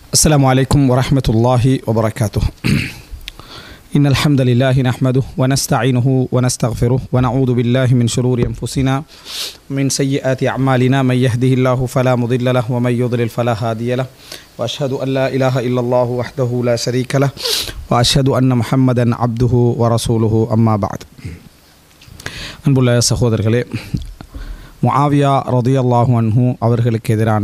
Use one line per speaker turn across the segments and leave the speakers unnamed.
السلام عليكم ورحمة الله وبركاته إن الحمد لله نحمده ونستعينه ونستغفره ونعوذ بالله من شرور أنفسنا من سيئات أعمالنا من يهده الله فلا مضل له ومن يضلل فلا هادي له وأشهد أن لا إله إلا الله وحده لا شريك له وأشهد أن محمدا عبده ورسوله أما بعد அன்புள்ள சகோதரர்களே முஆவியா ரதியல்லாஹு அன்ஹு அவர்களுக்கு எதிரான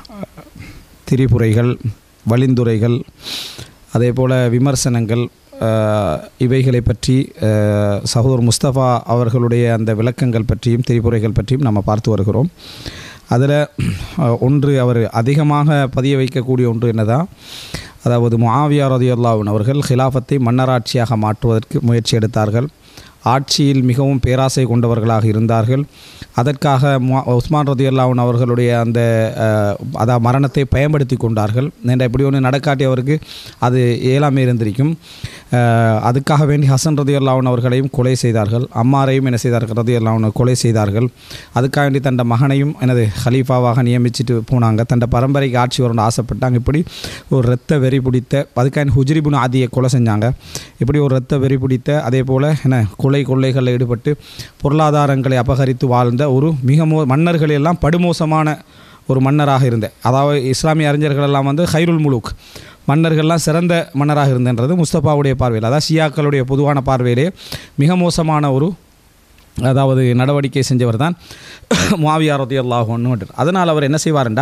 திரிபுரைகள் வழிந்துரைகள் அதே போல் விமர்சனங்கள் அஹ், இவைகளை பற்றி அஹ், சகோதரர் முஸ்தபா அவர்களுடைய அந்த விளக்கங்கள் பற்றியும் திரிபுரைகள் பற்றியும் நம்ம பார்த்து வருகிறோம் அதில் ஒன்று அவர் அதிகமாக பதிய வைக்கக்கூடிய ஒன்று என்னதான் அதாவது முஆவியா ரதியுல்லாவின் அவர்கள் ஹிலாஃபத்தை மன்னராட்சியாக மாற்றுவதற்கு முயற்சி எடுத்தார்கள் ஆட்சியில் மிகவும் பேராசை கொண்டவர்களாக இருந்தார்கள் அதற்காக முஆ- உஸ்மான் ரதியுல்லாவின் அவர்களுடைய அந்த அஹ், அதாவது மரணத்தை பயன்படுத்தி கொண்டார்கள் என்ற இப்படி ஒன்று நடக்காட்டியவருக்கு அது இயலாமை இருந்திருக்கும் அஹ், அதுக்காக வேண்டி ஹசன் ரதியுல்லாவின் அவர்களையும் கொலை செய்தார்கள் அம்மாரையும் என்ன செய்தார்கள் ரதியுல்லாவின் கொலை செய்தார்கள் அதுக்காக வேண்டி தன் மகனையும் எனது ஹலீஃபாவாக நியமிச்சிட்டு போனாங்க தன் பரம்பரைக்கு ஆட்சி வரணும்னு ஆசைப்பட்டாங்க இப்படி ஒரு இரத்த வெறி பிடித்த அதுக்காக ஹுஜ்ரிபுன் ஆதியை கொலை செஞ்சாங்க இப்படி ஒரு இரத்த வெறி பிடித்த அதே போல் என்ன கொலை கொள்ளைகளில் ஈடுபட்டு பொருளாதாரங்களை அபகரித்து வாழ்ந்த ஒரு மிக மோ மன்னர்கள் எல்லாம் படுமோசமான ஒரு மன்னராக இருந்த அதாவது இஸ்லாமிய அறிஞர்கள் எல்லாம் வந்து ஹைருல் முலுக் மன்னர்கள்லாம் சிறந்த மன்னராக இருந்தன்றது முஸ்தபாவுடைய பார்வையில் அதாவது ஷியாக்களுடைய பொதுவான பார்வையிலே மிக மோசமான ஒரு அதாவது நடவடிக்கை செஞ்சவர் தான் முவாவியா ரதியுல்லாஹுன்னு அதனால் அவர் என்ன செய்வாருண்டா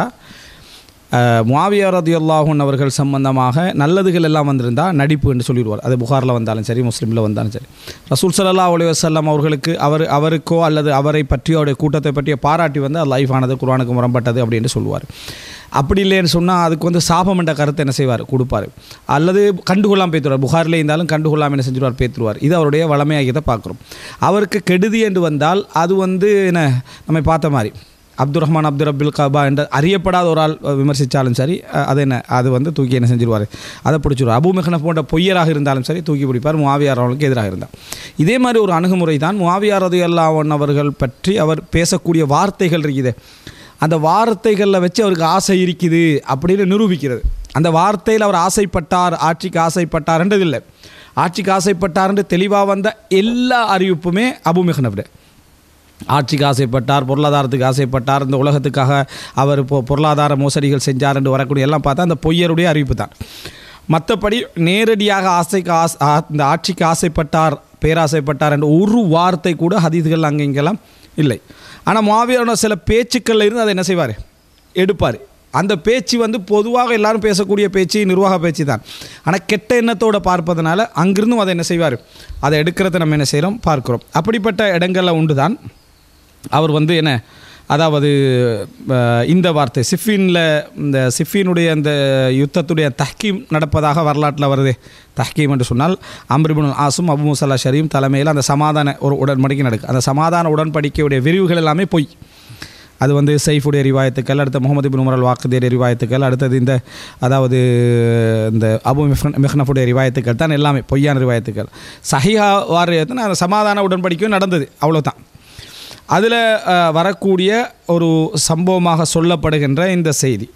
முவாவியா ரதியுல்லாஹுன் அவர்கள் சம்பந்தமாக நல்லதுகள் எல்லாம் வந்திருந்தால் நடிப்பு என்று சொல்லிடுவார் அது புகாரில் வந்தாலும் சரி முஸ்லீமில் வந்தாலும் சரி ரசூல் ஸல்லல்லாஹு அலைஹி வஸல்லம் அவர்களுக்கு அவர் அவருக்கோ அல்லது அவரை பற்றியோ அவருடைய கூட்டத்தை பற்றிய பாராட்டி வந்து அது லைஃப் ஆனது குர்ஆனுக்கு முரம்பட்டது அப்படின்னு சொல்லுவார் அப்படி இல்லைன்னு சொன்னால் அதுக்கு வந்து சாபம் என்ற கருத்தை என்ன செய்வார் கொடுப்பார் அல்லது கண்டுகொள்ளாமல் பேத்துருவார் புகாரில் இருந்தாலும் கண்டுகொள்ளாமல் என்ன செஞ்சுருவார் பேத்துருவார் இது அவருடைய வளமையாகியதை பார்க்குறோம் அவருக்கு கெடுதி என்று வந்தால் அது வந்து என்ன நம்ம பார்த்த மாதிரி அப்துல் ரஹ்மான் அப்துல் ரபில் கபா என்ற அறியப்படாத ஒரு ஆள் விமர்சித்தாலும் சரி அஹ், அது என்ன அது வந்து தூக்கி என்ன செஞ்சிருவார் அதை பிடிச்சிருவார் அபு மெஹ்னப் போன்ற பொய்யராக இருந்தாலும் சரி தூக்கி பிடிப்பார் முவாவியார் அவர்களுக்கு எதிராக இருந்தார் இதே மாதிரி ஒரு அணுகுமுறை தான் முவாவியார் ரதி அல்லாவன் அவர்கள் பற்றி அவர் பேசக்கூடிய வார்த்தைகள் இருக்குது அந்த வார்த்தைகளில் வச்சு அவருக்கு ஆசை இருக்குது அப்படின்னு நிரூபிக்கிறது அந்த வார்த்தையில் அவர் ஆசைப்பட்டார் ஆட்சிக்கு ஆசைப்பட்டார்ன்றதில்லை ஆட்சிக்கு ஆசைப்பட்டார்ன்று தெளிவாக வந்த எல்லா அறிவிப்புமே அபு மெஹ்னப்ட ஆட்சிக்கு ஆசைப்பட்டார் பொருளாதாரத்துக்கு ஆசைப்பட்டார் இந்த உலகத்துக்காக அவர் இப்போ பொருளாதார மோசடிகள் செஞ்சார் என்று வரக்கூடிய எல்லாம் பார்த்தா அந்த பொய்யருடைய அறிவிப்பு தான் மற்றபடி நேரடியாக ஆசைக்கு ஆஸ் ஆ- இந்த ஆட்சிக்கு ஆசைப்பட்டார் பேராசைப்பட்டார் என்ற ஒரு வார்த்தை கூட ஹதீதுகள் அங்கே இங்கெல்லாம் இல்லை ஆனால் மாவியரோட சில பேச்சுக்களில் இருந்து அதை என்ன செய்வார் எடுப்பார் அந்த பேச்சு வந்து பொதுவாக எல்லாரும் பேசக்கூடிய பேச்சு நிர்வாக பேச்சு தான் ஆனால் கெட்ட எண்ணத்தோடு பார்ப்பதனால அங்கிருந்தும் அதை என்ன செய்வார் அதை எடுக்கிறத நம்ம என்ன செய்கிறோம் பார்க்கிறோம் அப்படிப்பட்ட இடங்களில் உண்டு தான் அவர் வந்து என்ன அதாவது அஹ், இந்த வார்த்தை சிஃபினில் இந்த சிஃபினுடைய அந்த யுத்தத்துடைய தஹ்கீம் நடப்பதாக வரலாற்றில் வருது தஹ்கீம் என்று சொன்னால் அம்ரிபுன் ஆசும் அபு முசல்லா ஷரீம் தலைமையில் அந்த சமாதான ஒரு உடன்படிக்கை நடக்கு அந்த சமாதான உடன்படிக்கையுடைய விரிவுகள் எல்லாமே பொய் அது வந்து சைஃபுடைய ரிவாயத்துக்கள் அடுத்த முகமது பின் உமரல் வாக்குதேரிய ரிவாயத்துக்கள் அடுத்தது இந்த அதாவது இந்த அபு மிஃப்ன- மிஹ்னஃபுடைய ரிவாயத்துக்கள் தான் எல்லாமே பொய்யான ரிவாயத்துக்கள் சஹிஹா வாரியத்தின் அந்த சமாதான உடன்படிக்கையும் நடந்தது அவ்வளோதான் அதில் வரக்கூடிய ஒரு சம்பவமாக சொல்லப்படுகின்ற இந்த செய்தி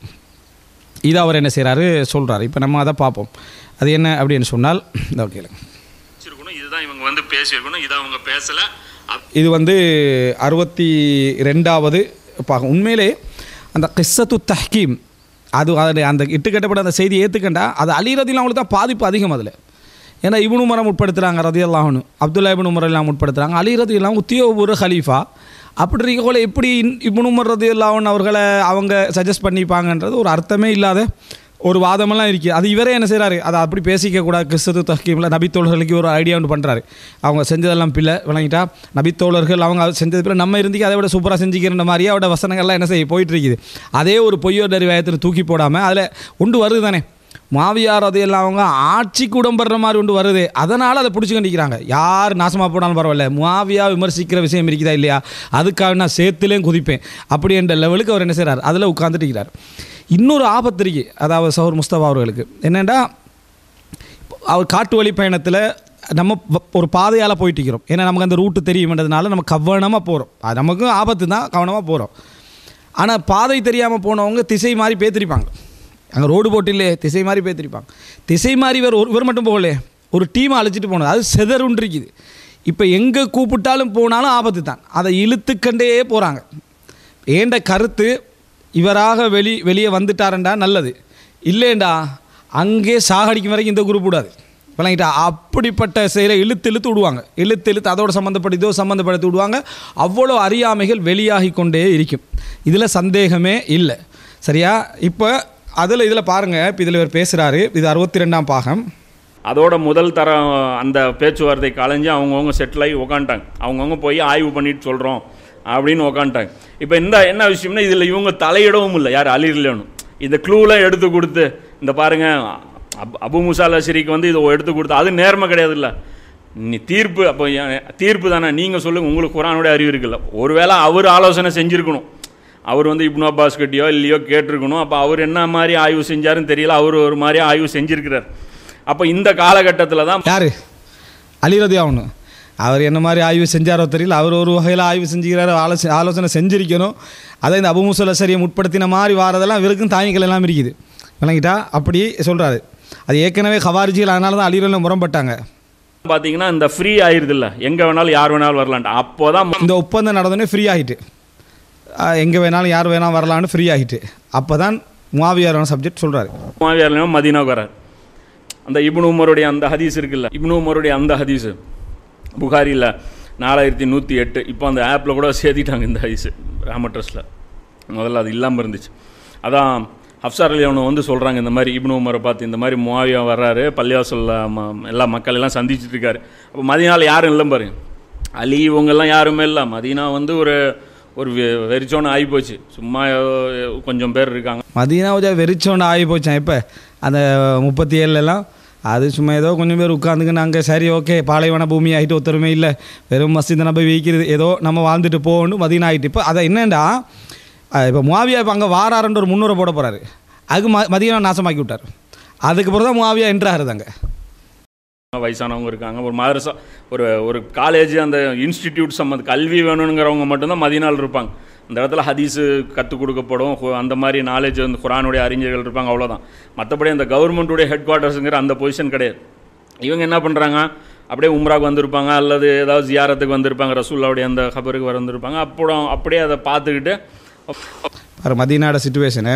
இதை அவர் என்ன செய்கிறாரு சொல்கிறாரு இப்போ நம்ம அதை பார்ப்போம் அது என்ன அப்படின்னு சொன்னால் இந்த கேளுங்க
இருக்கணும் இதுதான் இவங்க வந்து பேசியிருக்கணும் இதை அவங்க பேசலை
இது வந்து அறுபத்தி ரெண்டாவது பாகம் உண்மையிலே அந்த கிஸ்ஸத்து தஹ்கீம் அது அதில் அந்த இட்டுக்கட்டப்பட்ட அந்த செய்தி ஏற்றுக்கண்டா அது அலிரதில் அவங்களுக்கு தான் பாதிப்பு அதிகம் அதில் ஏன்னா இவனு மரம் உட்படுத்துகிறாங்க ரதி அல்லாஹனு அப்துல்லா இபின் உமர் எல்லாம் உட்படுத்துகிறாங்க அலி ரதி எல்லாம் உத்தியோகபூர்வ ஹலீஃபா அப்படி இருக்கோல எப்படி இப்னு உமர் ரதி அல்லாஹன் அவர்களை அவங்க சஜஸ்ட் பண்ணிப்பாங்கன்றது ஒரு அர்த்தமே இல்லாத ஒரு வாதமெல்லாம் இருக்குது அது இவரே என்ன செய்கிறாரு அதை அப்படி பேசிக்க கூடாது கிறிஸ்து தஹ்கீமில் நபித்தோழர்களுக்கு ஒரு ஐடியா ஒன்று பண்ணுறாரு அவங்க செஞ்சதெல்லாம் பிள்ளை விளங்கிட்டா நபித்தோழர்கள் அவங்க அது செஞ்சது பிள்ளை நம்ம இருந்துக்கு அதை விட சூப்பராக செஞ்சுக்கிற மாதிரியே அவட வசனங்கள்லாம் என்ன செய்ய போயிட்டு இருக்குது அதே ஒரு பொய்யோர் டெரிவாயத்தில் தூக்கி போடாமல் அதில் ஒன்று வருது தானே மாவியார் அது எல்லாம் அவங்க ஆட்சிக்கு உடம்படுற மாதிரி ஒன்று வருது அதனால் அதை பிடிச்சி கண்டிக்கிறாங்க யார் நாசமாக போனாலும் பரவாயில்ல மாவியா விமர்சிக்கிற விஷயம் இருக்குதா இல்லையா அதுக்காக நான் சேர்த்துலேயும் குதிப்பேன் அப்படி என்ற லெவலுக்கு அவர் என்ன செய்கிறார் அதில் உட்காந்துட்டு இருக்கிறார் இன்னொரு ஆபத்து இருக்கு அதாவது சௌர் முஸ்தபா அவர்களுக்கு என்னென்னா அவர் காட்டு வழி பயணத்தில் நம்ம வ- ஒரு பாதையால் போயிட்டு இருக்கிறோம் ஏன்னா நமக்கு அந்த ரூட்டு தெரியுமென்றதுனால நம்ம கவனமாக போகிறோம் அது நமக்கும் ஆபத்து தான் கவனமாக போகிறோம் ஆனால் பாதை தெரியாமல் போனவங்க திசை மாதிரி பேத்திருப்பாங்க அங்கே ரோடு போட்டிலே திசை மாறி பேத்திருப்பாங்க திசை மாறி வேறு ஒரு இவர் மட்டும் போகலையே ஒரு டீமை அழைச்சிட்டு போனது அது செதறுன்னு இருக்குது இப்போ எங்கே கூப்பிட்டாலும் போனாலும் ஆபத்து தான் அதை இழுத்துக்கண்டே போகிறாங்க ஏண்ட கருத்து இவராக வெளி வெளியே வந்துட்டாரண்டா நல்லது இல்லைண்டா அங்கே சாகடிக்கும் வரைக்கும் இந்த குரூப் விடாது விளங்கிட்டா அப்படிப்பட்ட செயலை இழுத்து இழுத்து விடுவாங்க இழுத்து இழுத்து அதோட சம்மந்தப்பட்ட இதோ சம்மந்தப்படுத்தி விடுவாங்க அவ்வளோ அறியாமைகள் வெளியாகி கொண்டே இருக்கும் இதில் சந்தேகமே இல்லை சரியா இப்போ அதில் இதில் பாருங்கள் இப்போ இதில் இவர் பேசுகிறாரு இது அறுபத்தி ரெண்டாம் பாகம்
அதோட முதல் தரம் அந்த பேச்சுவார்த்தை கலைஞ்சு அவங்கவுங்க செட்டில் ஆகி உக்காண்டாங்க அவங்கவுங்க போய் ஆய்வு பண்ணிட்டு சொல்கிறோம் அப்படின்னு உக்காண்டாங்க இப்போ இந்த என்ன விஷயம்னா இதில் இவங்க தலையிடவும் இல்லை யார் அலிர்லேனும் இந்த க்ளூலாம் எடுத்து கொடுத்து இந்த பாருங்க அப் அபு முசால் அஷரிக்கு வந்து இதை எடுத்து கொடுத்து அது நேர்மை கிடையாது இல்லை நீ தீர்ப்பு அப்போ ஏன் தீர்ப்பு தானே நீங்கள் சொல்லுங்கள் உங்களுக்கு குரானுடைய அறிவு இருக்குல்ல ஒருவேளை அவர் ஆலோசனை செஞ்சுருக்கணும் அவர் வந்து இப்னு அப்பாஸ் கிட்டயோ இல்லையோ கேட்டிருக்கணும் அப்போ அவர் என்ன மாதிரி ஆய்வு செஞ்சாருன்னு தெரியல அவர் ஒரு மாதிரி ஆய்வு செஞ்சிருக்கிறார் அப்போ இந்த காலகட்டத்தில் தான்
யார் அலிரதி ஆகணும் அவர் என்ன மாதிரி ஆய்வு செஞ்சாரோ தெரியல அவர் ஒரு வகையில் ஆய்வு செஞ்சுக்கிறாரோ ஆலோசனை ஆலோசனை செஞ்சிருக்கணும் அதை இந்த அபுமுசல சரியை முற்படுத்தின மாதிரி வாரதெல்லாம் இவருக்கும் தாய்கள் எல்லாம் இருக்குது விளங்கிட்டா அப்படி சொல்கிறாரு அது ஏற்கனவே கவாரிஜிகள் அதனால தான் அலிரலில் முரம்பட்டாங்க
பார்த்தீங்கன்னா இந்த ஃப்ரீ ஆயிருதுல்ல எங்கே வேணாலும் யார் வேணாலும் வரலான்ட்டு அப்போ தான்
இந்த ஒப்பந்தம் நடந்தோடனே ஃப்ரீ ஆகிட்டு எங்கே வேணாலும் யார் வேணாலும் வரலான்னு ஃப்ரீ ஆகிட்டு அப்போ தான் முவாவியாரான சப்ஜெக்ட் சொல்கிறாரு
மாவியார்லையும் மதீனாவுக்கு வரார் அந்த இப்னு உமருடைய அந்த ஹதீஸ் இருக்குல்ல இப்னு உமருடைய அந்த ஹதீஸ் புகாரியில் நாலாயிரத்தி நூற்றி எட்டு இப்போ அந்த ஆப்பில் கூட சேர்த்திட்டாங்க இந்த ஹதீஸ் ராமட்ரஸில் முதல்ல அது இல்லாமல் இருந்துச்சு அதான் ஹப்சார் அலி அவனை வந்து சொல்கிறாங்க இந்த மாதிரி இப்னு உமரை பார்த்து இந்த மாதிரி முவாவியா வர்றாரு பள்ளியாசல்ல ம- எல்லா மக்கள் எல்லாம் சந்திச்சுட்டு இருக்காரு அப்போ மதினால யாரும் இல்லை பாருங்க அலி இவங்கெல்லாம் யாருமே இல்லை மதீனா வந்து ஒரு ஒரு வெ- வெறிச்சோன்னு ஆகிப்போச்சு சும்மா அஹ், கொஞ்சம் பேர் இருக்காங்க
மதியம் கொஞ்சம் வெறிச்சோண்டு ஆகி போச்சான் இப்போ அந்த முப்பத்தி ஏழுலலாம் அது சும்மா ஏதோ கொஞ்சம் பேர் உட்காந்துக்கின்னு அங்கே சரி ஓகே பாலைவன பூமி ஆகிட்டு ஒருத்தருமே இல்லை வெறும் மஸ்ஜித் நம்ப வைக்கிறது ஏதோ நம்ம வாழ்ந்துட்டு போகணும் மதியம் ஆகிட்டு இப்போ அதை என்னண்டா இப்போ முவாவியா இப்போ அங்கே வாராருன்ற ஒரு முன்னூறு போட போகிறாரு அதுக்கு ம மதியம் நாசமாக்கி விட்டார் அதுக்கப்புறம் தான் முவாவியா என்ட்ராகுது அங்கே
வயசானவங்க இருக்காங்க ஒரு மதரசா ஒரு ஒரு காலேஜ் அந்த இன்ஸ்டிடியூட் சம்மந்த கல்வி வேணுங்கிறவங்க மட்டும்தான் மதியநாள் இருப்பாங்க அந்த இடத்துல ஹதீஸு கற்றுக் கொடுக்கப்படும் ஹு- அந்த மாதிரி நாலேஜ் வந்து குரானுடைய அறிஞர்கள் இருப்பாங்க அவ்வளோதான் மற்றபடி அந்த கவர்மெண்ட்டுடைய ஹெட் குவார்ட்டர்ஸுங்கிற அந்த பொசிஷன் கிடையாது இவங்க என்ன பண்ணுறாங்க அப்படியே உம்ராக்கு வந்திருப்பாங்க அல்லது ஏதாவது ஜியாரத்துக்கு வந்திருப்பாங்க ரசூல்லாவுடைய அந்த ஹபருக்கு வந்திருப்பாங்க அப்புறம் அப்படியே அதை பார்த்துக்கிட்டு
பாரு மதியனாட சுச்சுவேஷனு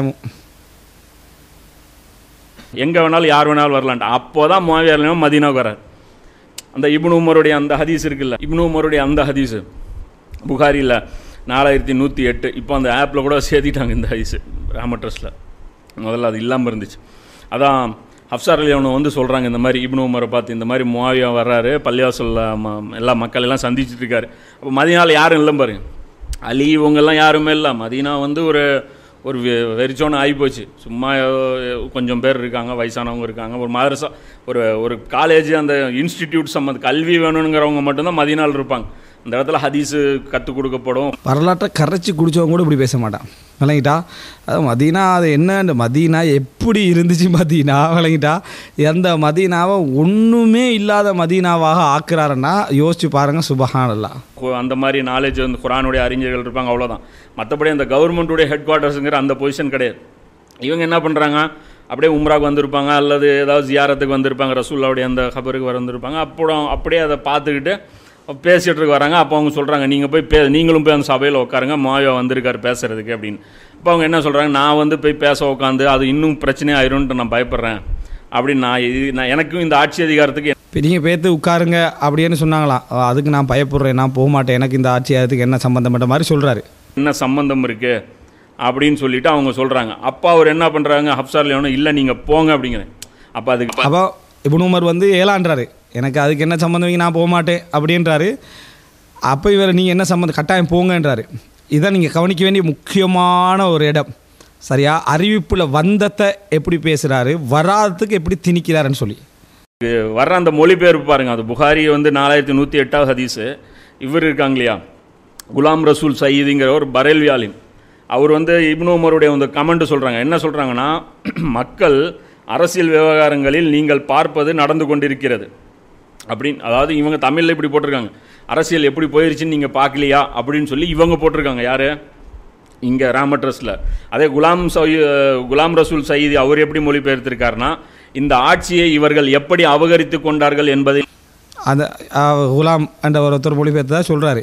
எங்கே வேணாலும் யார் வேணாலும் வரலான்ட்டு அப்போ தான் மாவியார்லையும் மதீனாவுக்கு வரார் அந்த இப்னு உமருடைய அந்த ஹதீஸ் இருக்குல்ல இப்னு உமருடைய அந்த ஹதீஸ் புகாரியில் நாலாயிரத்தி நூற்றி எட்டு இப்போ அந்த ஆப்பில் கூட சேர்த்திட்டாங்க இந்த ஹதீஸ் ராமட்ரஸில் முதல்ல அது இல்லாமல் இருந்துச்சு அதான் ஹப்சார் அலி அவனை வந்து சொல்கிறாங்க இந்த மாதிரி இப்னு உமரை பார்த்து இந்த மாதிரி முவாவியா வர்றாரு பள்ளிவாசல்ல ம- எல்லா மக்கள் எல்லாம் சந்திச்சுட்டு இருக்காரு அப்போ மதினால யாரும் இல்லை பாருங்க அலி இவங்கெல்லாம் யாருமே இல்லை மதீனா வந்து ஒரு ஒரு வெ- வெறிச்சோன்னு ஆகிப்போச்சு சும்மா அஹ், கொஞ்சம் பேர் இருக்காங்க வயசானவங்க இருக்காங்க ஒரு மதரசா ஒரு ஒரு காலேஜ் அந்த இன்ஸ்டிடியூட் சம்மந்த கல்வி வேணுங்கிறவங்க மட்டும்தான் மதியநாள் இருப்பாங்க அந்த இடத்துல ஹதீஸு கற்றுக் கொடுக்கப்படும்
வரலாற்றை கரைச்சி குடிச்சவங்க கூட இப்படி பேச மாட்டான் விளங்கிட்டா அது மதீனா அது என்ன அந்த மதீனா எப்படி இருந்துச்சு மதீனா விளங்கிட்டா அந்த மதீனாவை ஒன்றுமே இல்லாத மதீனாவாக ஆக்குறாருன்னா யோசிச்சு பாருங்க சுபஹானல்லாம்
கு- அந்த மாதிரி நாலேஜ் வந்து குரானுடைய அறிஞர்கள் இருப்பாங்க அவ்வளோதான் மற்றபடி அந்த கவர்மெண்ட்டுடைய ஹெட் குவார்ட்டர்ஸுங்கிற அந்த பொசிஷன் கிடையாது இவங்க என்ன பண்ணுறாங்க அப்படியே உம்ராக்கு வந்திருப்பாங்க அல்லது ஏதாவது ஜியாரத்துக்கு வந்திருப்பாங்க ரசூல்லாவுடைய அந்த ஹபருக்கு வந்திருப்பாங்க அப்புறம் அப்படியே அதை பார்த்துக்கிட்டு பேசிகிட்டு இருக்க வராங்க அப்போ அவங்க சொல்கிறாங்க நீங்கள் போய் பே நீங்களும் போய் அந்த சபையில் உட்காருங்க மாயா வந்திருக்காரு பேசுறதுக்கு அப்படின்னு அப்போ அவங்க என்ன சொல்கிறாங்க நான் வந்து போய் பேச உட்காந்து அது இன்னும் பிரச்சனை ஆயிரும்ன்ட்டு நான் பயப்படுறேன் அப்படின்னு நான் இது நான் எனக்கும் இந்த ஆட்சி அதிகாரத்துக்கு
இப்போ நீங்கள் பேத்து உட்காருங்க அப்படின்னு சொன்னாங்களாம் அஹ் அதுக்கு நான் பயப்படுறேன் நான் போக மாட்டேன் எனக்கு இந்த ஆட்சி அதுக்கு என்ன சம்மந்தப்பட்ட மாதிரி சொல்கிறாரு
என்ன சம்பந்தம் இருக்குது அப்படின்னு சொல்லிட்டு அவங்க சொல்கிறாங்க அப்பா அவர் என்ன பண்ணுறாங்க ஹப்சார் லியோனும் இல்லை நீங்கள் போங்க அப்படிங்கிறேன் அப்போ அதுக்கு
அப்போ இப்னு உமர் வந்து ஏலான்றாரு எனக்கு அதுக்கு என்ன சம்மந்தம் வைங்க, நான் போக மாட்டேன் அப்படின்றாரு அப்போ இவர் நீங்கள் என்ன சம்மந்தம் கட்டாயம் போங்கன்றாரு இதான் நீங்கள் கவனிக்க வேண்டிய முக்கியமான ஒரு இடம் சரியா அறிவிப்பில் வந்தத்தை எப்படி பேசுகிறாரு வராததுக்கு எப்படி திணிக்கிறாருன்னு சொல்லி
வர்ற அந்த மொழிபெயர்ப்பு பாருங்க அது புகாரி வந்து நாலாயிரத்தி நூற்றி எட்டாவது ஹதீஸு இவர் இருக்காங்க இல்லையா குலாம் ரசூல் சயீதுங்கிற ஒரு பரேல்வி ஆலிம் அவர் வந்து இப்னு உமருடைய அந்த கமெண்ட் சொல்கிறாங்க என்ன சொல்கிறாங்கன்னா மக்கள் அரசியல் விவகாரங்களில் நீங்கள் பார்ப்பது நடந்து கொண்டிருக்கிறது அப்படின்னு அதாவது இவங்க தமிழில் இப்படி போட்டிருக்காங்க அரசியல் எப்படி போயிருச்சுன்னு நீங்கள் பார்க்கலையா அப்படின்னு சொல்லி இவங்க போட்டிருக்காங்க யார் இங்கே ராமட்ரஸில் அதே குலாம் சை குலாம் ரசூல் சயீதி அவர் எப்படி மொழிபெயர்த்திருக்காருன்னா இந்த ஆட்சியை இவர்கள் எப்படி அபகரித்து கொண்டார்கள் என்பதை
அந்த அஹ், குலாம் என்ற ஒருத்தர் மொழிபெயர்த்ததா சொல்கிறாரு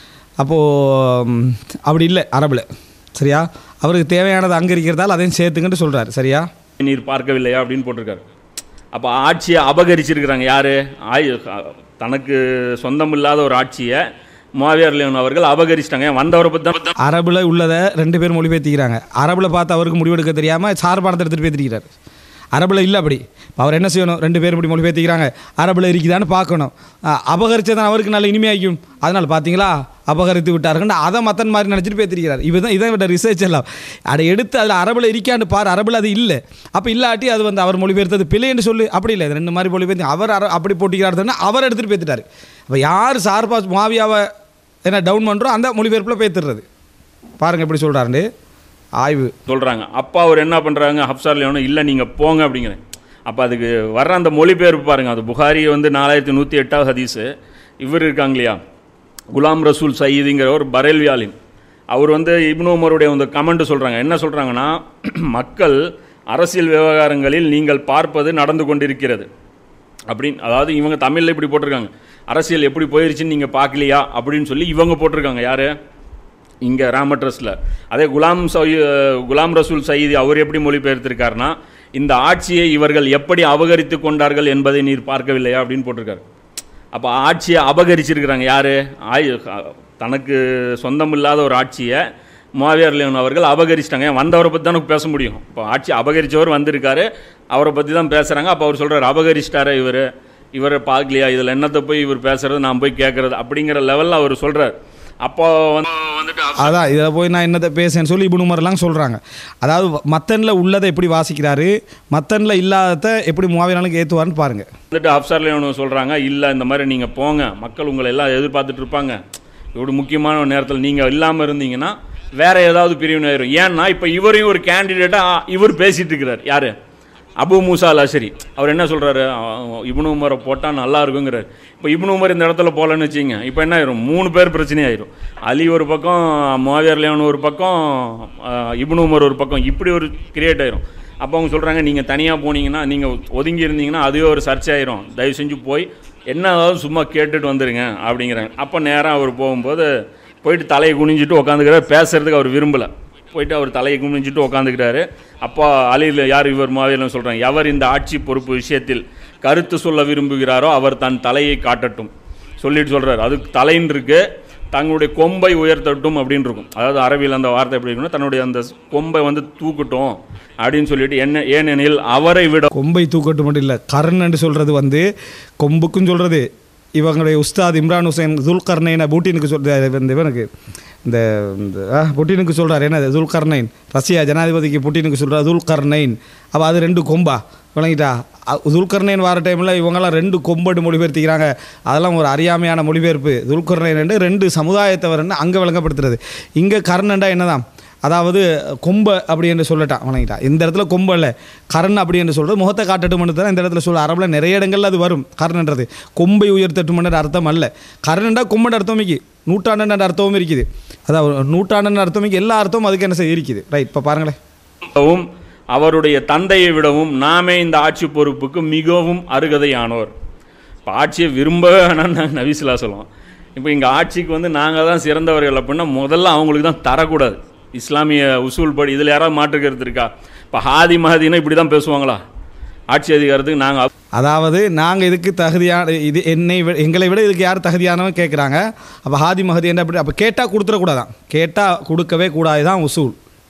அப்போது அப்படி இல்லை அரபில் சரியா அவருக்கு தேவையானது அங்கே இருக்கிறதால அதையும் சேர்த்துங்கன்னு சொல்கிறாரு சரியா
நீர் பார்க்கவில்லையா அப்படின்னு போட்டிருக்காரு அப்போ ஆட்சியை அபகரிச்சிருக்கிறாங்க யார் ஆய் தனக்கு சொந்தம் இல்லாத ஒரு ஆட்சியை மாவியார் லியோன் அவர்கள் அபகரிச்சிட்டாங்க ஏன் வந்தவரை பற்றி தான்
அரபில் உள்ளதை ரெண்டு பேர் மொழிபெயர்த்திக்கிறாங்க அரபில் பார்த்து அவருக்கு முடிவெடுக்க தெரியாமல் சார்பானத்தை எடுத்துகிட்டு பேத்திருக்கிறார் அரபில் இல்லை அப்படி இப்ப அவர் என்ன செய்யணும் ரெண்டு பேர் இப்படி மொழிபெயர்த்திக்கிறாங்க அரபில் இருக்குதான்னு பார்க்கணும் அபகரிச்சதான் அவருக்கு நல்ல இனிமையாக்கும் அதனால் பார்த்தீங்களா அபகரித்து விட்டாருன்னு அதை மத்தன் மாதிரி நினச்சிட்டு பேத்திருக்கிறார் இவர் தான் இதை விட ரிசர்ச் எல்லாம் அதை எடுத்து அதில் அரபில் இருக்கான்னு பாரு அரபில் அது இல்லை அப்போ இல்லாட்டி அது வந்து அவர் மொழிபெயர்த்தது பிள்ளைன்னு சொல்லு அப்படி இல்லை இது ரெண்டு மாதிரி மொழிபெயர்த்து அவர் அர அப்படி போட்டிக்கிறாருன்னா அவர் எடுத்துகிட்டு பேத்துட்டாரு அப்போ யார் சார்பா மாவியாவை என்ன டவுன் பண்ணுறோம் அந்த மொழிபெயர்ப்பில் பேத்துடுறது பாருங்க எப்படி சொல்கிறாரு ஆய்வு
சொல்கிறாங்க அப்பா அவர் என்ன பண்ணுறாங்க ஹப்சார் லியோனும் இல்லை நீங்கள் போங்க அப்படிங்கிறேன் அப்போ அதுக்கு வர்ற அந்த மொழிபெயர்ப்பு பாருங்கள் அது புகாரி வந்து நாலாயிரத்தி நூற்றி எட்டாவது ஹதீஸு இவர் இருக்காங்க இல்லையா குலாம் ரசூல் சயீதுங்கிற ஒரு பரேல்வியாலின் அவர் வந்து இப்னு உமருடைய அந்த கமெண்ட் சொல்கிறாங்க என்ன சொல்கிறாங்கன்னா மக்கள் அரசியல் விவகாரங்களில் நீங்கள் பார்ப்பது நடந்து கொண்டிருக்கிறது அப்படின்னு அதாவது இவங்க தமிழில் இப்படி போட்டிருக்காங்க அரசியல் எப்படி போயிருச்சுன்னு நீங்கள் பார்க்கலையா அப்படின்னு சொல்லி இவங்க போட்டிருக்காங்க யார் இங்கே ராமட்ரஸில் அதே குலாம் சை குலாம் ரசூல் சயீதி அவர் எப்படி மொழிபெயர்த்திருக்காருன்னா இந்த ஆட்சியை இவர்கள் எப்படி அபகரித்து கொண்டார்கள் என்பதை நீர் பார்க்கவில்லையா அப்படின்னு போட்டிருக்காரு அப்போ ஆட்சியை அபகரிச்சிருக்கிறாங்க யார் ஆய் தனக்கு சொந்தம் இல்லாத ஒரு ஆட்சியை மாவியார் லியோன் அவர்கள் அபகரிச்சிட்டாங்க ஏன் வந்தவரை பற்றி தான் பேச முடியும் இப்போ ஆட்சி அபகரித்தவர் வந்திருக்காரு அவரை பற்றி தான் பேசுகிறாங்க அப்போ அவர் சொல்கிறார் அபகரிச்சிட்டாரே இவர் இவரை பார்க்கலையா இதில் என்னத்தை போய் இவர் பேசுறது நான் போய் கேட்குறது அப்படிங்கிற லெவலில் அவர் சொல்கிறார் அப்போ வந்து வந்துட்டு
அதான் இதில் போய் நான் என்னத்தை பேசுறேன்னு சொல்லி இப்னு உமர்லாம் சொல்கிறாங்க அதாவது மத்தனில் உள்ளதை எப்படி வாசிக்கிறாரு மத்தனில் இல்லாததை எப்படி மூவாயிரம் ஏற்றுவார்னு பாருங்கள்
வந்துட்டு அப்சர்ல ஒன்று சொல்கிறாங்க இல்லை இந்த மாதிரி நீங்கள் போங்க மக்கள் உங்களை எல்லாம் எதிர்பார்த்துட்டு இருப்பாங்க இப்படி முக்கியமான நேரத்தில் நீங்கள் இல்லாமல் இருந்தீங்கன்னா வேற ஏதாவது பிரிவினை ஆயிரும் ஏன்னா இப்போ இவரையும் ஒரு கேண்டிடேட்டாக இவர் பேசிட்டு இருக்கிறார் யார் அபு மூசா அல் அஷரி அவர் என்ன சொல்கிறாரு இப்னு உமரை போட்டால் நல்லா இருக்குங்கிறார் இப்போ இப்னு உமர் இந்த இடத்துல போகலன்னு வச்சிங்க இப்போ என்ன ஆயிரும் மூணு பேர் பிரச்சனையாயிரும் அலி ஒரு பக்கம் மாவியார் லேவன் ஒரு பக்கம் அஹ், இப்னு உமர் ஒரு பக்கம் இப்படி ஒரு கிரியேட் ஆயிரும் அப்போ அவங்க சொல்கிறாங்க நீங்கள் தனியாக போனீங்கன்னா நீங்கள் ஒதுங்கி இருந்தீங்கன்னா அதுவே ஒரு சர்ச்சை ஆயிரும் தயவு செஞ்சு போய் என்ன ஆனாலும் சும்மா கேட்டுட்டு வந்துடுங்க அப்படிங்கிறாங்க அப்போ நேராக அவர் போகும்போது போயிட்டு தலையை குனிஞ்சிட்டு உட்காந்துக்கிறார் பேசுறதுக்கு அவர் விரும்பலை போயிட்டு அவர் தலையை குனிஞ்சிட்டு உட்காந்துக்கிறாரு அப்போ அலியில் யார் இவர் மாவியலும் சொல்கிறாங்க எவர் இந்த ஆட்சி பொறுப்பு விஷயத்தில் கருத்து சொல்ல விரும்புகிறாரோ அவர் தன் தலையை காட்டட்டும் சொல்லிட்டு சொல்கிறார் அதுக்கு தலைன்னு இருக்கு தங்களுடைய கொம்பை உயர்த்தட்டும் அப்படின்னு இருக்கும் அதாவது அரபியில் அந்த வார்த்தை எப்படி இருக்குன்னா தன்னுடைய அந்த கொம்பை வந்து தூக்கட்டும் அப்படின்னு சொல்லிட்டு என்ன ஏனெனில் அவரை விட
கொம்பை தூக்கட்டு மட்டும் இல்லை கர்ணன்னு சொல்கிறது வந்து கொம்புக்கும் சொல்கிறது இவங்களுடைய உஸ்தாத் இம்ரான் ஹுசைன் துல்கர்னைனை பூட்டினுக்கு சொல்றது இந்த இவனுக்கு இந்த இந்த, ஆ, புட்டினுக்கு சொல்கிறார் என்ன துல்கர்னைன் ரஷ்யா ஜனாதிபதிக்கு புட்டினுக்கு சொல்கிறார் துல்கர்னைன் அப்போ அது ரெண்டு கொம்பா விளங்கிட்டா அ- துல்கர்னைன் வர டைமில் இவங்கெல்லாம் ரெண்டு கொம்பட்டு மொழிபெயர்த்திக்கிறாங்க அதெல்லாம் ஒரு அறியாமையான மொழிபெயர்ப்பு துல்கர்னைன் ரெண்டு ரெண்டு சமுதாயத்தவர்னு அங்கே விளங்கப்படுத்துறது இங்கே கர்ணண்டா என்னதான் அதாவது கொம்பை அப்படி என்று சொல்லட்டான் வணங்கிட்டான் இந்த இடத்துல கொம்பு இல்லை கரண் அப்படி என்று சொல்கிறது முகத்தை காட்டட்டும்னு தான் இந்த இடத்துல சொல்ல அரபில் நிறைய இடங்கள்ல அது வரும் கர்ணன்றது கொம்பை உயர்த்தட்டும்ன்ற அர்த்தம் அல்ல கர்ணண்டா கொம்புன்ற அர்த்தம் இருக்கு நூற்றாண்டுன்ற அர்த்தமும் இருக்குது அதாவது நூற்றாண்டுன்ற அர்த்தம் இருக்கு எல்லா அர்த்தமும் அதுக்கு என்ன செய்ய இருக்குது ரைட் இப்போ பாருங்களேன்
விடவும் அவருடைய தந்தையை விடவும் நாமே இந்த ஆட்சி பொறுப்புக்கு மிகவும் அருகதையானோர் இப்போ ஆட்சியை விரும்ப வேணாம்னு நபிசுலா சொல்லுவோம் இப்போ இங்கே ஆட்சிக்கு வந்து நாங்கள் தான் சிறந்தவர்கள் அப்படின்னா முதல்ல அவங்களுக்கு தான் தரக்கூடாது இஸ்லாமிய உசூல் படி இதில் யாராவது மாற்றுக்கிறது இருக்கா இப்போ ஹாதி மஹதினா இப்படி தான் பேசுவாங்களா ஆட்சி அதிகாரத்துக்கு நாங்கள்
அதாவது நாங்கள் இதுக்கு தகுதியான இது என்னை விட எங்களை விட இதுக்கு யார் தகுதியானவன் கேட்குறாங்க அப்போ ஹாதி மஹதி என்ன அப்படி அப்போ கேட்டால் கொடுத்துடக்கூடாதான் கேட்டால் கொடுக்கவே கூடாது தான் உசூல்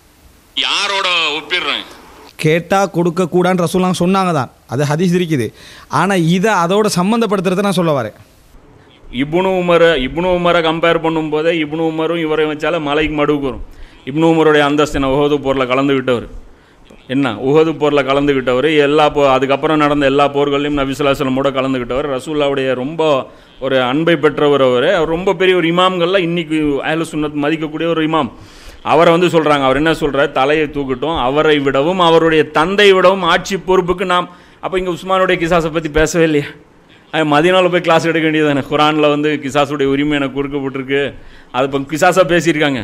யாரோட ஒப்பிடுறேன்
கேட்டால் கொடுக்கக்கூடான்னு ரசூலாம் சொன்னாங்க தான் அது ஹதீஸ் இருக்குது ஆனால் இதை அதோட சம்மந்தப்படுத்துறதை நான் சொல்ல வரேன்
இப்னு உமரை இப்னு உமரை கம்பேர் பண்ணும்போதே இப்னு உமரும் இவரை வச்சால மலைக்கு மடுவுக்கு வரும் இப்னு உமருடைய அந்தஸ்து என்ன உஹது போரில் கலந்து விட்டவர் என்ன உஹது போரில் கலந்துக்கிட்டவர் எல்லா போ அதுக்கப்புறம் நடந்த எல்லா போர்களையும் நபிசுல்லாசலமோட கலந்துக்கிட்டவர் ரசூல்லாவுடைய ரொம்ப ஒரு அன்பை பெற்றவர் அவர் அவர் ரொம்ப பெரிய ஒரு இமாம்களில் இன்னைக்கு அஹ்லு சுன்னத் மதிக்கக்கூடிய ஒரு இமாம் அவரை வந்து சொல்கிறாங்க அவர் என்ன சொல்கிறார் தலையை தூக்கட்டும் அவரை விடவும் அவருடைய தந்தை விடவும் ஆட்சி பொறுப்புக்கு நாம் அப்போ இங்கே உஸ்மானுடைய கிசாஸை பற்றி பேசவே இல்லையா அது மதியனாவில் போய் கிளாஸ் எடுக்க வேண்டியது தானே குரானில் வந்து கிசாஸுடைய உரிமை எனக்கு கொடுக்கப்பட்டிருக்கு அது இப்போ கிசாஸாக பேசியிருக்காங்க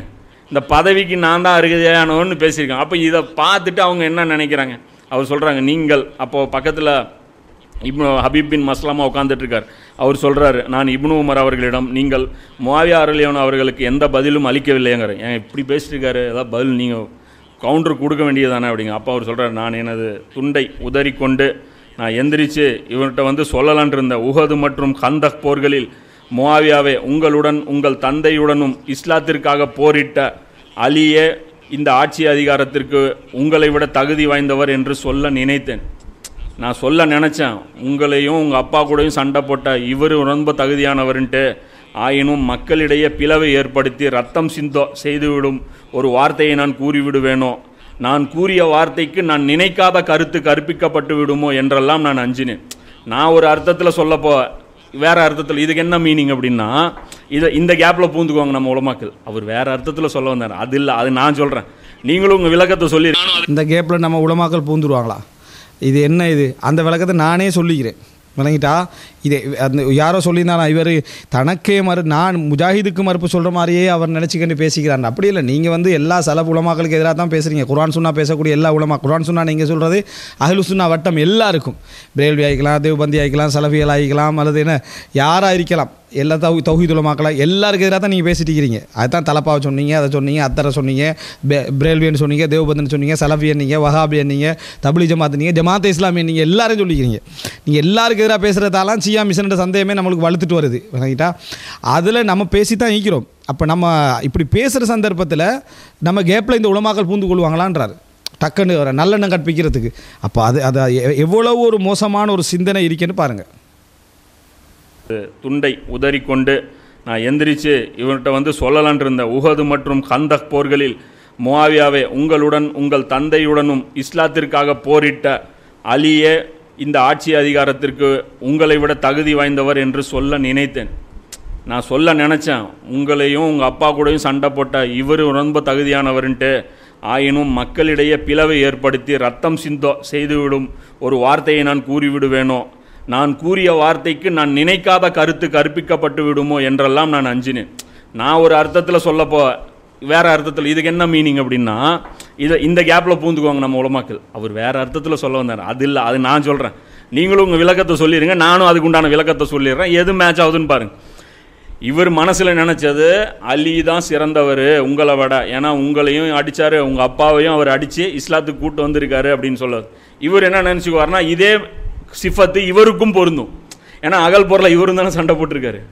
இந்த பதவிக்கு நான் தான் அருகதையானவன்னு பேசியிருக்காங்க அப்போ இதை பார்த்துட்டு அவங்க என்ன நினைக்கிறாங்க அவர் சொல்கிறாங்க நீங்கள் அப்போது பக்கத்தில் இப்னு ஹபீப் பின் மஸ்லாமா உட்காந்துட்டு இருக்கார் அவர் சொல்கிறாரு நான் இப்னு உமர் அவர்களிடம் நீங்கள் முவாவியா அருளியவன் அவர்களுக்கு எந்த பதிலும் அளிக்கவில்லைங்கிற ஏன் இப்படி பேசிட்டு இருக்காரு ஏதாவது பதில் நீங்கள் கவுண்டர் கொடுக்க வேண்டியதானே அப்படிங்க அப்போ அவர் சொல்கிறார் நான் எனது துண்டை உதறிக்கொண்டு நான் எந்திரிச்சு இவர்கிட்ட வந்து சொல்லலான் இருந்த உஹது மற்றும் கந்தக் போர்களில் முவாவியாவே உங்களுடன் உங்கள் தந்தையுடனும் இஸ்லாத்திற்காக போரிட்ட அலியே இந்த ஆட்சி அதிகாரத்திற்கு உங்களை விட தகுதி வாய்ந்தவர் என்று சொல்ல நினைத்தேன் நான் சொல்ல நினச்சேன் உங்களையும் உங்கள் அப்பா கூடயும் சண்டை போட்ட இவர் ரொம்ப தகுதியானவர்ன்ட்டு ஆயினும் மக்களிடையே பிளவை ஏற்படுத்தி ரத்தம் சிந்தோ செய்துவிடும் ஒரு வார்த்தையை நான் கூறிவிடுவேனோ நான் கூறிய வார்த்தைக்கு நான் நினைக்காத கருத்து கற்பிக்கப்பட்டு விடுமோ என்றெல்லாம் நான் அஞ்சினேன் நான் ஒரு அர்த்தத்தில் சொல்லப்போ வேற அர்த்தத்தில் இதுக்கு என்ன மீனிங் அப்படின்னா இதை இந்த கேப்பில் பூந்துக்குவாங்க நம்ம உலமாக்கள் அவர் வேற அர்த்தத்தில் சொல்ல வந்தார் அது இல்லை அது நான் சொல்கிறேன் நீங்களும் உங்கள் விளக்கத்தை சொல்லி
இந்த கேப்பில் நம்ம உலமாக்கள் பூந்துருவாங்களா இது என்ன இது அந்த விளக்கத்தை நானே சொல்லிக்கிறேன் விளங்கிட்டா இது அந்த யாரோ சொல்லியிருந்தாலும் இவர் தனக்கே மறு நான் முஜாஹிதுக்கு மறுப்பு சொல்கிற மாதிரியே அவர் நினச்சிக்கிட்டு பேசிக்கிறார் அப்படி இல்லை நீங்கள் வந்து எல்லா சல உலமாக்களுக்கு எதிராக தான் பேசுகிறீங்க குரான் சுன்னா பேசக்கூடிய எல்லா உலமா குரான் சுன்னா நீங்கள் சொல்கிறது அஹ்லு சுன்னா வட்டம் எல்லாருக்கும் பிரேல்வி ஆகிக்கலாம் தேவபந்தி ஆகிக்கலாம் சலபியல் ஆகிக்கலாம் அல்லது என்ன யாராக இருக்கலாம் எல்லா தௌ தௌஹீத் உலமாக்களா எல்லாருக்கு எதிராக தான் நீங்கள் பேசிட்டு இருக்கிறீங்க அதுதான் தலப்பாவை சொன்னீங்க அதை சொன்னீங்க அத்தரை சொன்னீங்க பே- பிரேல்வியன் சொன்னீங்க தேவபந்தன் சொன்னீங்க சலஃபியன் நீங்கள் வஹாபியன் நீங்கள் தபிலி ஜமாத் நீங்கள் ஜமாத் இஸ்லாமியன் நீங்கள் எல்லாரும் சொல்லிக்கிறீங்க நீங்கள் எல்லாருக்கு எதிராக பேசுகிறதாலாம் சியா மிஷன்ற சந்தேகமே நம்மளுக்கு வலுத்துட்டு வருது விளங்கிட்டா அதில் நம்ம பேசி தான் ஈக்கிறோம் அப்போ நம்ம இப்படி பேசுகிற சந்தர்ப்பத்தில் நம்ம கேப்பில் இந்த உலமாக்கள் பூந்து கொள்வாங்களான்றார் டக்குன்னு ஒரு நல்லெண்ணம் கற்பிக்கிறதுக்கு அப்போ அது அது எ- எவ்வளவு ஒரு மோசமான ஒரு சிந்தனை இருக்குன்னு பாருங்கள்
துண்டை உதறிக்கொண்டு நான் எந்திரிச்சு இவர்கிட்ட வந்து சொல்லலான் இருந்த உஹது மற்றும் கந்தக் போர்களில் முவாவியாவே உங்களுடன் உங்கள் தந்தையுடனும் இஸ்லாத்திற்காக போரிட்ட அலியே இந்த ஆட்சி அதிகாரத்திற்கு உங்களை விட தகுதி வாய்ந்தவர் என்று சொல்ல நினைத்தேன் நான் சொல்ல நினச்சேன் உங்களையும் உங்கள் அப்பா கூடயும் சண்டை போட்ட இவர் ரொம்ப தகுதியானவர்ன்ட்டு ஆயினும் மக்களிடையே பிளவை ஏற்படுத்தி ரத்தம் சிந்தோ செய்துவிடும் ஒரு வார்த்தையை நான் கூறிவிடுவேனோ நான் கூறிய வார்த்தைக்கு நான் நினைக்காத கருத்து கற்பிக்கப்பட்டு விடுமோ என்றெல்லாம் நான் அஞ்சினேன் நான் ஒரு அர்த்தத்தில் சொல்லப்போ வேற அர்த்தத்தில் இதுக்கு என்ன மீனிங் அப்படின்னா இதை இந்த கேப்பில் பூந்துக்குவாங்க நம்ம உலமாக்கள் அவர் வேற அர்த்தத்தில் சொல்ல வந்தார் அது இல்லை அது நான் சொல்கிறேன் நீங்களும் உங்கள் விளக்கத்தை சொல்லிடுங்க நானும் அதுக்கு உண்டான விளக்கத்தை சொல்லிடுறேன் எது மேட்ச் ஆகுதுன்னு பாருங்க இவர் மனசில் நினச்சது அலி தான் சிறந்தவர் உங்களை விட ஏன்னா உங்களையும் அடித்தார் உங்கள் அப்பாவையும் அவர் அடித்து இஸ்லாத்துக்கு கூட்டு வந்திருக்காரு அப்படின்னு சொல்லுவார் இவர் என்ன நினச்சிக்குவார்னா இதே சிஃபத்து இவருக்கும் பொருந்தும் ஏன்னா அகல் பொருளை இவரும் தானே சண்டை போட்டிருக்காரு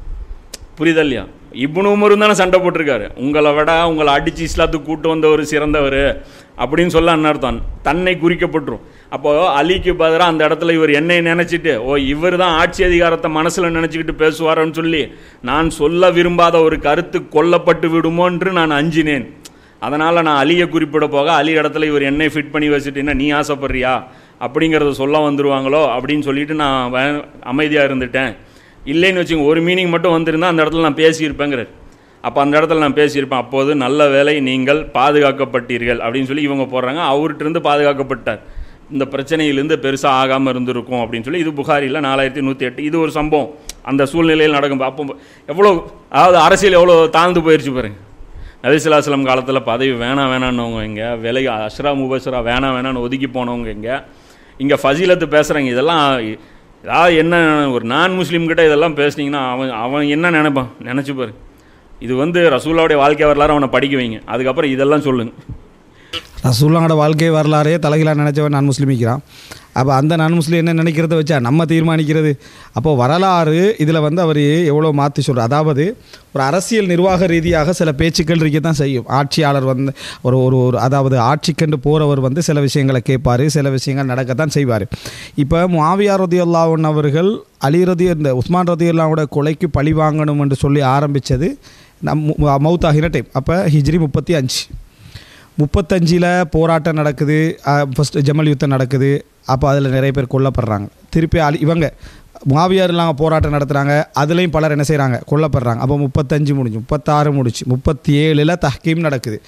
புரியுதா இல்லையா இப்னு உமரும் தானே சண்டை போட்டிருக்காரு உங்களை விட உங்களை அடித்து இஸ்லாத்துக்கு கூட்டு வந்தவர் சிறந்தவர் அப்படின்னு சொல்ல அர்த்தம் தன்னை குறிக்கப்பட்டுரும் அப்போ அலிக்கு பதிலாக அந்த இடத்துல இவர் என்னை நினச்சிட்டு ஓ இவர் தான் ஆட்சி அதிகாரத்தை மனசில் நினச்சிக்கிட்டு பேசுவாருன்னு சொல்லி நான் சொல்ல விரும்பாத ஒரு கருத்து கொல்லப்பட்டு விடுமோன்று நான் அஞ்சினேன் அதனால் நான் அலியை குறிப்பிட போக அலி இடத்துல இவர் என்னை ஃபிட் பண்ணி வச்சுட்டீங்கன்னா நீ ஆசைப்படுறியா அப்படிங்கிறத சொல்ல வந்துருவாங்களோ அப்படின்னு சொல்லிட்டு நான் வே- அமைதியாக இருந்துட்டேன் இல்லைன்னு வச்சுங்க ஒரு மீனிங் மட்டும் வந்திருந்தா அந்த இடத்துல நான் பேசியிருப்பேங்கிறார் அப்போ அந்த இடத்துல நான் பேசியிருப்பேன் அப்போது நல்ல வேலை நீங்கள் பாதுகாக்கப்பட்டீர்கள் அப்படின்னு சொல்லி இவங்க போடுறாங்க அவர்கிட்ட இருந்து பாதுகாக்கப்பட்டார் இந்த பிரச்சனையிலேருந்து பெருசாக ஆகாமல் இருந்திருக்கும் அப்படின்னு சொல்லி இது புகாரியில் நாலாயிரத்தி நூற்றி எட்டு இது ஒரு சம்பவம் அந்த சூழ்நிலையில் நடக்கும் அப்போ எவ்வளோ அதாவது அரசியல் எவ்வளோ தாழ்ந்து போயிடுச்சு பாருங்க நபிசுல்லாஸ்லம் காலத்தில் பதவி வேணாம் வேணான்னவங்க இங்கே விலை அஷ்ரா முபஸ்ரா வேணாம் வேணான்னு ஒதுக்கி போனவங்க இங்கே இங்கே ஃபசீலத்து பேசுகிறாங்க இதெல்லாம் ஏதாவது என்ன ஒரு நான் முஸ்லீம் கிட்ட இதெல்லாம் பேசுனீங்கன்னா அவன் அவன் என்ன நினைப்பான் நினச்சி பாரு இது வந்து ரசூலாவுடைய வாழ்க்கை வரலாறு அவனை படிக்க வைங்க அதுக்கப்புறம் இதெல்லாம் சொல்லுங்க
ரசூல்லாவோட வாழ்க்கை வரலாறே தலைகளாக நினச்சவன் நான் முஸ்லீமிக்கிறான் அப்போ அந்த நான் முஸ்லீம் என்ன நினைக்கிறத வச்சா நம்ம தீர்மானிக்கிறது அப்போ வரலாறு இதில் வந்து அவர் எவ்வளோ மாற்றி சொல்கிறார் அதாவது ஒரு அரசியல் நிர்வாக ரீதியாக சில பேச்சுக்கள் இருக்க தான் செய்யும் ஆட்சியாளர் வந்து ஒரு ஒரு ஒரு அதாவது ஆட்சிக்கண்டு போகிறவர் வந்து சில விஷயங்களை கேட்பார் சில விஷயங்கள் நடக்கத்தான் செய்வார் இப்போ முஆவியா ரதியுல்லாவன் அவர்கள் அலி ரதி இந்த உஸ்மான் ரதியுல்லாவோட கொலைக்கு பழி வாங்கணும் என்று சொல்லி ஆரம்பித்தது நம் மவுத்தாகின டைம் அப்போ ஹிஜ்ரி முப்பத்தி அஞ்சு முப்பத்தஞ்சில் போராட்டம் நடக்குது ஃபஸ்ட்டு ஜமல் யுத்தம் நடக்குது அப்போ அதில் நிறைய பேர் கொல்லப்படுறாங்க திருப்பி அலி இவங்க மாவியார்லாம் போராட்டம் நடத்துகிறாங்க அதுலேயும் பலர் என்ன செய்கிறாங்க கொல்லப்படுறாங்க அப்போ முப்பத்தஞ்சு முடிஞ்சு முப்பத்தாறு முடிச்சு முப்பத்தி ஏழில் தஹ்கீம் நடக்குது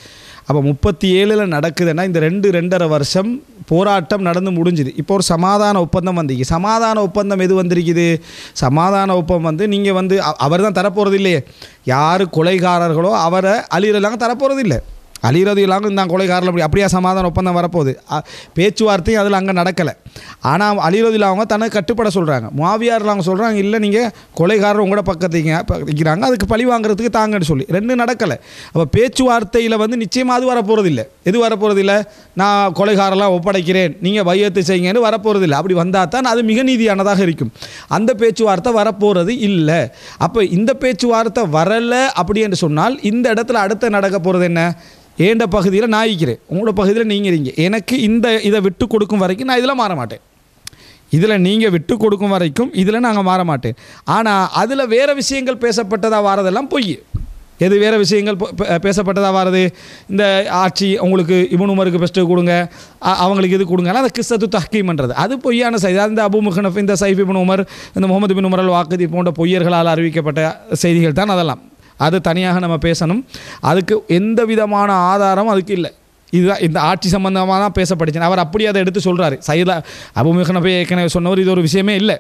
அப்போ முப்பத்தி ஏழில் நடக்குதுன்னா இந்த ரெண்டு ரெண்டரை வருஷம் போராட்டம் நடந்து முடிஞ்சுது இப்போ ஒரு சமாதான ஒப்பந்தம் வந்தீங்க சமாதான ஒப்பந்தம் எது வந்திருக்குது சமாதான ஒப்பந்தம் வந்து நீங்கள் வந்து அவர் தான் தரப்போகிறது இல்லையே யார் கொலைகாரர்களோ அவரை அழியிறலாங்க தரப்போகிறது இல்லை அழிகிறது இல்லாமல் நான் கொலைகாரில் அப்படி அப்படியா சமாதான ஒப்பந்தம் வரப்போகுது அ- பேச்சுவார்த்தையும் அதில் அங்கே நடக்கலை ஆனால் அழிகிறது அவங்க தன்னை கட்டுப்பட சொல்கிறாங்க மாவியாரில் அவங்க சொல்கிறாங்க இல்லை நீங்கள் கொலைகாரர் உங்களோட பக்கத்துக்கு வைக்கிறாங்க அதுக்கு பழி வாங்குறதுக்கு தாங்கன்னு சொல்லி ரெண்டும் நடக்கலை அப்போ பேச்சுவார்த்தையில் வந்து நிச்சயமாக அது வரப்போகிறது இல்லை எது வரப்போகிறது இல்லை நான் கொலைகாரெல்லாம் ஒப்படைக்கிறேன் நீங்கள் வையத்து செய்யுங்கன்னு வரப்போகிறது இல்லை அப்படி வந்தால் தான் அது மிக நீதியானதாக இருக்கும் அந்த பேச்சுவார்த்தை வரப்போகிறது இல்லை அப்போ இந்த பேச்சுவார்த்தை வரலை அப்படி என்று சொன்னால் இந்த இடத்துல அடுத்து நடக்க போகிறது என்ன ஏண்ட பகுதியில் நான் இருக்கிறேன் உங்களோட பகுதியில் நீங்கள் இருங்க எனக்கு இந்த இதை விட்டு கொடுக்கும் வரைக்கும் நான் இதில் மாற மாட்டேன் இதில் நீங்கள் விட்டு கொடுக்கும் வரைக்கும் இதில் நாங்கள் மாற மாட்டேன் ஆனால் அதில் வேறு விஷயங்கள் பேசப்பட்டதாக வாரதெல்லாம் பொய் எது வேறு விஷயங்கள் பே- பே- பேசப்பட்டதாக வாரது இந்த ஆட்சி உங்களுக்கு இவனு உமருக்கு பெஸ்ட்டு கொடுங்க அ- அவங்களுக்கு இது கொடுங்க அதை கிஸ்ஸத்து தஹ்கீம் பண்ணுறது அது பொய்யான செய்தி அது இந்த அபு முஹனஃப் இந்த சைஃப் இபின் உமர் இந்த முகமது பின் உமர் அல் வாக்குதி போன்ற பொய்யர்களால் அறிவிக்கப்பட்ட செய்திகள் தான் அதெல்லாம் அது தனியாக நம்ம பேசணும் அதுக்கு எந்த விதமான ஆதாரம் அதுக்கு இல்லை இதுதான் இந்த ஆட்சி சம்பந்தமாக தான் பேசப்பட்டுச்சு அவர் அப்படி அதை எடுத்து சொல்கிறாரு சைதா அபுமுகனை போய் ஏற்கனவே சொன்னவர் இது ஒரு விஷயமே இல்லை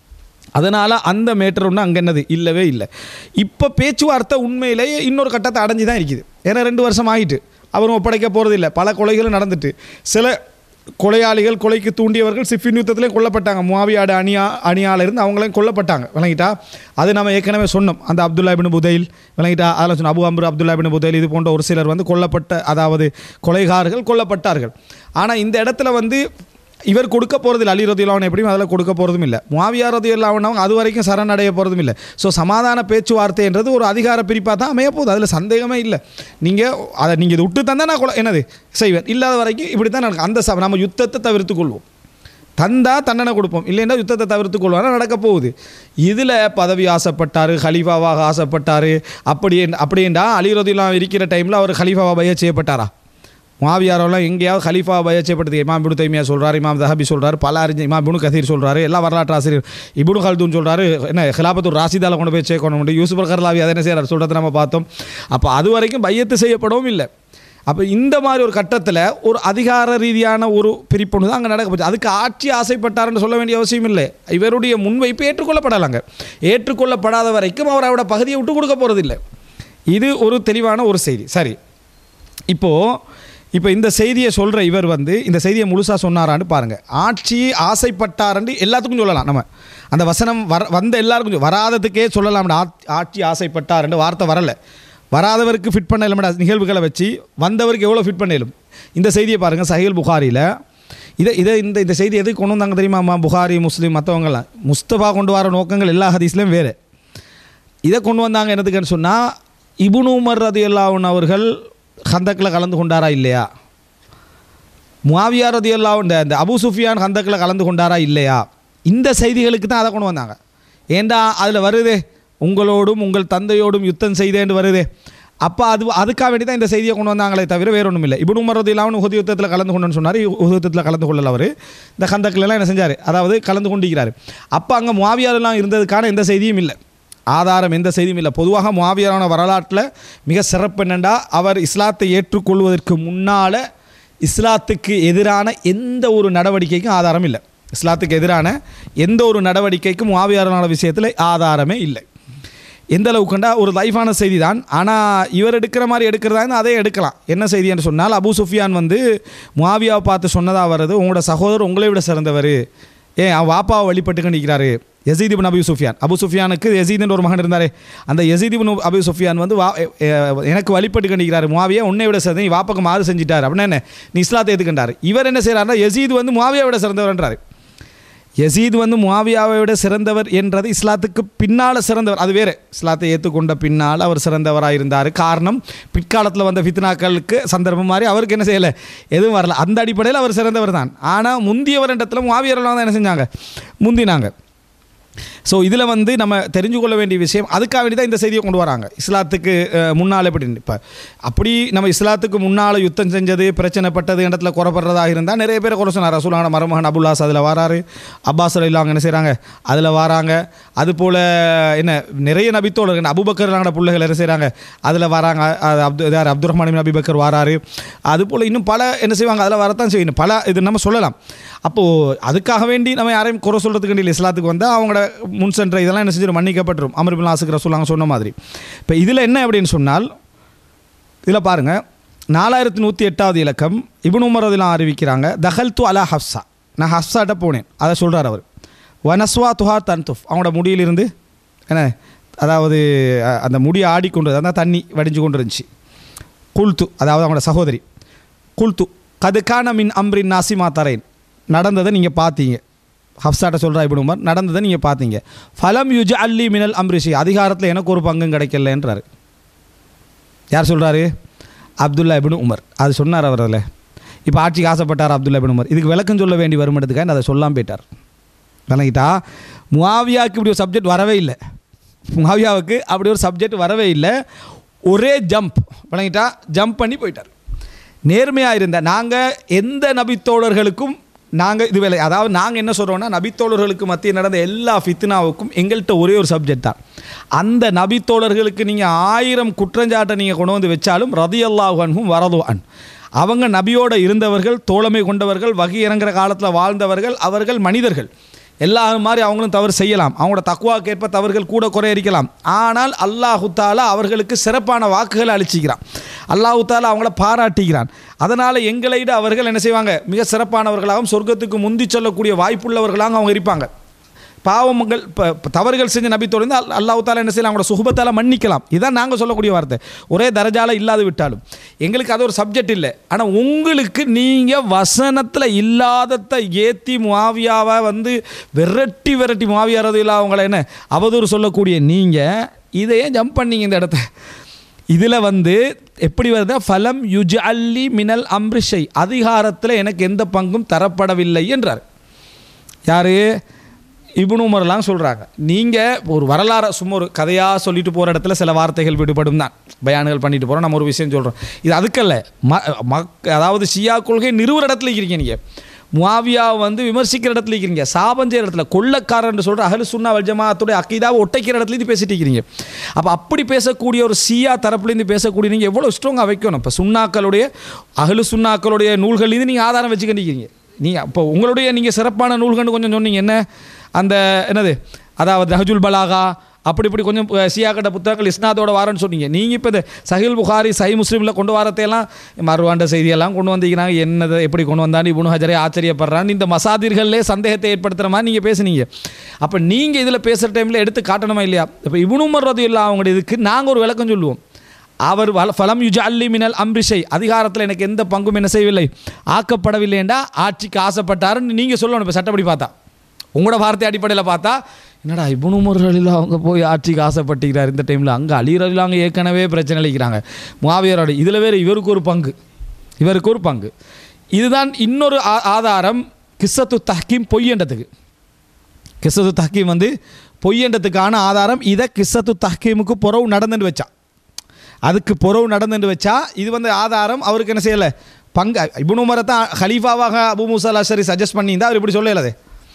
அதனால் அந்த மேட்டர் ஒன்று அங்கே என்னது இல்லவே இல்லை இப்போ பேச்சுவார்த்தை உண்மையிலேயே இன்னொரு கட்டத்தை அடைஞ்சு தான் இருக்குது ஏன்னா ரெண்டு வருஷம் ஆகிட்டு அவரும் ஒப்படைக்க போகிறது இல்லை பல கொலைகளும் நடந்துட்டு சில கொலையாளிகள் கொலைக்கு தூண்டியவர்கள் சிஃபின் யுத்தத்திலே கொல்லப்பட்டாங்க முவாவியாடு அணியா அணியால இருந்து அவங்களையும் கொல்லப்பட்டாங்க விளங்கிட்டா அது நம்ம ஏற்கனவே சொன்னோம் அந்த அப்துல்லா பின் புதைல் விளங்கிட்டா அதில் சொன்ன அபு அம்ரு அப்துல்லா பின் புதைல் இது போன்ற ஒரு சிலர் வந்து கொல்லப்பட்ட அதாவது கொலைகாரர்கள் கொல்லப்பட்டார்கள் ஆனால் இந்த இடத்துல வந்து இவர் கொடுக்க போகிறதில்ல அலி ரதி இல்லாவன் எப்படியும் அதில் கொடுக்க போகிறதும் இல்லை முவாவியா ரதி இல்லாவனவங்க அது வரைக்கும் சரணடைய போகிறதும் இல்லை ஸோ சமாதான பேச்சுவார்த்தைன்றது ஒரு அதிகார பிரிப்பாக தான் அமைய போகுது அதில் சந்தேகமே இல்லை நீங்கள் அதை நீங்கள் இது விட்டு தந்தால் நான் கொலை என்னது செய்வேன் இல்லாத வரைக்கும் இப்படி தான் நடக்கும் அந்த ச நம்ம யுத்தத்தை தவிர்த்து கொள்வோம் தந்தா தண்டனை கொடுப்போம் இல்லைன்னா யுத்தத்தை தவிர்த்து கொள்வானா நடக்க போகுது இதில் பதவி ஆசைப்பட்டார் ஹலீஃபாவாக ஆசைப்பட்டார் அப்படி அப்படின்றா அலிரதிலாம் இருக்கிற டைமில் அவர் ஹலீஃபாவா பைய செய்யப்பட்டாரா மாவியாரெல்லாம் எங்கேயாவது ஹலீஃபா பைய செய்யப்பட்டது இமாம் இபுனு தைமியா சொல்கிறார் இமாம் தஹபி சொல்கிறார் பல அறிஞர் இமாம் இபுனு கதீர் சொல்கிறாரு எல்லா வரலாற்று ஆசிரியர் இபுனு ஹல்தூன் சொல்கிறாரு என்ன ஹிலாபத்தூர் ராசிதால கொண்டு போய் சேர்க்கணும் யூசுப் கர்லாவி அதை என்ன செய்கிறார் சொல்கிறத நம்ம பார்த்தோம் அப்போ அது வரைக்கும் பையத்து செய்யப்படவும் இல்லை அப்போ இந்த மாதிரி ஒரு கட்டத்தில் ஒரு அதிகார ரீதியான ஒரு பிரிப்பொண்ணு தான் அங்கே நடக்க போச்சு அதுக்கு ஆட்சி ஆசைப்பட்டாருன்னு சொல்ல வேண்டிய அவசியம் இல்லை இவருடைய முன்வைப்பு ஏற்றுக்கொள்ளப்படலாங்க ஏற்றுக்கொள்ளப்படாத வரைக்கும் அவர் அவரோட பகுதியை விட்டு கொடுக்க போகிறதில்லை இது ஒரு தெளிவான ஒரு செய்தி சரி இப்போது இப்போ இந்த செய்தியை சொல்கிற இவர் வந்து இந்த செய்தியை முழுசாக சொன்னாரான்னு பாருங்கள் ஆட்சி ஆசைப்பட்டாருன்னு எல்லாத்துக்கும் சொல்லலாம் நம்ம அந்த வசனம் வர வந்த எல்லாருக்கும் சொல்ல- வராததுக்கே சொல்லலாம் ஆட்சி ஆசைப்பட்டாருன்னு வார்த்தை வரலை வராதவருக்கு ஃபிட் பண்ண இல்லாம நிகழ்வுகளை வச்சு வந்தவருக்கு எவ்வளோ ஃபிட் பண்ணிடும் இந்த செய்தியை பாருங்கள் சஹீல் புகாரியில் இதை இதை இந்த இந்த செய்தி எதுக்கு கொண்டு வந்தாங்க தெரியுமாம்மா புகாரி முஸ்லீம் மற்றவங்கலாம் முஸ்தபா கொண்டு வர நோக்கங்கள் எல்லா ஹதீஸ்லையும் வேறு இதை கொண்டு வந்தாங்க என்னதுக்குன்னு சொன்னால் இபுனு உமர் ரதி அவர்கள் ஹந்தக்கில் கலந்து கொண்டாரா இல்லையா முவாவியா ரதி இந்த இந்த அபு சுஃபியான் ஹந்தக்கில் கலந்து கொண்டாரா இல்லையா இந்த செய்திகளுக்கு தான் அதை கொண்டு வந்தாங்க ஏண்டா அதில் வருதே உங்களோடும் உங்கள் தந்தையோடும் யுத்தம் செய்தேன்னு வருதே அப்போ அது அதுக்காக வேண்டி தான் இந்த செய்தியை கொண்டு வந்தாங்களே தவிர வேற ஒன்றும் இல்லை இபுனு உமர் ரதி இல்லாமல் உஹது யுத்தத்தில் கலந்து கொண்டுன்னு சொன்னார் உஹது யுத்தத்தில் கலந்து கொள்ளல அவர் இந்த ஹந்தக்கிலலாம் என்ன செஞ்சார் அதாவது கலந்து கொண்டிருக்கிறார் அப்போ அங்கே முவாவியாரெல்லாம் இருந்ததுக்கான எந்த செய்தியும் இல்லை ஆதாரம் எந்த செய்தியும் இல்லை பொதுவாக முவாவியரான வரலாற்றில் மிக சிறப்பு என்னென்னா அவர் இஸ்லாத்தை ஏற்றுக்கொள்வதற்கு முன்னால் இஸ்லாத்துக்கு எதிரான எந்த ஒரு நடவடிக்கைக்கும் ஆதாரம் இல்லை இஸ்லாத்துக்கு எதிரான எந்த ஒரு நடவடிக்கைக்கும் முவாவியாரான விஷயத்தில் ஆதாரமே இல்லை எந்த அளவுக்குண்டா ஒரு லைஃபான செய்தி தான் ஆனால் இவர் எடுக்கிற மாதிரி எடுக்கிறதா இருந்தால் அதே எடுக்கலாம் என்ன செய்தி என்று சொன்னால் அபு சுஃபியான் வந்து முவாவியாவை பார்த்து சொன்னதாக வருது உங்களோட சகோதரர் உங்களை விட சிறந்தவர் ஏன் அவன் வாப்பாவை வழிபட்டுக்க நிற்கிறாரு யசீத் இப்னு அபி சுஃபியான் அபு சுஃபியானுக்கு யசீத்னு ஒரு மகன் இருந்தாரே அந்த யசீத் இப்னு அபி சுஃபியான் வந்து வா எ- எ- எனக்கு வழிபட்டு கண்டிக்கிறாரு முவாவியா உன்னை விட சிறந்த நீ வாப்பாக்கு மாறு செஞ்சிட்டார் அப்படின்னா என்ன நீ இஸ்லாத்தை ஏற்றுக்கின்றார் இவர் என்ன செய்கிறாருன்னா யசீத் வந்து முவாவியா விட சிறந்தவர்ன்றாரு யசீத் வந்து முவாவியாவை விட சிறந்தவர் என்றது இஸ்லாத்துக்கு பின்னால் சிறந்தவர் அது வேறு இஸ்லாத்தை ஏற்றுக்கொண்ட பின்னால் அவர் சிறந்தவராக இருந்தார் காரணம் பிற்காலத்தில் வந்த ஃபித்னாக்களுக்கு சந்தர்ப்பம் மாதிரி அவருக்கு என்ன செய்யலை எதுவும் வரல அந்த அடிப்படையில் அவர் சிறந்தவர் தான் ஆனால் முந்தியவர் இடத்துல முவாவியரெல்லாம் தான் என்ன செஞ்சாங்க முந்தினாங்க ஸோ இதில் வந்து நம்ம தெரிஞ்சு கொள்ள வேண்டிய விஷயம் அதுக்காக வேண்டி தான் இந்த செய்தியை கொண்டு வராங்க இஸ்லாத்துக்கு அஹ், முன்னால் எப்படி இப்போ அப்படி நம்ம இஸ்லாத்துக்கு முன்னால் யுத்தம் செஞ்சது பிரச்சனைப்பட்டது இடத்துல குறைப்படுறதாக இருந்தால் நிறைய பேர் குறை சொன்னார் ரசூலான மருமகன் அபுல்லாஸ் அதில் வராரு அப்பாஸ் அலிலாங்க என்ன செய்கிறாங்க அதில் வராங்க அதுபோல் என்ன நிறைய நபித்தோழர்கள் அபுபக்கர்லான பிள்ளைகள் என்ன செய்கிறாங்க அதில் வராங்க அது அப்து யார் அப்துல் ரஹ்மான் அபிபக்கர் வராரு அதுபோல் இன்னும் பல என்ன செய்வாங்க அதில் வரத்தான் செய்யணும் பல இது நம்ம சொல்லலாம் அப்போது அதுக்காக வேண்டி நம்ம யாரையும் குறை சொல்கிறதுக்கு வேண்டிய இஸ்லாத்துக்கு வந்தால் அவங்களோட முன் சென்ற இதெல்லாம் என்ன செஞ்சிடும் மன்னிக்கப்பட்டுரும் அமர்பின் ஆசுக்கு ரசூலாங்க சொன்ன மாதிரி இப்போ இதில் என்ன அப்படின்னு சொன்னால் இதில் பாருங்கள் நாலாயிரத்தி நூற்றி எட்டாவது இலக்கம் இப்னு உமர் அதெல்லாம் அறிவிக்கிறாங்க தஹல் து அலா ஹப்சா நான் ஹப்சாட்ட போனேன் அதை சொல்கிறார் அவர் வனஸ்வா துஹா தன்துஃப் அவங்களோட முடியிலிருந்து என்ன அதாவது அஹ், அந்த முடியை ஆடிக்கொண்டு அந்த தண்ணி வடிஞ்சு கொண்டு இருந்துச்சு குல்து அதாவது அவங்களோட சகோதரி குல்து கதுக்கான மின் அம்ரின் நாசிமா தரேன் நடந்ததை நீங்கள் பார்த்தீங்க ஹப்சாட்ட சொல்கிறா இப்படி உமர் நடந்ததை நீங்கள் பார்த்தீங்க ஃபலம் யுஜ் அல்லி மினல் அம்ரிஷி அதிகாரத்தில் எனக்கு ஒரு பங்கும் கிடைக்கலன்றாரு யார் சொல்கிறாரு அப்துல்லா இபின் உமர் அது சொன்னார் அவர் அதில் இப்போ ஆட்சிக்கு ஆசைப்பட்டார் அப்துல்லா இபின் உமர் இதுக்கு விளக்கம் சொல்ல வேண்டி வருமானதுக்காக அதை சொல்லாமல் போயிட்டார் விளங்கிட்டா முவாவியாவுக்கு இப்படி ஒரு சப்ஜெக்ட் வரவே இல்லை முவாவியாவுக்கு அப்படி ஒரு சப்ஜெக்ட் வரவே இல்லை ஒரே ஜம்ப் விளங்கிட்டா ஜம்ப் பண்ணி போயிட்டார் நேர்மையாக இருந்த நாங்கள் எந்த நபித்தோழர்களுக்கும் நாங்கள் இது வேலை அதாவது நாங்கள் என்ன சொல்கிறோம்னா நபித்தோழர்களுக்கு மத்திய நடந்த எல்லா ஃபித்னாவுக்கும் எங்கள்கிட்ட ஒரே ஒரு சப்ஜெக்ட் தான் அந்த நபித்தோழர்களுக்கு நீங்கள் ஆயிரம் குற்றஞ்சாட்டை நீங்கள் கொண்டு வந்து வச்சாலும் ரதி அல்லாஹன்ஹும் வரது அன் அவங்க நபியோட இருந்தவர்கள் தோழமை கொண்டவர்கள் வகை இறங்குற காலத்தில் வாழ்ந்தவர்கள் அவர்கள் மனிதர்கள் எல்லாரும் மாதிரி அவங்களும் தவறு செய்யலாம் அவங்களோட தக்குவாக்கு ஏற்ப தவறுகள் கூட குறை இருக்கலாம் ஆனால் அல்லாஹு தாலா அவர்களுக்கு சிறப்பான வாக்குகளை அளிச்சிக்கிறான் அல்லாஹு தாலா அவங்கள பாராட்டுகிறான் அதனால் எங்களை விட அவர்கள் என்ன செய்வாங்க மிக சிறப்பானவர்களாகவும் சொர்க்கத்துக்கு முந்தி சொல்லக்கூடிய வாய்ப்புள்ளவர்களாகவும் அவங்க இருப்பாங்க பாவங்கள் ப- ப- தவறுகள் செஞ்ச நபி தொடர்ந்து அல்லாஹு தாலா என்ன செய்யலாம் அவங்களோட சுகபத்தால் மன்னிக்கலாம் இதான் நாங்கள் சொல்லக்கூடிய வார்த்தை ஒரே தரஜால இல்லாது விட்டாலும் எங்களுக்கு அது ஒரு சப்ஜெக்ட் இல்லை ஆனால் உங்களுக்கு நீங்கள் வசனத்தில் இல்லாததை ஏற்றி முவாவியாவை வந்து விரட்டி விரட்டி முவாவியாரது இல்லை அவங்கள என்ன அவதூறு சொல்லக்கூடிய நீங்கள் இதையே ஜம்ப் பண்ணீங்க இந்த இடத்த இதில் வந்து எப்படி வருது ஃபலம் யுஜ் அல்லி மினல் அம்ரிஷை அதிகாரத்தில் எனக்கு எந்த பங்கும் தரப்படவில்லை என்றார் யார் இப்னு உமர்லாம் சொல்கிறாங்க நீங்கள் ஒரு வரலாறை சும்மா ஒரு கதையாக சொல்லிட்டு போகிற இடத்துல சில வார்த்தைகள் விடுபடும் தான் பயானுகள் பண்ணிட்டு போகிறோம் நம்ம ஒரு விஷயம் சொல்கிறோம் இது அதுக்கல்ல ம மக் அதாவது ஷியா கொள்கை நிறுவன இடத்துல இருக்கிறீங்க நீங்கள் முவாவியா வந்து விமர்சிக்கிற இடத்துல இருக்கிறீங்க சாபஞ்செய்கிற இடத்துல கொள்ளக்காரன் சொல்கிற அகலு சுன்னா வல் ஜமாத்துடைய அக்கீதாவை ஒட்டைக்கிற இடத்துல இருந்து பேசிட்டு இருக்கிறீங்க அப்போ அப்படி பேசக்கூடிய ஒரு சியா தரப்புலேருந்து பேசக்கூடிய நீங்கள் எவ்வளோ ஸ்ட்ராங்காக வைக்கணும் இப்போ சுண்ணாக்களுடைய அகலு சுண்ணாக்களுடைய நூல்கள்லேருந்து நீங்கள் ஆதாரம் வச்சுக்கிட்டீங்க நீங்கள் இப்போ உங்களுடைய நீங்கள் சிறப்பான நூல்கள்னு கொஞ்சம் சொன்னீங்க என்ன அந்த என்னது அதாவது ரஹஜுல் பலாகா அப்படி இப்படி கொஞ்சம் அஹ், சியாக்கட்ட புத்தகங்கள் இஸ்னாதோட வாரன்னு சொன்னீங்க நீங்கள் இப்போ இந்த சஹில் புகாரி சஹி முஸ்லீமில் கொண்டு வரத்தையெல்லாம் மறுவாண்ட செய்தியெல்லாம் கொண்டு வந்தீங்கன்னா என்னதை எப்படி கொண்டு வந்தான்னு இபுனு ஹஜரே ஆச்சரியப்படுறான்னு இந்த மசாதிர்கள்லே சந்தேகத்தை ஏற்படுத்துகிற மாதிரி நீங்கள் பேசுனீங்க அப்போ நீங்கள் இதில் பேசுகிற டைமில் எடுத்து காட்டணுமா இல்லையா இப்போ இபுனு உமர் ரதி இல்லா அவங்களுடைய இதுக்கு நாங்கள் ஒரு விளக்கம் சொல்லுவோம் அவர் வல ஃபலம் யுஜ அல்லி மினல் அம்ரிஷை அதிகாரத்தில் எனக்கு எந்த பங்கும் என்ன செய்யவில்லை ஆக்கப்படவில்லை என்றா ஆட்சிக்கு ஆசைப்பட்டாருன்னு நீங்கள் சொல்லணும் இப்போ சட்டப்படி பார்த்தா உங்களோட வார்த்தை அடிப்படையில் பார்த்தா என்னடா இபுனு முறையில் அவங்க போய் ஆட்சிக்கு ஆசைப்பட்டுக்கிறார் இந்த டைமில் அங்கே அலிரலில் அவங்க ஏற்கனவே பிரச்சனை அளிக்கிறாங்க முவாவியரோட இதில் வேறு இவருக்கு ஒரு பங்கு இவருக்கு ஒரு பங்கு இதுதான் இன்னொரு ஆ- ஆதாரம் கிஸ்ஸத்து தஹ்கீம் பொய்யன்றதுக்கு கிஸ்ஸத்து தஹ்கீம் வந்து பொய்யன்றதுக்கான ஆதாரம் இதை கிஸ்ஸத்து தஹ்கீமுக்கு புறவு நடந்துட்டு வச்சான் அதுக்கு புறவு நடந்துட்டு வச்சா இது வந்து ஆதாரம் அவருக்கு என்ன செய்யலை பங்கு இபுனு உமரை தான் ஹலீஃபாவாக அபு மூசா அஷரி சஜஸ்ட் பண்ணியிருந்தா அவர் இப்படி சொல்லலாது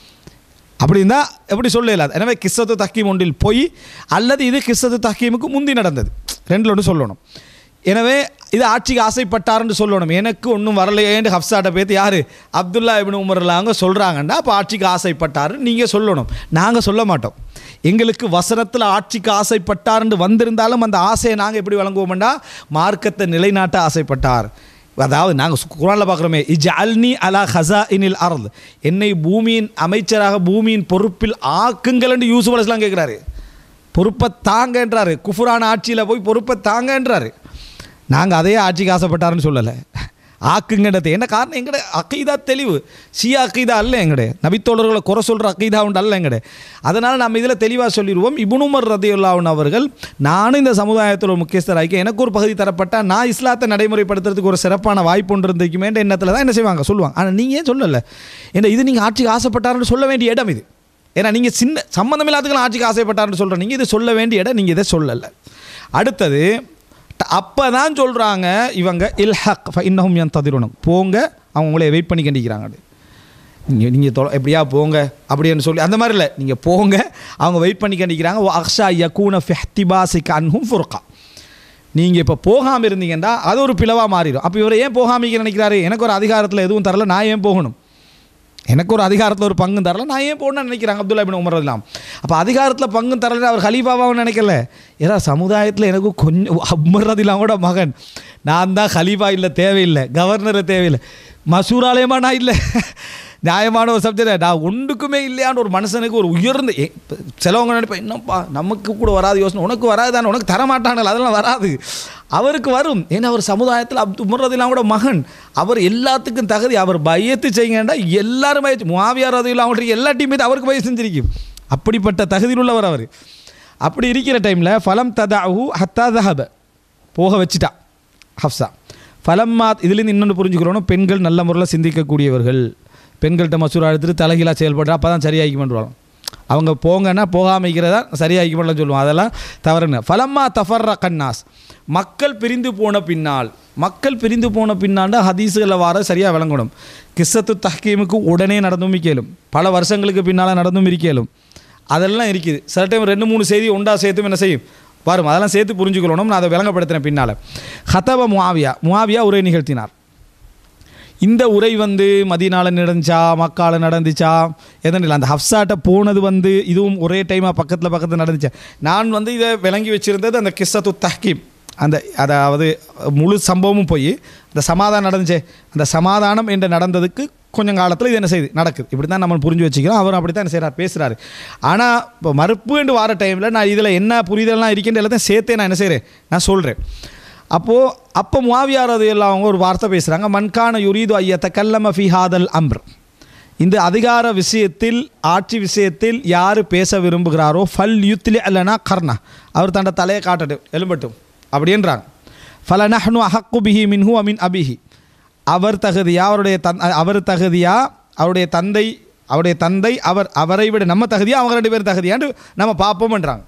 அப்படி இருந்தால் எப்படி சொல்ல இயலாது எனவே கிஸ்ஸத்து தக்கீம் ஒன்றில் போய் அல்லது இது கிஸ்ஸத்து தக்கீமுக்கு முந்தி நடந்தது ரெண்டில் ஒன்று சொல்லணும் எனவே இது ஆட்சிக்கு ஆசைப்பட்டாருன்னு சொல்லணும் எனக்கு ஒன்றும் வரலையேன்னு ஹப்சாட்ட பேத்து யார் அப்துல்லா இபின் உமர்லாங்க சொல்கிறாங்கன்னா அப்போ ஆட்சிக்கு ஆசைப்பட்டாருன்னு நீங்கள் சொல்லணும் நாங்கள் சொல்ல மாட்டோம் எங்களுக்கு வசனத்தில் ஆட்சிக்கு ஆசைப்பட்டாருன்னு வந்திருந்தாலும் அந்த ஆசையை நாங்கள் எப்படி வழங்குவோம்னா மார்க்கத்தை நிலைநாட்ட ஆசைப்பட்டார் அதாவது நாங்கள் குரானில் பார்க்குறோமே இஜ் அல்னி அலா ஹசா இனில் அருள் என்னை பூமியின் அமைச்சராக பூமியின் பொறுப்பில் ஆக்குங்கள்னு யூசுப் அலிஸ்லாம் கேட்குறாரு பொறுப்பை தாங்கன்றாரு குஃபுரான ஆட்சியில் போய் பொறுப்பை தாங்கன்றாரு நாங்கள் அதே ஆட்சிக்கு ஆசைப்பட்டாருன்னு சொல்லலை ஆக்குங்கன்றது என்ன காரணம் எங்கட அக்கீதா தெளிவு ஷியா அக்கீதா அல்ல எங்கட நபித்தோழர்களை குறை சொல்கிற அக்கீதா உண்டு அல்ல எங்கட அதனால் நம்ம இதில் தெளிவாக சொல்லிடுவோம் இபுனுமர் ரதியுல்லாவின் அவர்கள் நானும் இந்த சமுதாயத்தில் ஒரு முக்கியஸ்தராக்கி எனக்கு ஒரு பகுதி தரப்பட்டா நான் இஸ்லாத்தை நடைமுறைப்படுத்துறதுக்கு ஒரு சிறப்பான வாய்ப்பு ஒன்று இருந்துக்குமேன்ற எண்ணத்தில் தான் என்ன செய்வாங்க சொல்லுவாங்க ஆனால் நீங்கள் ஏன் சொல்லலை ஏன்னா இது நீங்கள் ஆட்சிக்கு ஆசைப்பட்டாருன்னு சொல்ல வேண்டிய இடம் இது ஏன்னா நீங்கள் சின்ன சம்மந்தம் இல்லாததுக்கெல்லாம் ஆட்சிக்கு ஆசைப்பட்டார்னு சொல்கிறேன் நீங்கள் இதை சொல்ல வேண்டிய இடம் நீங்கள் இதை சொல்லலை அடுத்தது அப்போ தான் சொல்கிறாங்க இவங்க இல்ஹக் இன்னஹும் என் ததிரணும் போங்க அவங்க உங்களை வெயிட் பண்ணி கண்டிக்கிறாங்க நீங்கள் நீங்கள் தொ எப்படியா போங்க அப்படின்னு சொல்லி அந்த மாதிரி இல்லை நீங்கள் போங்க அவங்க வெயிட் பண்ணி கண்டிக்கிறாங்க "வ அக்ஷா யகூன ஃபெஹ்திபாசிக் அன்ஹும் ஃபுர்கா நீங்கள் இப்போ போகாமல் இருந்தீங்கன்னா அது ஒரு பிளவாக மாறிடும் அப்போ இவர் ஏன் போகாமிக்க நினைக்கிறாரு எனக்கு ஒரு அதிகாரத்தில் எதுவும் தரல நான் ஏன் போகணும் எனக்கு ஒரு அதிகாரத்தில் ஒரு பங்கும் தரல நான் ஏன் போகணும்னு நினைக்கிறாங்க அப்துல்லா பின் உமர் இல்லாம் அப்போ அதிகாரத்தில் பங்கும் தரல அவர் ஹலீஃபாவாகவும் நினைக்கல ஏன்னா சமுதாயத்தில் எனக்கு கொஞ்சம் உமர் ரதிலாம் கூட மகன் நான் தான் ஹலீஃபா இல்லை தேவையில்லை கவர்னரை தேவையில்லை மசூராலயமா நான் இல்லை நியாயமான ஒரு சப்ஜெக்ட் நான் ஒன்றுக்குமே இல்லையான்னு ஒரு மனுஷனுக்கு ஒரு உயர்ந்த ஏ, இப்ப சிலவங்க நினைப்பேன் என்னப்பா நமக்கு கூட வராது யோசனை உனக்கு வராது தானே உனக்கு தரமாட்டானல் அதெல்லாம் வராது அவருக்கு வரும் ஏன்னா அவர் சமுதாயத்தில் அப்து உமர்றதுலாம் கூட மகன் அவர் எல்லாத்துக்கும் தகுதி அவர் பயத்து செய்யுங்கண்டா எல்லாரும் பயத்து முவாவியார் ரதையில் அவங்களுக்கு எல்லா டீம் அவருக்கு பய செஞ்சிருக்கும் அப்படிப்பட்ட தகுதியில் உள்ளவர் அவர் அப்படி இருக்கிற டைமில் ஃபலம் ததாஹு ஹத்தா தஹப போக வச்சுட்டா ஹப்சா ஃபலம்மா இதுலேருந்து இன்னொன்று புரிஞ்சுக்கிறோம் பெண்கள் நல்ல முறையில் சிந்திக்கக்கூடியவர்கள் பெண்கள்கிட்ட மசூரா எடுத்துட்டு தலைகீழாக செயல்படுறா அப்போ தான் சரியாகி பண்ணுவாங்க அவங்க போங்கன்னா போகாமைக்கிறதா சரியாகி பண்ணலாம் சொல்லுவோம் அதெல்லாம் தவறுங்க ஃபலம்மா தஃபர்ர கன்னாஸ் மக்கள் பிரிந்து போன பின்னால் மக்கள் பிரிந்து போன பின்னாண்டா ஹதீஸுகளில் வர சரியாக விளங்கணும் கிஸ்ஸத்து தஹ்கீமுக்கு உடனே நடந்தும் இருக்கலும் பல வருஷங்களுக்கு பின்னால் நடந்தும் இருக்கலும் அதெல்லாம் இருக்குது சில டைம் ரெண்டு மூணு செய்தி உண்டா சேர்த்தும் என்ன செய்யும் வரும் அதெல்லாம் சேர்த்து புரிஞ்சுக்கணும் நான் அதை விளங்கப்படுத்தினேன் பின்னால் ஹதப முஆவியா முஆவியா உரை நிகழ்த்தினார் இந்த உரை வந்து மதினால நடந்துச்சா மக்கால நடந்துச்சா எதனில் இல்லை அந்த ஹப்சாட்ட போனது வந்து இதுவும் ஒரே டைமாக பக்கத்தில் பக்கத்தில் நடந்துச்சா நான் வந்து இதை விளங்கி வச்சிருந்தது அந்த கிஸ்ஸத்து தஹ்கீம் அந்த அதாவது முழு சம்பவமும் போய் அந்த சமாதானம் நடந்துச்சே அந்த சமாதானம் என்று நடந்ததுக்கு கொஞ்சம் காலத்தில் இது என்ன செய்யுது நடக்குது இப்படி தான் நம்ம புரிஞ்சு வச்சுக்கிறோம் அவர் அப்படி தான் என்ன செய்கிறார் பேசுகிறாரு ஆனால் இப்போ மறுப்பு என்று வார டைமில் நான் இதில் என்ன புரிதல்லாம் இருக்கின்ற எல்லாத்தையும் சேர்த்தே நான் என்ன செய்கிறேன் நான் சொல்கிறேன் அப்போது அப்போ முவாவியார் அது எல்லாம் அவங்க ஒரு வார்த்தை பேசுகிறாங்க மன்கான யுரீது ஐயத்த கல்லம ஃபி ஹாதல் அம்ர் இந்த அதிகார விஷயத்தில் ஆட்சி விஷயத்தில் யார் பேச விரும்புகிறாரோ ஃபல் யுத்லி அல்லனா கர்ணா அவர் தண்ட தலையை காட்டட்டும் எலும்பட்டும் அப்படின்றாங்க ஃபல நஹ்னு அஹக்கு பிஹி மின்ஹு அமின் அபிஹி அவர் தகுதியா அவருடைய தன் அவர் தகுதியா அவருடைய தந்தை அவருடைய தந்தை அவர் அவரை விட நம்ம தகுதியா அவங்க ரெண்டு பேரும் தகுதியான்னு நம்ம பார்ப்போம்ன்றாங்க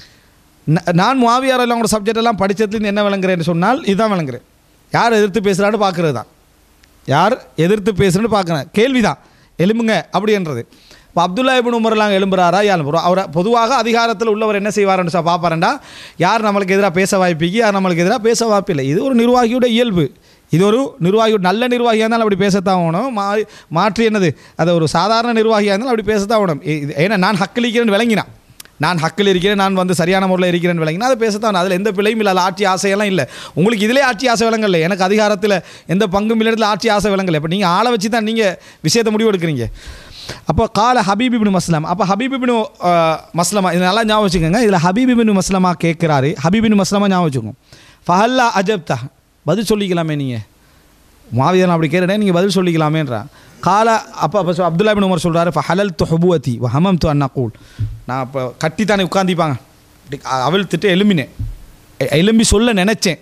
ந- நான் முவாவியார் எல்லாம் கூட சப்ஜெக்ட் எல்லாம் படித்ததுலேருந்து என்ன விளங்குறேன்னு சொன்னால் இதுதான் விளங்குறேன் யார் எதிர்த்து பேசுகிறான்னு பார்க்குறது தான் யார் எதிர்த்து பேசுகிறேன்னு பார்க்குறேன் கேள்வி தான் எலும்புங்க அப்படின்றது இப்போ அப்துல்லா இபின் உமர்லாம் எழும்புறாரா எழும்புறோம் அவரை பொதுவாக அதிகாரத்தில் உள்ளவர் என்ன செய்வாருன்னு சார் பார்ப்பாரண்டா யார் நம்மளுக்கு எதிராக பேச வாய்ப்பிக்கு யார் நம்மளுக்கு எதிராக பேச வாய்ப்பில்லை இது ஒரு நிர்வாகியோட இயல்பு இது ஒரு நிர்வாகி நல்ல நிர்வாகியாக இருந்தாலும் அப்படி பேசத்தான் வேணும் மா மாற்றி என்னது அது ஒரு சாதாரண நிர்வாகியாக இருந்தாலும் அப்படி பேசத்தான் வேணும் இ- இது- ஏன்னா நான் ஹக்களிக்கிறேன்னு விளங்கினான் நான் ஹக்கில் இருக்கிறேன் நான் வந்து சரியான முறையில் இருக்கிறேன்னு விளங்கினா அதை பேசத்தான் அதில் எந்த பிழையும் இல்லை அதில் ஆட்சி ஆசையெல்லாம் இல்லை உங்களுக்கு இதிலே ஆட்சி ஆசை விளங்கல எனக்கு அதிகாரத்தில் எந்த பங்கும் இல்லை இடத்துல ஆட்சி ஆசை விளங்கல இப்போ நீங்கள் ஆளை வச்சு தான் நீங்கள் விஷயத்தை முடிவு எடுக்கிறீங்க அப்போ கால ஹபீப் இப்னு மஸ்லம் அப்போ ஹபீப் இப்னு அஹ், மஸ்லமா இது நல்லா ஞாபகம் வச்சுக்கோங்க இதில் ஹபீப் இப்னு மஸ்லமா கேட்குறாரு ஹபீப் இப்னு மஸ்லமா ஞாபகம் வச்சுக்கோங்க ஃபஹல்லா அஜப்தா பதில் சொல்லிக்கலாமே நீங்கள் மாவியன் அப்படி கேட்டேன் நீங்கள் பதில் சொல்லிக்கலாமேன்றான் கால அப்போ அப்போ சொ- அப்துல்லா பின் உமர் சொல்கிறாரு ஹலல் து ஹபுவதி வ ஹமம் து அண்ணா கூல் நான் இப்போ கட்டி தானே உட்காந்திப்பாங்க இப்படி அ- அவிழ்த்துட்டு எலும்பினேன் எ- எலும்பி சொல்ல நினச்சேன்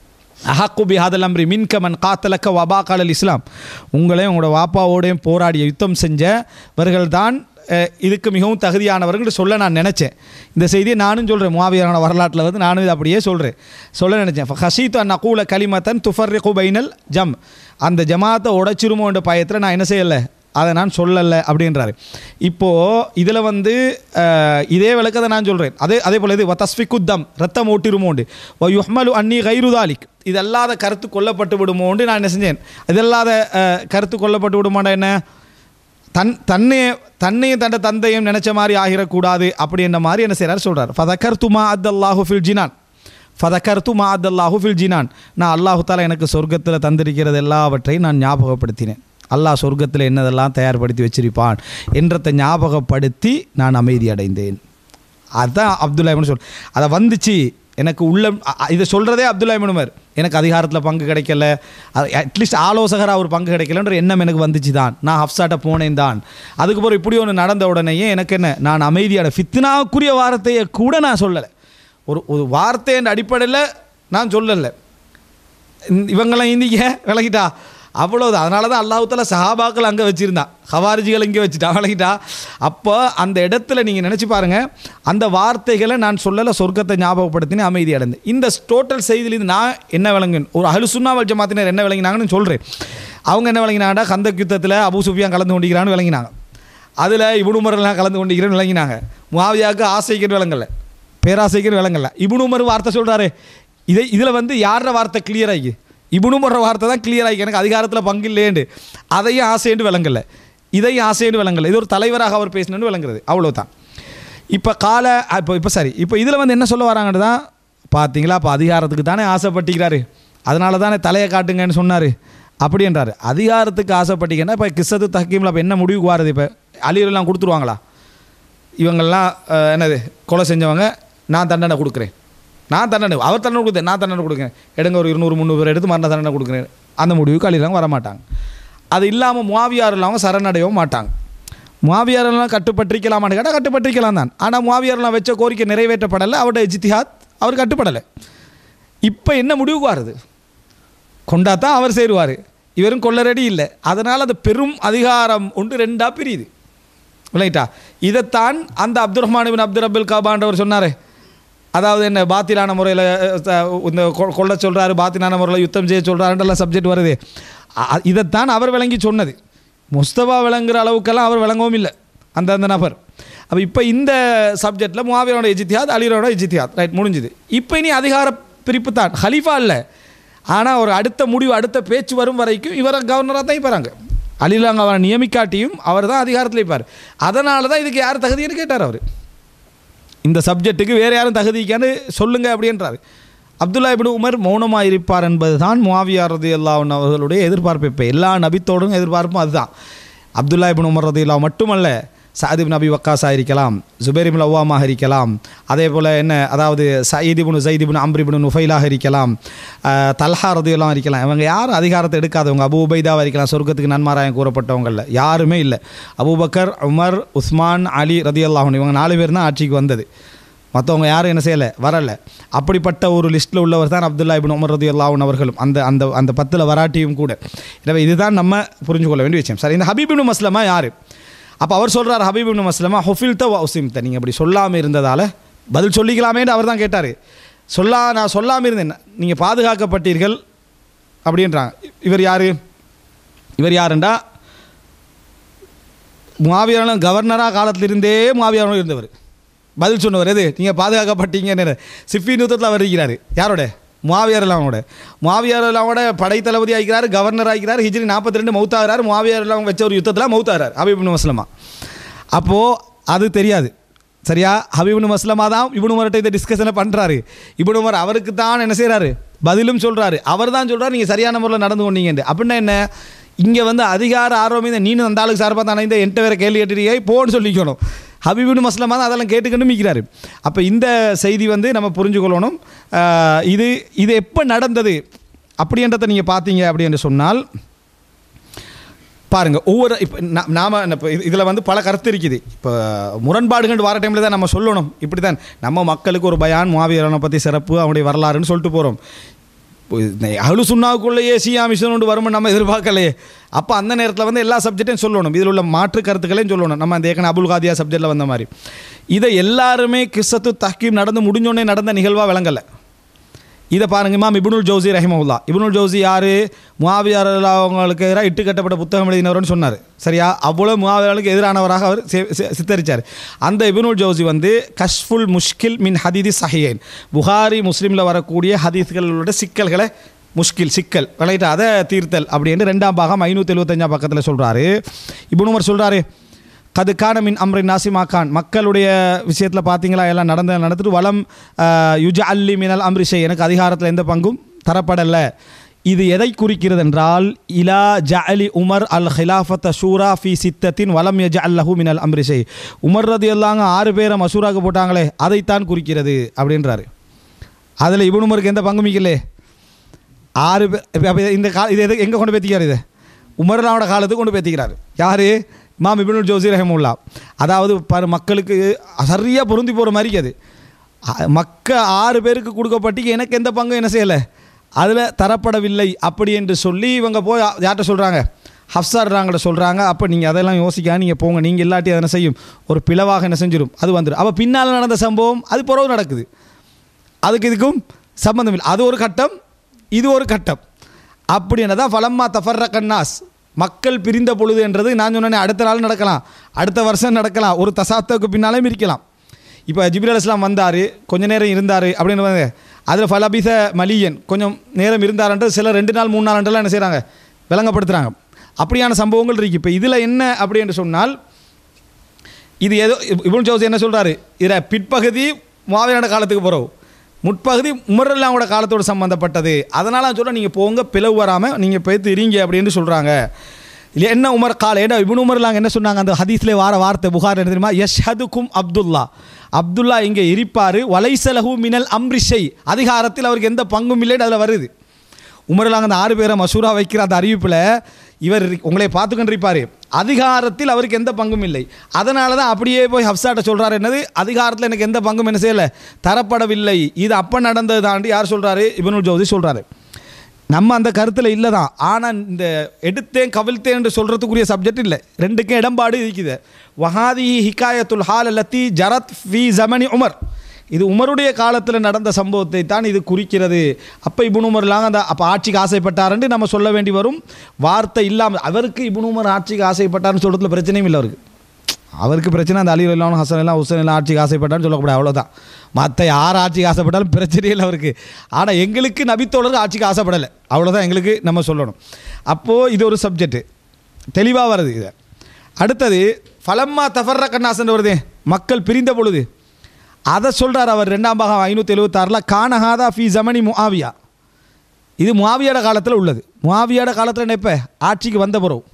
அஹக்கு பி ஹாதல் அம்ரி மின்க மன் காத்தலக்க வபா காலல் இஸ்லாம் உங்களையும் உங்களோட வாப்பாவோடையும் போராடிய யுத்தம் செஞ்சவர்கள் தான் இதுக்கு மிகவும் தகுதியானவர்கள் சொல்ல நான் நினச்சேன் இந்த செய்தியை நானும் சொல்கிறேன் முவாவியரான வரலாற்றில் வந்து நானும் இது அப்படியே சொல்கிறேன் சொல்ல நினச்சேன் ஹசீத் அன் நகூல கலிமத்தன் துஃபர்ரிகு பைனல் ஜம் அந்த ஜமாத்தை உடைச்சிருமோன்ற பயத்தில் நான் என்ன செய்யலை அதை நான் சொல்லலை அப்படின்றாரு இப்போது இதில் வந்து அஹ், இதே விளக்கத்தை நான் சொல்கிறேன் அதே அதே போல் இது தஸ்ஃபிக்குத்தம் ரத்தம் ஓட்டிருமோண்டு ஓ யுஹ்மலு அன்னி கைருதாலிக் இது அல்லாத கருத்து கொல்லப்பட்டு விடுமோண்டு நான் என்ன செஞ்சேன் இதல்லாத அஹ், கருத்து கொல்லப்பட்டு விடுமாண்டா என்ன தன் தன்னையே தன்னையும் தன்னை தந்தையும் நினச்ச மாதிரி ஆகிடக்கூடாது அப்படின்ற மாதிரி என்ன செய்கிறார் சொல்கிறார் ஃபதக்கர் துமா அத் அல்லாஹு ஃபில் ஜினான் ஃபதக்கர் துமா அத் அல்லாஹு ஃபில் ஜினான் நான் அல்லாஹு தாலா எனக்கு சொர்க்கத்தில் தந்திருக்கிறது எல்லாவற்றையும் நான் ஞாபகப்படுத்தினேன் அல்லாஹ் சொர்க்கத்தில் என்னதெல்லாம் தயார்படுத்தி வச்சிருப்பான் என்றதை ஞாபகப்படுத்தி நான் அமைதி அடைந்தேன் அதுதான் அப்துல்லா இப்னு சொல் அதை வந்துச்சு எனக்கு உள்ள அ- அ- இதை சொல்கிறதே அப்துல்லா இப்னு உமர் எனக்கு அதிகாரத்தில் பங்கு கிடைக்கல அட்லீஸ்ட் ஆலோசகராக ஒரு பங்கு கிடைக்கலன்ற எண்ணம் எனக்கு வந்துச்சு தான் நான் ஹப்சாட்ட போனேன் தான் அதுக்கப்புறம் இப்படி ஒன்று நடந்த உடனேயே எனக்கு என்ன நான் அமைதியான ஃபித்னாக்குரிய வார்த்தையை கூட நான் சொல்லலை ஒரு ஒரு வார்த்தையின் அடிப்படையில் நான் சொல்லலை இந்த- இவங்கெல்லாம் இந்திக்க விளக்கிட்டா அவ்வளோதான் அதனால தான் அல்லாஹுத்தால சஹாபாக்கள் அங்கே வச்சுருந்தான் ஹவாரிஜிகள் இங்கே வச்சுட்டா வழங்கிட்டா அப்போ அந்த இடத்துல நீங்கள் நினச்சி பாருங்கள் அந்த வார்த்தைகளை நான் சொல்லலை சொர்க்கத்தை ஞாபகப்படுத்தினேன் அமைதி அடைந்தேன் இந்த டோட்டல் செய்தியிலிருந்து நான் என்ன விளங்குன் ஒரு அஹ்லு சுன்னாவல் ஜமாத்தினர் என்ன விளங்கினாங்கன்னு சொல்கிறேன் அவங்க என்ன விளங்கினாங்கடா கந்தக் யுத்தத்தில் அபு சுஃபியான் கலந்து கொண்டிருக்கிறான்னு விளங்கினாங்க அதில் இபுன் உமர்லாம் கலந்து கொண்டிருக்கிறேன்னு விளங்கினாங்க முவாவியாவுக்கு ஆசைக்குன்னு விளங்கல பேராசைக்குன்னு விளங்கல இபுன் உமர் வார்த்தை சொல்கிறாரு இதை இதில் வந்து யார வார்த்தை கிளியர் ஆகி இபுன் உமர் வார்த்தை தான் கிளியர் ஆகி எனக்கு அதிகாரத்தில் பங்கு இல்லையேண்டு அதையும் ஆசைன்னு விளங்கல இதையும் ஆசைன்னு விளங்கல இது ஒரு தலைவராக அவர் பேசணுன்னு விளங்குறது அவ்வளோதான் இப்போ கால இப்போ இப்போ சரி இப்போ இதில் வந்து என்ன சொல்ல வராங்கன்னு தான் பார்த்தீங்களா அப்போ அதிகாரத்துக்கு தானே ஆசைப்பட்டிக்கிறாரு அதனால தானே தலையை காட்டுங்கன்னு சொன்னார் அப்படின்றாரு அதிகாரத்துக்கு ஆசைப்பட்டீங்கன்னா இப்போ கிசத்து தஹக்கீமில் அப்போ என்ன முடிவுக்கு வாருது இப்போ அலியெல்லாம் கொடுத்துருவாங்களா இவங்கெல்லாம் அஹ், என்னது கொலை செஞ்சவங்க நான் தண்டனை கொடுக்குறேன் நான் தண்டனை அவர் தண்டனை கொடுத்தேன் நான் தண்டனை கொடுக்குறேன் எடுங்க ஒரு இருநூறு முந்நூறு பேர் எடுத்து மரண தண்டனை கொடுக்குறேன் அந்த முடிவுக்கு அலிலாம் வர மாட்டாங்க அது இல்லாமல் முவாவியார் இல்லாமல் சரணடையவும் மாட்டாங்க முவாவியாரெல்லாம் கட்டுப்பட்டிருக்கலாமான்னு கேட்டால் கட்டுப்பட்டிருக்கலாம் தான் ஆனால் முவாவியாரெல்லாம் வச்ச கோரிக்கை நிறைவேற்றப்படலை அவருடைய ஜித்திஹாத் அவர் கட்டுப்படலை இப்போ என்ன முடிவுக்கு வருது கொண்டா தான் அவர் சேருவார் இவரும் கொள்ளரடி இல்லை அதனால் அது பெரும் அதிகாரம் ஒன்று ரெண்டாக பிரியுது விளையிட்டா இதைத்தான் அந்த அப்துல் ரஹ்மான் பின் அப்துல் அப்துல் காபான்றவர் சொன்னார் அதாவது என்ன பாத்திலான முறையில் இந்த கொ- கொல்ல சொல்கிறாரு பாத்திலான முறையில் யுத்தம் செய்ய சொல்கிறாருன்றெல்லாம் சப்ஜெக்ட் வருது அ- இதைத்தான் அவர் விளங்கி சொன்னது முஸ்தபா விளங்குற அளவுக்கெல்லாம் அவர் விளங்கவும் இல்லை அந்த அந்த நபர் அப்போ இப்போ இந்த சப்ஜெக்டில் முவாவியரோட இஜித்தியாத் அலிரோட இஜித்தியாத் ரைட் முடிஞ்சுது இப்போ இனி அதிகார பிரிப்பு தான் ஹலீஃபா இல்லை ஆனால் ஒரு அடுத்த முடிவு அடுத்த பேச்சு வரும் வரைக்கும் இவரை கவர்னராக தான் இருப்பாங்க அலிலாங்க அவரை நியமிக்காட்டியும் அவர் தான் அதிகாரத்தில் இருப்பார் அதனால தான் இதுக்கு யார் தகுதின்னு கேட்டார் அவர் இந்த சப்ஜெக்ட்டுக்கு வேறு யாரும் தகுதிக்கான்னு சொல்லுங்க அப்படின்றாரு அப்துல்லா இப்னு உமர் மௌனமாக இருப்பார் என்பது தான் முவாவியா ரதி அல்லாஹன் அவர்களுடைய எதிர்பார்ப்பு இப்போ எல்லா நபித்தோடும் எதிர்பார்ப்பும் அதுதான் அப்துல்லா இப்னு உமர் ரதி அல்லா மட்டுமல்ல சாதிப் நபி வக்காஸாக இருக்கலாம் ஜுபேரிபின் அவ்வாமாக இருக்கலாம் அதே போல் என்ன அதாவது சயீதிபுன் ஜெய்திபுன் அம்ரிபின் நுஃபைலாக இருக்கலாம் அஹ், தல்ஹா ரதியெல்லாம் இருக்கலாம் இவங்க யார் அதிகாரத்தை எடுக்காதவங்க அபு உபைதாவாக இருக்கலாம் சொர்க்கத்துக்கு நன்மாராயம் கூறப்பட்டவங்களில் யாருமே இல்லை அபூபக்கர் உமர் உஸ்மான் அலி ரதி அல்லாஹன் இவங்க நாலு பேர் தான் ஆட்சிக்கு வந்தது மற்றவங்க யாரும் என்ன செய்யலை வரலை அப்படிப்பட்ட ஒரு லிஸ்ட்டில் உள்ளவர் தான் அப்துல்லா இபின் உமர் ரதி அல்லாஹன் அவர்களும் அந்த அந்த அந்த பத்தில் வராட்டியும் கூட எனவே இதுதான் நம்ம புரிஞ்சு கொள்ள வேண்டிய விஷயம் சரி இந்த ஹபீபின் மஸ்லமா யார் அப்போ அவர் சொல்கிறார் ஹபீபின் மஸ்லமா ஹொஃபில்த வசிம்த நீங்கள் அப்படி சொல்லாமல் இருந்ததால் பதில் சொல்லிக்கலாமேன்னு அவர் தான் கேட்டார் சொல்லா நான் சொல்லாமல் இருந்தேன் நீங்கள் பாதுகாக்கப்பட்டீர்கள் அப்படின்றாங்க இவர் யார் இவர் யாருண்டா மாவியாரம் கவர்னராக காலத்திலிருந்தே மாவியாரம் இருந்தவர் பதில் சொன்னவர் எது நீங்கள் பாதுகாக்கப்பட்டீங்கன்னு சிஃபி யுத்தத்தில் வருகிறார் யாரோட மாவியார் இல்லாமோட மாவியார் இல்லாமோட படைத்தளபதி ஆகிக்கிறார் கவர்னர் ஆகிக்கிறார் ஹிஜ்ரி நாற்பத்தி ரெண்டு மௌத்தாகிறார் மாவியார் இல்லாம வச்ச ஒரு யுத்தத்தில் மௌத்தாகிறார் ஹபீபின் மஸ்லமா அப்போது அது தெரியாது சரியா ஹபீபின் மஸ்லமா தான் இப்னு உமர்கிட்ட இந்த டிஸ்கஷனை பண்ணுறாரு இப்னு உமர் அவருக்கு தான் என்ன செய்கிறாரு பதிலும் சொல்கிறாரு அவர் தான் சொல்கிறார் நீங்கள் சரியான முறையில் நடந்து கொண்டீங்கன்ட்டு அப்படின்னா என்ன இங்கே வந்து அதிகார ஆர்வம் இந்த நீனும் அந்த ஆளுக்கு சார்பாக தானே இந்த என்கிட்ட வேறு கேள்வி கேட்டுறீங்க போன்னு சொல்லிக்கணும் ஹபீபின் மஸ்லமா தான் அதெல்லாம் கேட்டுக்கணும் மிக்கிறாரு அப்போ இந்த செய்தி வந்து நம்ம புரிஞ்சுக்கொள்ளணும் ஆஹ் இது இது எப்போ நடந்தது அப்படின்றத நீங்கள் பார்த்தீங்க அப்படின்னு சொன்னால் பாருங்க ஒவ்வொரு இப்போ நாம இப்போ இதில் வந்து பல கருத்து இருக்குது இப்போ முரண்பாடுகள் வர டைமில் தான் நம்ம சொல்லணும் இப்படி தான் நம்ம மக்களுக்கு ஒரு பயான் மாவீரனை பற்றி சிறப்பு அவனுடைய வரலாறுன்னு சொல்லிட்டு போகிறோம் அழு சுண்ணாவுக்குள்ளேயே சியா மிஷன் ஒன்று வரும்னு நம்ம எதிர்பார்க்கலையே அப்போ அந்த நேரத்தில் வந்து எல்லா சப்ஜெக்டையும் சொல்லணும் இதில் உள்ள மாற்று கருத்துக்களையும் சொல்லணும் நம்ம அந்த ஏக்கன அபுல் காதியா சப்ஜெக்டில் வந்த மாதிரி இதை எல்லாருமே கிஸ்ஸத்து தஹ்கீம் நடந்து முடிஞ்சோடனே நடந்த நிகழ்வாக விளங்கலை இதை பாருங்க இமாம் இப்னுல் ஜவுசி ரஹிமவுல்லா இப்னுல் ஜவுசி யார் முவாவியார் அவங்களுக்கு எதிராக இட்டு கட்டப்பட்ட புத்தகம் எழுதினவர்னு சொன்னார் சரியா அவ்வளோ முவாவியாருக்கு எதிரானவராக அவர் சி- சி- சித்தரிச்சார் அந்த இப்னுல் ஜவுசி வந்து கஷ்ஃபுல் முஷ்கில் மின் ஹதீதி சஹியேன் புகாரி முஸ்லீமில் வரக்கூடிய ஹதீஸ்களோட சிக்கல்களை முஷ்கில் சிக்கல் விளையிட்டு அதை தீர்த்தல் அப்படின்னு ரெண்டாம் பாகம் ஐநூற்றி எழுபத்தஞ்சாம் பக்கத்தில் சொல்கிறாரு இப்னு உமர் சொல்கிறாரு கது கானமின் அம்ரின் நாசிமா கான் மக்களுடைய விஷயத்தில் பார்த்தீங்களா எல்லாம் நடந்த நடந்துட்டு வளம் யுஜ அல்லி மினல் அம்ரிஷை எனக்கு அதிகாரத்தில் எந்த பங்கும் தரப்படலை இது எதை குறிக்கிறது என்றால் இலா ஜஅலி உமர் அல் ஹிலாஃபத் ஷூரா ஃபி சித்தத்தின் வலம் யஜ அல்லஹு மினல் அம்ரிஷை உமர் ரதி எல்லாங்க ஆறு பேரை மசூராக்கு போட்டாங்களே அதைத்தான் குறிக்கிறது அப்படின்றாரு அதில் இபுன் உமருக்கு எந்த பங்கும் மிக்கலே ஆறு பேர் இப்ப- அப்ப இந்த கா இது எது எங்கே கொண்டு பேத்திக்கிறார் இது உமர்லாவோட காலத்துக்கு கொண்டு பேத்திக்கிறார் யார் இமாம் இப்னுல் ஜோசி ரஹமுல்லா அதாவது பாரு மக்களுக்கு சரியாக பொருந்தி போகிற மாதிரி அது அ- மக்க ஆறு பேருக்கு கொடுக்கப்பட்டு எனக்கு எந்த பங்கும் என்ன செய்யலை அதில் தரப்படவில்லை அப்படி என்று சொல்லி இவங்க போய் யார்கிட்ட சொல்கிறாங்க ஹப்சார்றாங்கிட்ட சொல்கிறாங்க அப்போ நீங்கள் அதெல்லாம் யோசிக்காம நீங்கள் போங்க நீங்கள் இல்லாட்டி அதை என்ன செய்யும் ஒரு பிளவாக என்ன செஞ்சிடும் அது வந்துடும் அப்போ பின்னால் நடந்த சம்பவம் அது பிறகு நடக்குது அதுக்கு இதுக்கும் சம்பந்தம் இல்லை அது ஒரு கட்டம் இது ஒரு கட்டம் அப்படி என்னதான் ஃபலம்மா தஃபர்ர கன்னாஸ் மக்கள் பிரிந்த பொழுது என்றது நான் சொன்னேன் அடுத்த நாள் நடக்கலாம் அடுத்த வருஷம் நடக்கலாம் ஒரு தசாப்தத்துக்கு பின்னாலேயும் இருக்கலாம் இப்போ ஜிபிர் அலிஸ்லாம் வந்தார் கொஞ்ச நேரம் இருந்தார் அப்படின்னு வந்து அதில் ஃபலபிச மலியன் கொஞ்சம் நேரம் இருந்தாருன்றது சில ரெண்டு நாள் மூணு நாள்ன்றலாம் என்ன செய்கிறாங்க விளங்கப்படுத்துகிறாங்க அப்படியான சம்பவங்கள் இருக்குது இப்போ இதில் என்ன அப்படி என்று சொன்னால் இது ஏதோ இபுன் ஜவுசி என்ன சொல்கிறாரு இதில் பிற்பகுதி மாவீரன காலத்துக்கு போகிறோம் முற்பகுதி உமரல்லாவோட காலத்தோடு சம்மந்தப்பட்டது அதனால நான் சொல்ல நீங்கள் போங்க பிளவு வராமல் நீங்கள் போய்த்து இருங்க அப்படின்னு சொல்கிறாங்க இல்லை என்ன உமர் கால ஏன்னா இபுன் உமர்லாங்க என்ன சொன்னாங்க அந்த ஹதீஸ்ல வார வார்த்தை புகார் என்ன தெரியுமா யஷ்ஹதுக்கும் அப்துல்லா அப்துல்லா இங்கே இருப்பார் வலைசலஹு மினல் அம்ரிஷை அதிகாரத்தில் அவருக்கு எந்த பங்கும் இல்லைன்னு அதில் வருது உமரலாங்க அந்த ஆறு பேரை மசூரா வைக்கிற அந்த அறிவிப்பில் இவர் உங்களை பார்த்துக்கிட்டு இருப்பார் அதிகாரத்தில் அவருக்கு எந்த பங்கும் இல்லை அதனால தான் அப்படியே போய் ஹப்சாட்ட சொல்கிறாரு என்னது அதிகாரத்தில் எனக்கு எந்த பங்கும் என்ன செய்யலை தரப்படவில்லை இது அப்போ நடந்தது தாண்டி யார் சொல்கிறாரு இபனுல் ஜோதி சொல்கிறாரு நம்ம அந்த கருத்தில் இல்லை தான் ஆனால் இந்த எடுத்தேன் கவிழ்த்தேன் என்று சொல்கிறதுக்குரிய சப்ஜெக்ட் இல்லை ரெண்டுக்கும் இடம்பாடு இருக்குது வஹாதி ஹிகாயத்துல் ஹால் அல்லத்தி ஜரத் ஃபி ஜமனி உமர் இது உமருடைய காலத்தில் நடந்த சம்பவத்தை தான் இது குறிக்கிறது அப்போ இபுன் உமர்லாங்க அந்த அப்போ ஆட்சிக்கு ஆசைப்பட்டாருன்னு நம்ம சொல்ல வேண்டி வரும் வார்த்தை இல்லாமல் அவருக்கு இபுன் உமர் ஆட்சிக்கு ஆசைப்பட்டாருன்னு சொல்கிறதுல பிரச்சனையும் இல்லை அவருக்கு அவருக்கு பிரச்சனை அந்த அலி இல்லாமல் ஹசன் எல்லாம் ஹுசன் எல்லாம் ஆட்சிக்கு ஆசைப்பட்டான்னு சொல்லக்கூடாது அவ்வளோதான் மற்ற யார் ஆட்சிக்கு ஆசைப்பட்டாலும் பிரச்சனையே இல்லை அவருக்கு ஆனால் எங்களுக்கு நபித்தோழர் ஆட்சிக்கு ஆசைப்படலை அவ்வளோதான் எங்களுக்கு நம்ம சொல்லணும் அப்போது இது ஒரு சப்ஜெக்ட் தெளிவாக வருது இதை அடுத்தது ஃபலம்மா தஃபர்ர கண்ணாசன் வருது மக்கள் பிரிந்த பொழுது அதை சொல்கிறார் அவர் ரெண்டாம் பாகம் ஐநூற்றி எழுபத்தாறில் கானஹாதா ஃபி ஜமனி முஆவியா இது முஆவியோட காலத்தில் உள்ளது முஆவியோட காலத்தில் எப்போ ஆட்சிக்கு வந்த பிறகு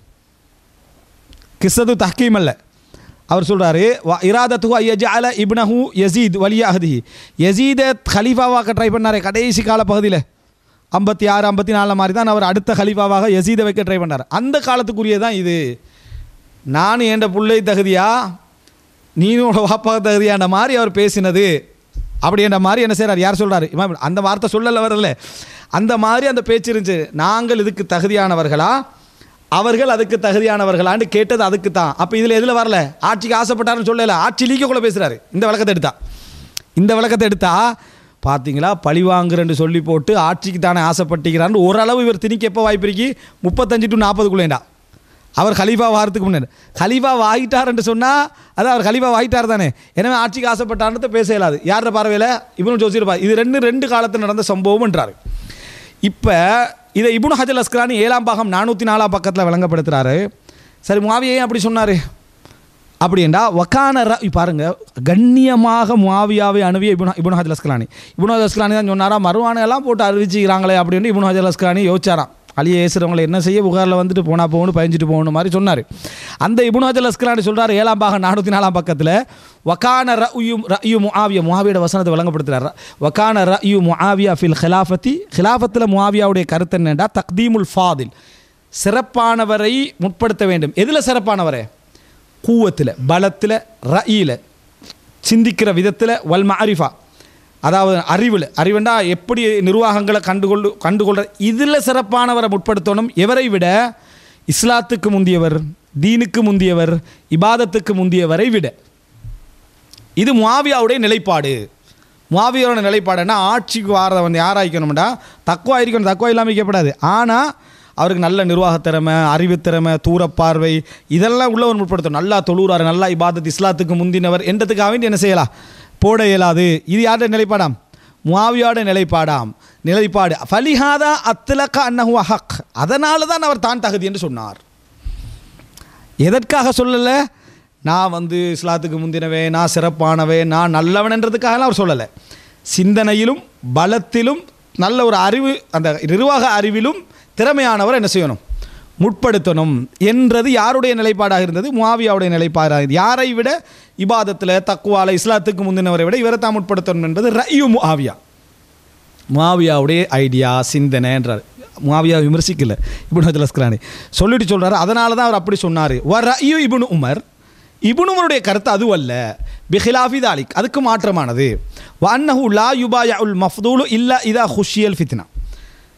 கிஸ்ஸது தஹ்கீம் அல்ல அவர் சொல்கிறாரு இராதத்து ஐயஜால இப்னஹு யசீத் வலியா அஹதி யசீதை ஹலீஃபாவாக்க ட்ரை பண்ணார் கடைசி கால பகுதியில் ஐம்பத்தி ஆறு ஐம்பத்தி நாலு மாதிரி தான் அவர் அடுத்த ஹலீஃபாவாக யசீதை வைக்க ட்ரை பண்ணார் அந்த காலத்துக்குரிய தான் இது நான் என்ற பிள்ளை தகுதியா நீனோட வாப்பா தகுதியான மாதிரி அவர் பேசினது அப்படின்ற மாதிரி என்ன செய்கிறார் யார் சொல்கிறாரு இமாம் அந்த வார்த்தை சொல்லலை வரல அந்த மாதிரி அந்த பேச்சு இருந்துச்சு நாங்கள் இதுக்கு தகுதியானவர்களா அவர்கள் அதுக்கு தகுதியானவர்களான்னு கேட்டது அதுக்கு தான் அப்போ இதில் எதில் வரல ஆட்சிக்கு ஆசைப்பட்டாருன்னு சொல்லல ஆட்சி லீக்கக்குள்ளே பேசுகிறாரு இந்த விளக்கத்தை எடுத்தா இந்த விளக்கத்தை எடுத்தா பார்த்தீங்களா பழி வாங்குறேன்னு சொல்லி போட்டு ஆட்சிக்கு தானே ஆசைப்பட்டிக்கிறான்னு ஓரளவு இவர் திணிக்க எப்போ வாய்ப்பு இருக்கு முப்பத்தஞ்சு டு நாற்பதுக்குள்ளேண்டா அவர் ஹலீஃபா வாரத்துக்கு முன்னாடி ஹலீஃபா வாகிட்டார்ன்னு சொன்னால் அது அவர் ஹலீஃபா வாகிட்டார் தானே எனவே ஆட்சிக்கு ஆசைப்பட்டார்னு பேச இயலாது யாரோட பார்வையில் இவனு ஜோசியிருப்பா இது ரெண்டு ரெண்டு காலத்தில் நடந்த சம்பவம்ன்றாரு இப்போ இதை இபுன் ஹஜல் அஸ்கலானி ஏழாம் பாகம் நானூற்றி நாலாம் பக்கத்தில் விளங்கப்படுத்துகிறாரு சரி முவாவியை ஏன் அப்படி சொன்னார் அப்படின்டா வக்கான ர பாருங்க கண்ணியமாக முவாவியாவை அணுவிய இபுன் இபுன் ஹஜல் அஸ்கலானி இபுன் ஹஜல் அஸ்கலானி தான் சொன்னாரா மறுவானை எல்லாம் போட்டு அறிவிச்சுக்கிறாங்களே அப்படின்னு இபுன் ஹஜல் அஸ்கலானி யோசிச்சாராம் அலியை ஏசுறவங்களை என்ன செய்ய புகாரில் வந்துட்டு போனால் போகணும் பயஞ்சிட்டு போகணும் மாதிரி சொன்னார் அந்த இபுன் ஹஜல் அஸ்கலானி சொல்கிறார் ஏழாம் பாகம் நானூற்றி நாலாம் பக்கத்தில் வக்கான ரயு ரயு முஆவியா முஆவியோட வசனத்தை விளங்கப்படுத்துகிறார் வக்கான ரயு முஆவியா ஃபில் ஹிலாஃபத்தி ஹிலாஃபத்தில் முஆவியாவுடைய கருத்து என்னென்னா தக்தீமுல் ஃபாதில் சிறப்பானவரை முற்படுத்த வேண்டும் எதில் சிறப்பானவரே கூவத்தில் பலத்தில் ரயில் சிந்திக்கிற விதத்தில் வல் மாரிஃபா அதாவது அறிவில் அறிவுண்டா எப்படி நிர்வாகங்களை கண்டுகொண்டு கண்டுகொள்ற இதில் சிறப்பானவரை முற்படுத்தணும் எவரை விட இஸ்லாத்துக்கு முந்தியவர் தீனுக்கு முந்தியவர் இபாதத்துக்கு முந்தியவரை விட இது முவாவியாவுடைய நிலைப்பாடு முவாவியாவோட நிலைப்பாடுன்னா ஆட்சிக்கு வாரதை வந்து யாராய்க்கணும்டா தக்குவா இருக்கணும் தக்குவா இல்லாமல் வைக்கப்படாது ஆனால் அவருக்கு நல்ல நிர்வாகத் திறமை அறிவுத் திறமை தூரப்பார்வை இதெல்லாம் உள்ளவர் முற்படுத்தணும் நல்லா தொழுறாரு நல்லா இபாதத் இஸ்லாத்துக்கு முந்தினவர் என்றதுக்காக வேண்டி என்ன செய்யலாம் போட இயலாது இது யாருடைய நிலைப்பாடாம் முவாவியோட நிலைப்பாடாம் நிலைப்பாடு ஃபலிஹாதா அத்துலக்க அன்னஹு ஹக் அதனால தான் அவர் தான் தகுதி என்று சொன்னார் எதற்காக சொல்லலை நான் வந்து இஸ்லாத்துக்கு முந்தினவே நான் சிறப்பானவே நான் நல்லவன்ன்றதுக்காகலாம் அவர் சொல்லலை சிந்தனையிலும் பலத்திலும் நல்ல ஒரு அறிவு அந்த நிர்வாக அறிவிலும் திறமையானவர் என்ன செய்யணும் முற்படுத்தணும் என்றது யாருடைய நிலைப்பாடாக இருந்தது முவாவியாவுடைய நிலைப்பாடாக இருந்தது யாரை விட இபாதத்தில் தக்குவால இஸ்லாத்துக்கு முந்தினவரை விட இவரை தான் முற்படுத்தணும் என்பது ரயு முஆவியா முஆவியாவுடைய ஐடியா சிந்தனை என்றார் முஆவியா விமர்சிக்கல இபுன் ஹஜல் அஸ்கலானி சொல்லிட்டு சொல்றாரு அதனால தான் அவர் அப்படி சொன்னார் வ ரயு இபுன் உமர் இபுன் உமருடைய கருத்து அதுவல்ல பிஹிலாஃபி தாலிக் அதுக்கு மாற்றமானது வ அன்னஹு லா யுபாயா உல் மஃதூலு இல்லா இதா ஹுஷியல் ஃபித்னா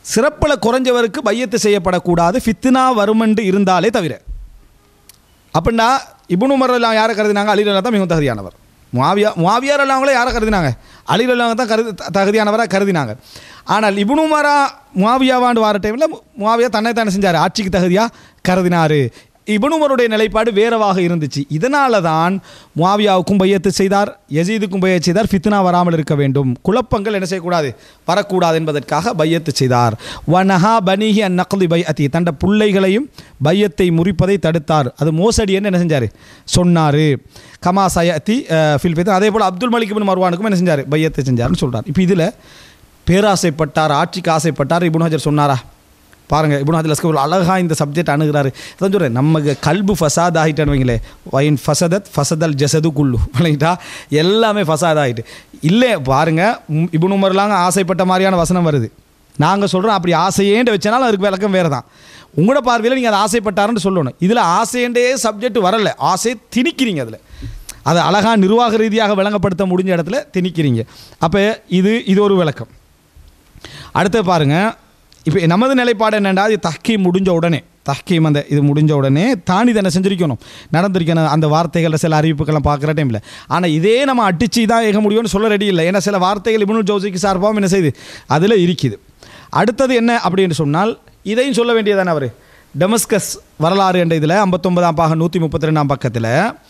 சிறப்பில் குறைஞ்சவருக்கு பையத்து செய்யப்படக்கூடாது ஃபித்னா வருமென்று இருந்தாலே தவிர அப்படின்னா இபுனு உமரெல்லாம் யாரை கருதினாங்க அலிரல்லா தான் மிகவும் தகுதியானவர் முவாவியா முவாவியார் எல்லாங்களே யாரை கருதினாங்க அலிரல்லாங்க தான் கருதி த- தகுதியானவராக கருதினாங்க ஆனால் இபுனு உமரா முவாவியாவாண்டு வார டைமில் முவாவியா தன்னை தானே செஞ்சார் ஆட்சிக்கு தகுதியாக கருதினார் இபுனு உமருடைய நிலைப்பாடு வேறவாக இருந்துச்சு இதனால தான் முவாவியாவுக்கும் பையத்து செய்தார் யசீதுக்கும் பையத்து செய்தார் ஃபித்னா வராமல் இருக்க வேண்டும் குழப்பங்கள் என்ன செய்யக்கூடாது வரக்கூடாது என்பதற்காக பையத்து செய்தார் வனஹா பனிஹி அன் நக்லி பை அத்தி தண்ட பிள்ளைகளையும் பையத்தை முறிப்பதை தடுத்தார் அது மோசடின்னு என்ன செஞ்சார் சொன்னார் கமா சயத்தி ஃபில் ஃபித் அதே போல் அப்துல் மலிக் பின் மர்வானுக்கும் என்ன செஞ்சார் பையத்தை செஞ்சார்னு சொல்கிறார் இப்போ இதில் பேராசைப்பட்டார் ஆட்சிக்கு ஆசைப்பட்டார் இப்னு ஹஜர் சொன்னாரா பாருங்கள் இப்னு ஹஜர் லஸ்கர் அழகாக இந்த சப்ஜெக்ட் அணுகிறாரு அதான் சொல்கிறேன் நமக்கு கல்பு ஃபசாத் ஆகிட்டான்னு வைங்களே வைன் ஃபசதத் ஃபசதல் ஜசது குல்லு விளங்கிட்டா எல்லாமே ஃபசாத் ஆகிட்டு இல்லை பாருங்கள் இப்னு உமர்லாங்க ஆசைப்பட்ட மாதிரியான வசனம் வருது நாங்கள் சொல்கிறோம் அப்படி ஆசையேண்டு வச்சனாலும் அதுக்கு விளக்கம் வேறு தான் உங்களோட பார்வையில் நீங்கள் அதை ஆசைப்பட்டாருன்னு சொல்லணும் இதில் ஆசையண்டே சப்ஜெக்ட் வரல ஆசையை திணிக்கிறீங்க அதில் அதை அழகாக நிர்வாக ரீதியாக விளங்கப்படுத்த முடிஞ்ச இடத்துல திணிக்கிறீங்க அப்போ இது இது ஒரு விளக்கம் அடுத்து பாருங்க இப்போ நமது நிலைப்பாடு என்னென்னா இது தஹ்கீ முடிஞ்ச உடனே தஹ்கீம் அந்த இது முடிஞ்ச உடனே தாண்டி தானே செஞ்சிருக்கணும் நடந்திருக்கணும் அந்த வார்த்தைகளில் சில அறிவிப்புகள்லாம் பார்க்குற டைமில் ஆனால் இதே நம்ம அடிச்சு தான் ஏக முடியும்னு சொல்ல ரெடி இல்லை ஏன்னா சில வார்த்தைகள் இப்னு ஜோசிக்கு சார்பாகவும் என்ன செய்யுது அதில் இருக்குது அடுத்தது என்ன அப்படின்னு சொன்னால் இதையும் சொல்ல வேண்டியதானே அவர் டெமஸ்கஸ் வரலாறு என்ற இதில் ஐம்பத்தொன்பதாம் பாகம் நூற்றி முப்பத்தி ரெண்டாம் பக்கத்தில்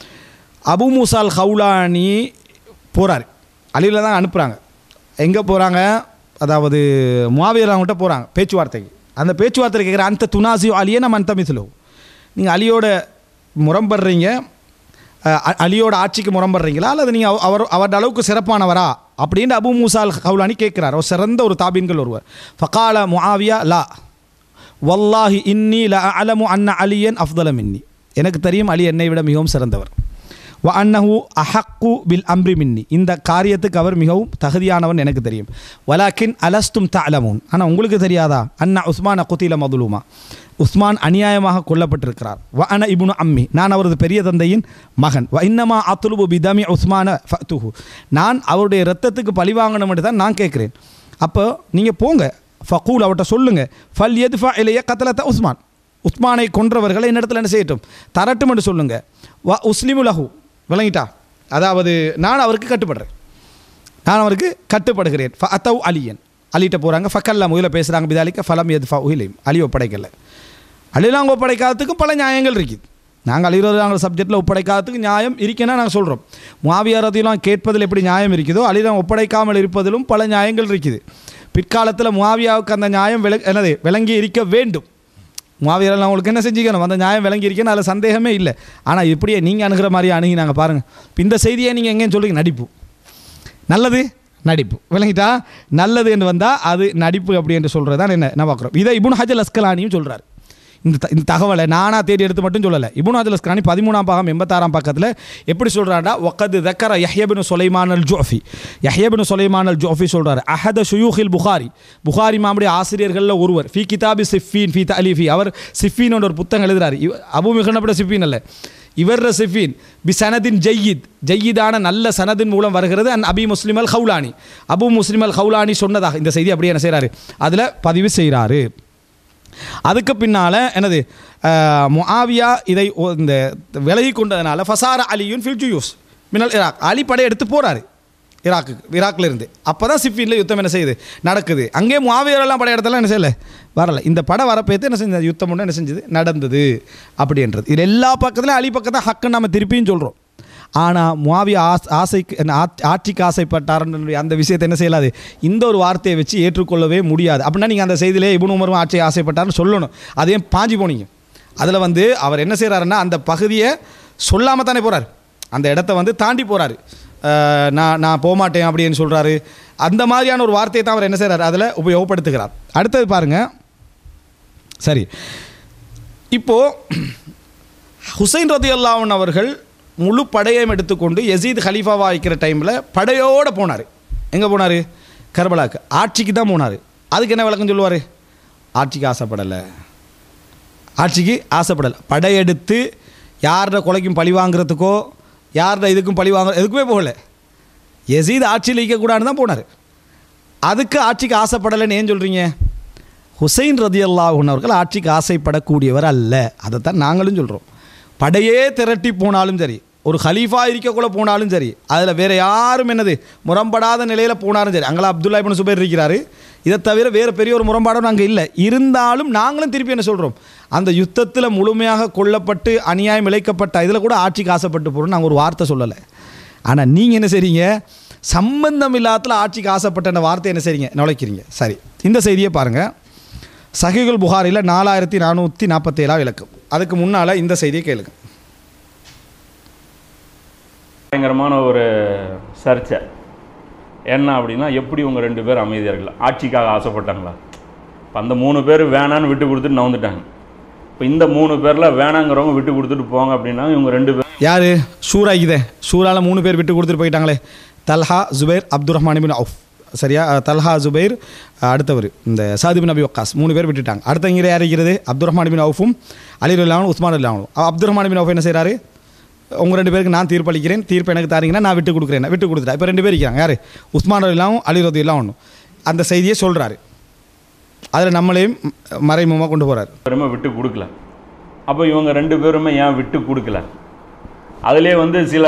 அபு மூசால் ஹவுலானி போகிறார் அலியில் தான் அனுப்புகிறாங்க எங்கே போகிறாங்க அதாவது முவாவியர் அவங்ககிட்ட போகிறாங்க பேச்சுவார்த்தைக்கு அந்த பேச்சுவார்த்தை கேட்குற அந்த துனாசியோ அலியே நம்ம அந்த மிசிலோ நீங்கள் அலியோட முரம்படுறீங்க அஹ், அ- அலியோட ஆட்சிக்கு முரம்படுறீங்களா அல்லது நீங்கள் அவர் அவரோட அளவுக்கு சிறப்பானவரா அப்படின்னு அபு மூசால் ஹவுலானி கேட்குறார் அவர் சிறந்த ஒரு தாபீன்கள் ஒருவர் ஃபகால முஆவியா லா வல்லாஹி இன்னி ல அலமு அன்ன அலியன் அஃதல மின்னி எனக்கு தெரியும் அலி என்னை விட மிகவும் சிறந்தவர் வ அன்னஹு அஹக்கு பில் அம்ரி மின்னி இந்த காரியத்துக்கு அவர் மிகவும் தகுதியானவன் எனக்கு தெரியும் வலாக்கின் அலஸ்தும் தலமூன் ஆனால் உங்களுக்கு தெரியாதா அண்ணா உஸ்மான் குத்தில மதுலுமா உஸ்மான் அநியாயமாக கொல்லப்பட்டிருக்கிறார் வ அன இப்னு அம்மி நான் அவரது பெரிய தந்தையின் மகன் வ இன்னமா அத்துலுபு பிதமி உஸ்மான ஃபத்துஹு நான் அவருடைய ரத்தத்துக்கு பழி வாங்கணும்னு தான் நான் கேட்குறேன் அப்போ நீங்கள் போங்க ஃபகூல் அவர்கிட்ட சொல்லுங்கள் ஃபல் எதுஃபா இலைய கத்தலத்த உஸ்மான் உஸ்மானை கொன்றவர்களை என்னிடத்தில் என்ன செய்யட்டும் தரட்டும் என்று சொல்லுங்க வ உஸ்லிமு லஹு விளங்கிட்டா அதாவது நான் அவருக்கு கட்டுப்படுறேன் நான் அவருக்கு கட்டுப்படுகிறேன் ஃப அத்தவ் அலியன் அலிட்ட போகிறாங்க ஃபக்கல்ல முயல பேசுகிறாங்க பிதாலிக்க ஃபலம் எது ஃப உயிலையும் அலி ஒப்படைக்கல அலிலாங்க ஒப்படைக்காததுக்கும் பல நியாயங்கள் இருக்குது நாங்கள் அலிரதாங்க சப்ஜெக்டில் ஒப்படைக்காததுக்கு நியாயம் இருக்குன்னா நாங்கள் சொல்கிறோம் முவாவியாரத்தையெல்லாம் கேட்பதில் எப்படி நியாயம் இருக்குதோ அலிதான் ஒப்படைக்காமல் இருப்பதிலும் பல நியாயங்கள் இருக்குது பிற்காலத்தில் முவாவியாவுக்கு அந்த நியாயம் விள என்னது விளங்கி இருக்க வேண்டும் முவாவியரெல்லாம் உங்களுக்கு என்ன செஞ்சுக்கணும் அந்த நியாயம் விளங்கி இருக்கணும் அதில் சந்தேகமே இல்லை ஆனால் இப்படியே நீங்கள் அணுகிற மாதிரி அணுகி நாங்கள் பாருங்கள் இப்ப இந்த செய்தியை நீங்கள் எங்கேயும் சொல்லுங்க நடிப்பு நல்லது நடிப்பு விளங்கிட்டா நல்லது என்று வந்தால் அது நடிப்பு அப்படி என்று சொல்கிறது தான் என்ன என்ன பார்க்குறோம் இதை இபுன் ஹஜல் அஸ்கலானியும் சொல்கிறார் இந்த த- இந்த தகவலை நானாக தேடி எடுத்து மட்டும் சொல்லலை இபுன் ஹஜல் அஸ்கலானி பதிமூணாம் பாகம் எண்பத்தாறாம் பக்கத்தில் எப்படி சொல்கிறாண்டா ஒக்கது தக்கர யஹ்யபின் சுலைமான் அல் ஜோஃபி யஹ்யபின் சுலைமான் அல் ஜோஃபி சொல்கிறார் அஹத ஷுயூஹில் புகாரி புகாரி மாமுடைய ஆசிரியர்களில் ஒருவர் ஃபி கிதாபி சிஃபீன் ஃபி தலீஃபி அவர் சிஃபீன் ஒரு புத்தகம் எழுதுறாரு இவ- அபு மிகனப்பட சிஃபீன் அல்ல இவர் சிஃபீன் பி சனதின் ஜெய்யித் ஜெய்யிதான நல்ல சனதின் மூலம் வருகிறது அன் அபி முஸ்லிம் அல் ஹவுலானி அபு முஸ்லிம் அல் ஹவுலானி சொன்னதாக இந்த செய்தி அப்படியே என்ன செய்கிறாரு அதில் பதிவு செய்கிறாரு அதுக்கு பின்னால் என்னது அஹ், முஆவியா இதை ஒ- இந்த விலகி கொண்டதுனால ஃபசார அலியுன் ஃபில் ஜுயூஸ் மினல் இராக் அலி படை எடுத்து போகிறாரு ஈராக்கு ஈராக்ல இருந்து அப்போ தான் சிஃபின்ல யுத்தம் என்ன செய்யுது நடக்குது அங்கே முஆவியரெல்லாம் படை இடத்துல என்ன செய்யலை வரல இந்த படம் வரப்பேத்து என்ன செஞ்சது யுத்தம் ஒன்று என்ன செஞ்சது நடந்தது அப்படின்றது இது எல்லா பக்கத்துலையும் அலி பக்கத்தான் ஹக்குன்னு நம்ம திருப்பியும் சொல்கிறோம் ஆனால் முவாவிய ஆஸ் ஆசைக்கு என்ன, ஆட்- ஆட்சிக்கு ஆசைப்பட்டாருன்னு அந்த விஷயத்தை என்ன செய்யலாது இந்த ஒரு வார்த்தையை வச்சு ஏற்றுக்கொள்ளவே முடியாது அப்படின்னா நீங்கள் அந்த செய்தியிலே இபுன் உமரும் ஆட்சியை ஆசைப்பட்டாருன்னு சொல்லணும் அதையும் பாஞ்சி போனீங்க அதில் வந்து அவர் என்ன செய்கிறாருன்னா அந்த பகுதியை சொல்லாமல் தானே போகிறார் அந்த இடத்த வந்து தாண்டி போகிறாரு நான் நான் போகமாட்டேன் அப்படின்னு சொல்கிறாரு அந்த மாதிரியான ஒரு வார்த்தையை தான் அவர் என்ன செய்கிறார் அதில் உபயோகப்படுத்துகிறார் அடுத்தது பாருங்கள் சரி இப்போது ஹுசைன் ரதி அல்லாஹன் அவர்கள் முழு படையையும் எடுத்துக்கொண்டு யசீத் ஹலீஃபாவா வைக்கிற டைமில் படையோடு போனார் எங்கே போனார் கர்பலாக்கு ஆட்சிக்கு தான் போனார் அதுக்கு என்ன விளக்கம் சொல்லுவார் ஆட்சிக்கு ஆசைப்படலை ஆட்சிக்கு ஆசைப்படலை படையெடுத்து யாரோட கொலைக்கும் பழி வாங்குறதுக்கோ யாரோட இதுக்கும் பழி வாங்குற எதுக்குமே போகல யசீத் ஆட்சியில் இருக்கக்கூடாதுன்னு தான் போனார் அதுக்கு ஆட்சிக்கு ஆசைப்படலைன்னு ஏன் சொல்கிறீங்க ஹுசைன் ரதி அவர்கள் ஆட்சிக்கு ஆசைப்படக்கூடியவர் அல்ல அதைத்தான் நாங்களும் சொல்கிறோம் படையே திரட்டி போனாலும் சரி ஒரு ஹலீஃபா இருக்கக்குள்ள போனாலும் சரி அதில் வேறு யாரும் என்னது முரம்படாத நிலையில் போனாலும் சரி அங்கெல்லாம் அப்துல்லா இப்னு சுபைர் இருக்கிறாரு இதை தவிர வேறு பெரிய ஒரு முரண்பாடும் அங்கே இல்லை இருந்தாலும் நாங்களும் திருப்பி என்ன சொல்கிறோம் அந்த யுத்தத்தில் முழுமையாக கொல்லப்பட்டு அநியாயம் இழைக்கப்பட்ட இதில் கூட ஆட்சிக்கு ஆசைப்பட்டு போகிறோம் நாங்கள் ஒரு வார்த்தை சொல்லலை ஆனால் நீங்கள் என்ன செய்றீங்க சம்பந்தம் இல்லாதத்தில் ஆட்சிக்கு ஆசைப்பட்ட அந்த வார்த்தை என்ன செய்றீங்க நுழைக்கிறீங்க சரி இந்த செய்தியை பாருங்கள் சஹிகுல் புகாரில் நாலாயிரத்தி நானூற்றி நாற்பத்தேழாம் இலக்கம் அதுக்கு முன்னால் இந்த செய்தியை கேளுங்க
பயங்கரமான ஒரு சர்ச்சை என்ன அப்படின்னா எப்படி உங்கள் ரெண்டு பேர் அமைதியார்கள் ஆட்சிக்காக ஆசைப்பட்டாங்களா இப்போ அந்த மூணு பேர் வேணான்னு விட்டு கொடுத்துட்டு நவுந்துட்டாங்க இப்போ இந்த மூணு பேரில் வேணாங்கிறவங்க விட்டு கொடுத்துட்டு போங்க அப்படின்னா இவங்க ரெண்டு பேர்
யார் ஷூரா இதே ஷூரால மூணு பேர் விட்டு கொடுத்துட்டு போயிட்டாங்களே Talha Zubair Abdul Rahman bin Awf சரியா அஹ், தல்ஹா ஜுபைர் அஹ், அடுத்தவர் இந்த சாதி பின் அபி வக்காஸ் மூணு பேர் விட்டுட்டாங்க அடுத்த இங்கே யார் இருக்கிறது அப்துல் ரஹ்மான் பின் அவுஃபும் அலி இல்லாமல் உஸ்மான் இல்லாமலும் அப்துல் ரஹ்மான் பின் அவுஃப் என்ன செய்கிறாரு உங்கள் ரெண்டு பேருக்கு நான் தீர்ப்பளிக்கிறேன் தீர்ப்பு எனக்கு தாரீங்கன்னா நான் விட்டு கொடுக்குறேன் விட்டு கொடுத்துட்டா இப்போ ரெண்டு பேர் இருக்காங்க யார் உஸ்மான் இல்லாமல் அலி ரதி இல்லாமல் ஒன்றும் அந்த செய்தியை சொல்கிறாரு அதில் நம்மளையும் மறைமுகமாக கொண்டு போகிறார்
பேருமே விட்டு கொடுக்கல அப்போ இவங்க ரெண்டு பேருமே ஏன் விட்டு கொடுக்கல அதிலே வந்து சில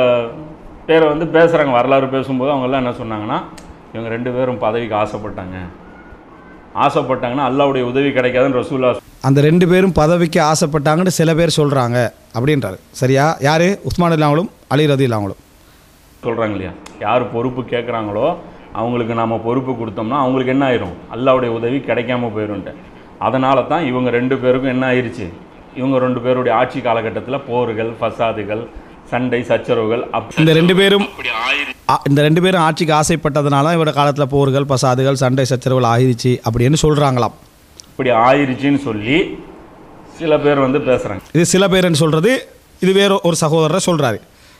பேரை வந்து பேசுகிறாங்க வரலாறு பேசும்போது அவங்கெல்லாம் என்ன சொன்னாங்கன்னா இவங்க ரெண்டு பேரும் பதவிக்கு ஆசைப்பட்டாங்க ஆசைப்பட்டாங்கன்னா அல்லாவுடைய உதவி கிடைக்காதுன்னு ரசூல்லா
அந்த ரெண்டு பேரும் பதவிக்கு ஆசைப்பட்டாங்கன்னு சில பேர் சொல்கிறாங்க அப்படின்றாரு சரியா யார் உஸ்மான் இல்லாமலும் அலி ரதி இல்லாமலும்
சொல்கிறாங்க இல்லையா யார் பொறுப்பு கேட்குறாங்களோ அவங்களுக்கு நாம் பொறுப்பு கொடுத்தோம்னா அவங்களுக்கு என்ன ஆயிரும் அல்லாவுடைய உதவி கிடைக்காம போயிரும்ட்டு அதனால தான் இவங்க ரெண்டு பேருக்கும் என்ன ஆயிருச்சு இவங்க ரெண்டு பேருடைய ஆட்சி காலகட்டத்தில் போர்கள் ஃபசாதுகள் சண்டை சச்சரவுகள் அப்
இந்த ரெண்டு பேரும்
அப்படி ஆயிரு
ஆ- இந்த ரெண்டு பேரும் ஆட்சிக்கு ஆசைப்பட்டதுனால இவரோட காலத்தில் போர்கள் பசாதுகள் சண்டை சச்சரவுகள் ஆகிருச்சு அப்படின்னு சொல்கிறாங்களாம்
இப்படி ஆயிருச்சுன்னு சொல்லி சில பேர் வந்து பேசுகிறாங்க
இது சில பேர்னு சொல்கிறது இது வேற ஒரு சகோதரர் சொல்கிறாரு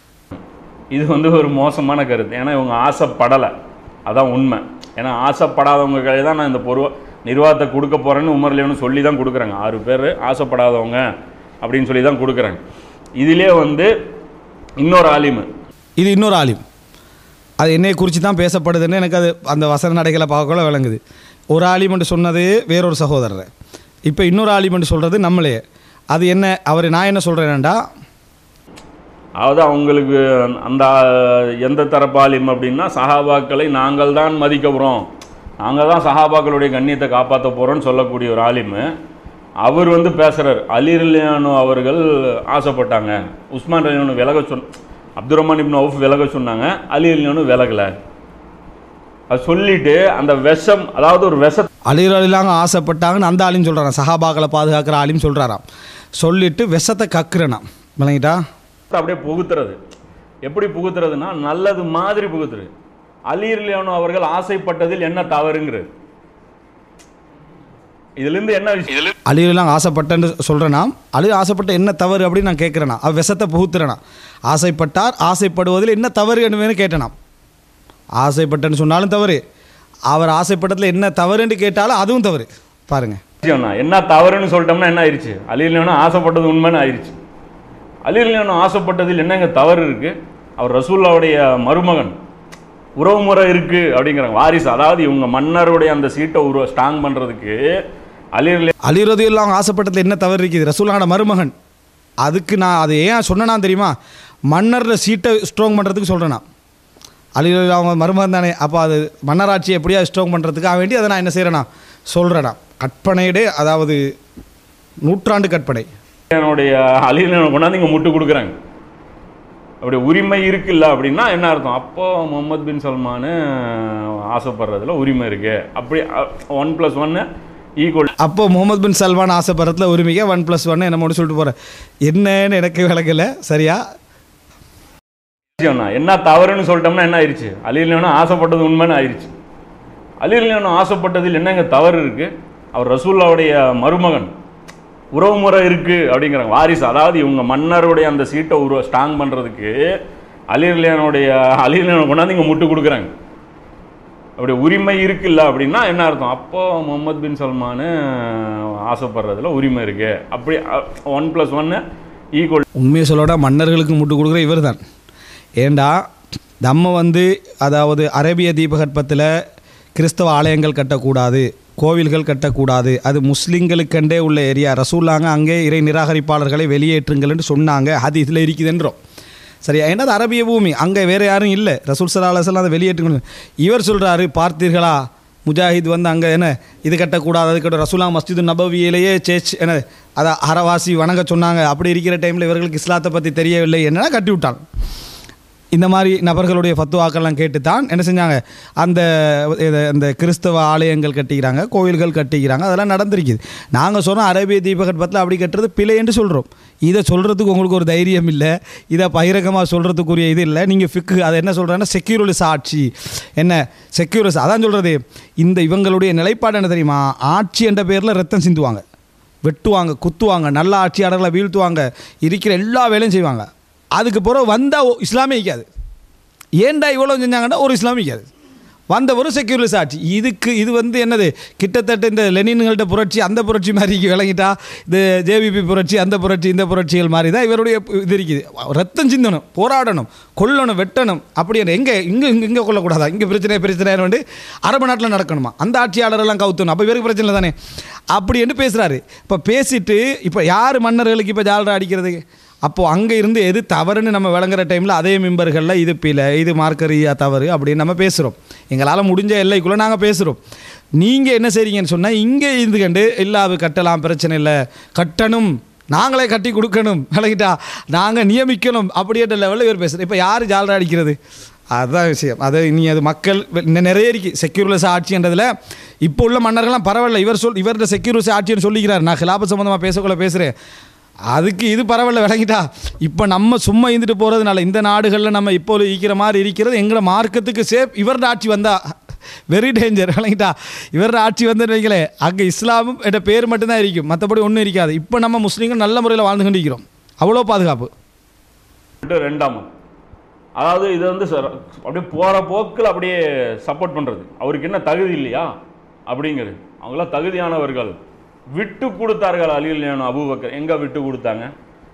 இது வந்து ஒரு மோசமான கருத்து ஏன்னா இவங்க ஆசைப்படலை அதான் உண்மை ஏன்னா ஆசைப்படாதவங்க கையில் தான் நான் இந்த பொருவ நிர்வாகத்தை கொடுக்க போகிறேன்னு உமர்லேன்னு சொல்லி தான் கொடுக்குறாங்க ஆறு பேர் ஆசைப்படாதவங்க அப்படின்னு சொல்லி தான் கொடுக்குறாங்க இதிலே வந்து இன்னொரு ஆலிமு
இது இன்னொரு ஆலிம் அது என்னை குறித்து தான் பேசப்படுதுன்னு எனக்கு அது அந்த வசன நடைகளை பார்க்கல விளங்குது ஒரு ஆலிமெண்ட் சொன்னது வேறொரு சகோதரர் இப்போ இன்னொரு ஆலிமெண்ட் சொல்கிறது நம்மளே அது என்ன அவர் நான் என்ன சொல்கிறேன்டா
அதாவது அவங்களுக்கு அந்த எந்த தரப்பு ஆலிம் அப்படின்னா சஹாபாக்களை நாங்கள் தான் மதிக்க போகிறோம் நாங்கள் தான் சஹாபாக்களுடைய கண்ணியத்தை காப்பாற்ற போகிறோம்னு சொல்லக்கூடிய ஒரு ஆலிமு அவர் வந்து பேசுகிறார் அலி ரலியானு அவர்கள் ஆசைப்பட்டாங்க உஸ்மான் ரலியானு விலக சொன் அப்துல் ரஹ்மான் இப்னு அவுஃப் விலக சொன்னாங்க அலி ரலியானு விலகலை அது சொல்லிட்டு அந்த விஷம் அதாவது ஒரு விஷ
அலிரலிலாங்க ஆசைப்பட்டாங்கன்னு அந்த ஆலிம் சொல்கிறாராம் சஹாபாக்களை பாதுகாக்கிற ஆலிம் சொல்கிறாராம் சொல்லிட்டு விஷத்தை கக்குறேனாம் விளங்கிட்டா
அப்படியே புகுத்துறது எப்படி புகுத்துறதுன்னா நல்லது மாதிரி புகுத்துறது அலிர்லியானோ அவர்கள் ஆசைப்பட்டதில் என்ன தவறுங்கிறது இதுலேருந்து என்ன விஷயம்
அலிரலாம் ஆசைப்பட்டேன்னு சொல்கிறேனா அலி ஆசைப்பட்ட என்ன தவறு அப்படின்னு நான் கேட்குறேனா அவ விஷத்தை புகுத்துறேனா ஆசைப்பட்டார் ஆசைப்படுவதில் என்ன தவறு என்று கேட்டேனாம் ஆசைப்பட்டேன்னு சொன்னாலும் தவறு அவர் ஆசைப்பட்டதில் என்ன தவறுன்னு கேட்டாலும் அதுவும் தவறு பாருங்கள்
விஷயம்னா என்ன தவறுன்னு சொல்லிட்டோம்னா என்ன ஆயிடுச்சு அலிர்லியானோ ஆசைப்பட்டது உண்மைன்னு ஆயிடுச்சு அலிர்லியானோ ஆசைப்பட்டதில் என்னங்க தவறு இருக்கு அவர் ரசூல்லாவுடைய மருமகன் உறவுமுறை இருக்கு அப்படிங்கிறாங்க வாரிசு அதாவது இவங்க மன்னருடைய அந்த சீட்டை உருவ ஸ்ட்ராங் பண்ணுறதுக்கு அலிர்லியா
அலிரதி எல்லாம் ஆசைப்பட்டதில் என்ன தவறு இருக்குது ரசூலான மருமகன் அதுக்கு நான் அது ஏன் சொன்னேனா தெரியுமா மன்னரில் சீட்டை ஸ்ட்ராங் பண்ணுறதுக்கு சொல்கிறேனா அலிரதி அவங்க மருமகன் தானே அப்போ அது மன்னராட்சியை எப்படியா ஸ்ட்ராங் பண்ணுறதுக்காக வேண்டி அதை நான் என்ன செய்கிறேனா சொல்கிறேனா கற்பனையிடே அதாவது நூற்றாண்டு கற்பனை
என்னுடைய அலியனை கொண்டாந்து இங்கே முட்டு கொடுக்குறாங்க அப்படி உரிமை இருக்குல்ல அப்படின்னா என்ன அர்த்தம் அப்போ முகமது பின் சல்மானு ஆசைப்படுறதுல உரிமை இருக்கு அப்படி ஒன் ப்ளஸ் ஒன்று ஈக்குவல்
அப்போ முகமது பின் சல்மான் ஆசைப்படுறதுல உரிமையாக ஒன் ப்ளஸ் ஒன்று என்ன மட்டும் சொல்லிட்டு போகிறேன் என்னன்னு எனக்கு விளக்கலை சரியா
விஷயம்னா என்ன தவறுன்னு சொல்லிட்டோம்னா என்ன ஆயிடுச்சு அலியலியானோ ஆசைப்பட்டது உண்மைன்னு ஆயிடுச்சு அலியலியானோ ஆசைப்பட்டதில் என்னங்க தவறு இருக்கு அவர் ரசூல்லாவுடைய மருமகன் உறவுமுறை இருக்கு அப்படிங்கிறாங்க வாரிசு அதாவது இவங்க மன்னருடைய அந்த சீட்டை உருவ ஸ்ட்ராங் பண்ணுறதுக்கு அலியலியானுடைய அலியலியானோ கொண்டாந்து இங்கே முட்டு கொடுக்குறாங்க அப்படி உரிமை இருக்குல்ல அப்படின்னா என்ன அர்த்தம் அப்போ முகமது பின் சல்மானு ஆசைப்படுறதுல உரிமை இருக்கு அப்படி ஒன் ப்ளஸ் ஒன்று ஈக்குவல்
உண்மையை சொல்லோட மன்னர்களுக்கு முட்டு கொடுக்குற இவர் தான் ஏண்டா நம்ம வந்து அதாவது அரேபிய தீபகற்பத்தில் கிறிஸ்தவ ஆலயங்கள் கட்டக்கூடாது கோவில்கள் கட்டக்கூடாது அது முஸ்லீம்களுக்கெண்டே உள்ள ஏரியா ரசூல்லாங்க அங்கே இறை நிராகரிப்பாளர்களை வெளியேற்றுங்கள்னு சொன்னாங்க அது இதில் இருக்குதுன்றோம் சரியா என்னது அரபிய பூமி அங்கே வேறு யாரும் இல்லை ரசூல் சல்லா அலுவலாம் அதை வெளியேற்றுங்க இவர் சொல்கிறாரு பார்த்தீர்களா முஜாஹித் வந்து அங்கே என்ன இது கட்டக்கூடாது அது கட்ட ரசூலா மஸ்ஜிது நபவியிலேயே சேச் என்ன அதை அறவாசி வணங்க சொன்னாங்க அப்படி இருக்கிற டைமில் இவர்களுக்கு இஸ்லாத்தை பற்றி தெரியவில்லை என்னன்னா கட்டி விட்டாங்க இந்த மாதிரி நபர்களுடைய ஃபத்துவாக்கள்லாம் கேட்டு தான் என்ன செஞ்சாங்க அந்த இது- அந்த கிறிஸ்தவ ஆலயங்கள் கட்டிக்கிறாங்க கோவில்கள் கட்டிக்கிறாங்க அதெல்லாம் நடந்திருக்குது நாங்கள் சொன்னோம் அரேபிய தீபகற்பத்தில் அப்படி கட்டுறது பிழை என்று சொல்கிறோம் இதை சொல்கிறதுக்கு உங்களுக்கு ஒரு தைரியம் இல்லை இதை பகிரங்கமாக சொல்கிறதுக்குரிய இது இல்லை நீங்கள் ஃபிக்கு அதை என்ன சொல்கிறாங்கன்னா செக்யூரிலிஸ் ஆட்சி என்ன செக்யூரிஸ் அதான் சொல்கிறது இந்த இவங்களுடைய நிலைப்பாடு என்ன தெரியுமா ஆட்சி என்ற பேரில் ரத்தம் சிந்துவாங்க வெட்டுவாங்க குத்துவாங்க நல்ல ஆட்சியாளர்களை வீழ்த்துவாங்க இருக்கிற எல்லா வேலையும் செய்வாங்க அதுக்கு பிறகு வந்தால் இஸ்லாமே இருக்காது ஏன்டா இவ்வளோ செஞ்சாங்கன்னா ஒரு இஸ்லாமே இருக்காது வந்த ஒரு செக்யூரிஸ் ஆட்சி இதுக்கு இது வந்து என்னது கிட்டத்தட்ட இந்த லெனின்கள்ட்ட புரட்சி அந்த புரட்சி மாதிரி விளங்கிட்டா இந்த ஜேவிபி புரட்சி அந்த புரட்சி இந்த புரட்சிகள் மாதிரி தான் இவருடைய இது இருக்குது ரத்தம் சிந்தணும் போராடணும் கொல்லணும் வெட்டணும் அப்படி எங்கே இங்கே இங்கே இங்கே கொல்லக்கூடாதா இங்கே பிரச்சனை பிரச்சனை வந்து அரபு நாட்டில் நடக்கணுமா அந்த ஆட்சியாளரெல்லாம் கவுத்தணும் அப்போ இவருக்கு பிரச்சனை தானே அப்படி என்று பேசுகிறாரு இப்போ பேசிட்டு இப்போ யார் மன்னர்களுக்கு இப்போ ஜாலரா அடிக்கிறது அப்போது அங்கே இருந்து எது தவறுன்னு நம்ம விளங்குற டைமில் அதே மெம்பர்களில் இது பிழை இது மார்க்கரியா தவறு அப்படின்னு நம்ம பேசுகிறோம் எங்களால் முடிஞ்ச எல்லைக்குள்ளே நாங்கள் பேசுகிறோம் நீங்கள் என்ன செய்றீங்கன்னு சொன்னால் இங்கே இருந்து கண்டு இல்லாது கட்டலாம் பிரச்சனை இல்லை கட்டணும் நாங்களே கட்டி கொடுக்கணும் விளங்கிட்டா நாங்கள் நியமிக்கணும் அப்படின்ற லெவலில் இவர் பேசுகிறேன் இப்போ யார் ஜாலரா அடிக்கிறது அதுதான் விஷயம் அது இனி அது மக்கள் இன்னும் நிறைய இருக்கு செக்யூரிலஸ் ஆட்சின்றதில் இப்போ உள்ள மன்னர்கள்லாம் பரவாயில்ல இவர் சொல் இவர்கிட்ட செக்யூரிலஸ் ஆட்சின்னு சொல்லிக்கிறார் நான் கிலாப சம்மந்தமாக பேசக்குள்ள பேசுகிறேன் அதுக்கு இது பரவாயில்ல விளங்கிட்டா இப்போ நம்ம சும்மா இருந்துட்டு போகிறதுனால இந்த நாடுகளில் நம்ம இப்போ இருக்கிற மாதிரி இருக்கிறது எங்களோட மார்க்கத்துக்கு சேஃப் இவரோட ஆட்சி வந்தா வெரி டேஞ்சர் விளங்கிட்டா இவரோட ஆட்சி வந்து வைங்களே அங்கே இஸ்லாமும் என்ற பேர் மட்டும்தான் இருக்கும் மற்றபடி ஒன்றும் இருக்காது இப்போ நம்ம முஸ்லீம்கள் நல்ல முறையில் வாழ்ந்து கொண்டிருக்கிறோம் அவ்வளோ பாதுகாப்பு
சொல்லிட்டு ரெண்டாம் அதாவது இது வந்து சார் அப்படியே போகிற போக்கில் அப்படியே சப்போர்ட் பண்ணுறது அவருக்கு என்ன தகுதி இல்லையா அப்படிங்கிறது அவங்களாம் தகுதியானவர்கள் விட்டு கொடுத்தார்கள் அலில் அபூபக்கர் எங்கே விட்டு கொடுத்தாங்க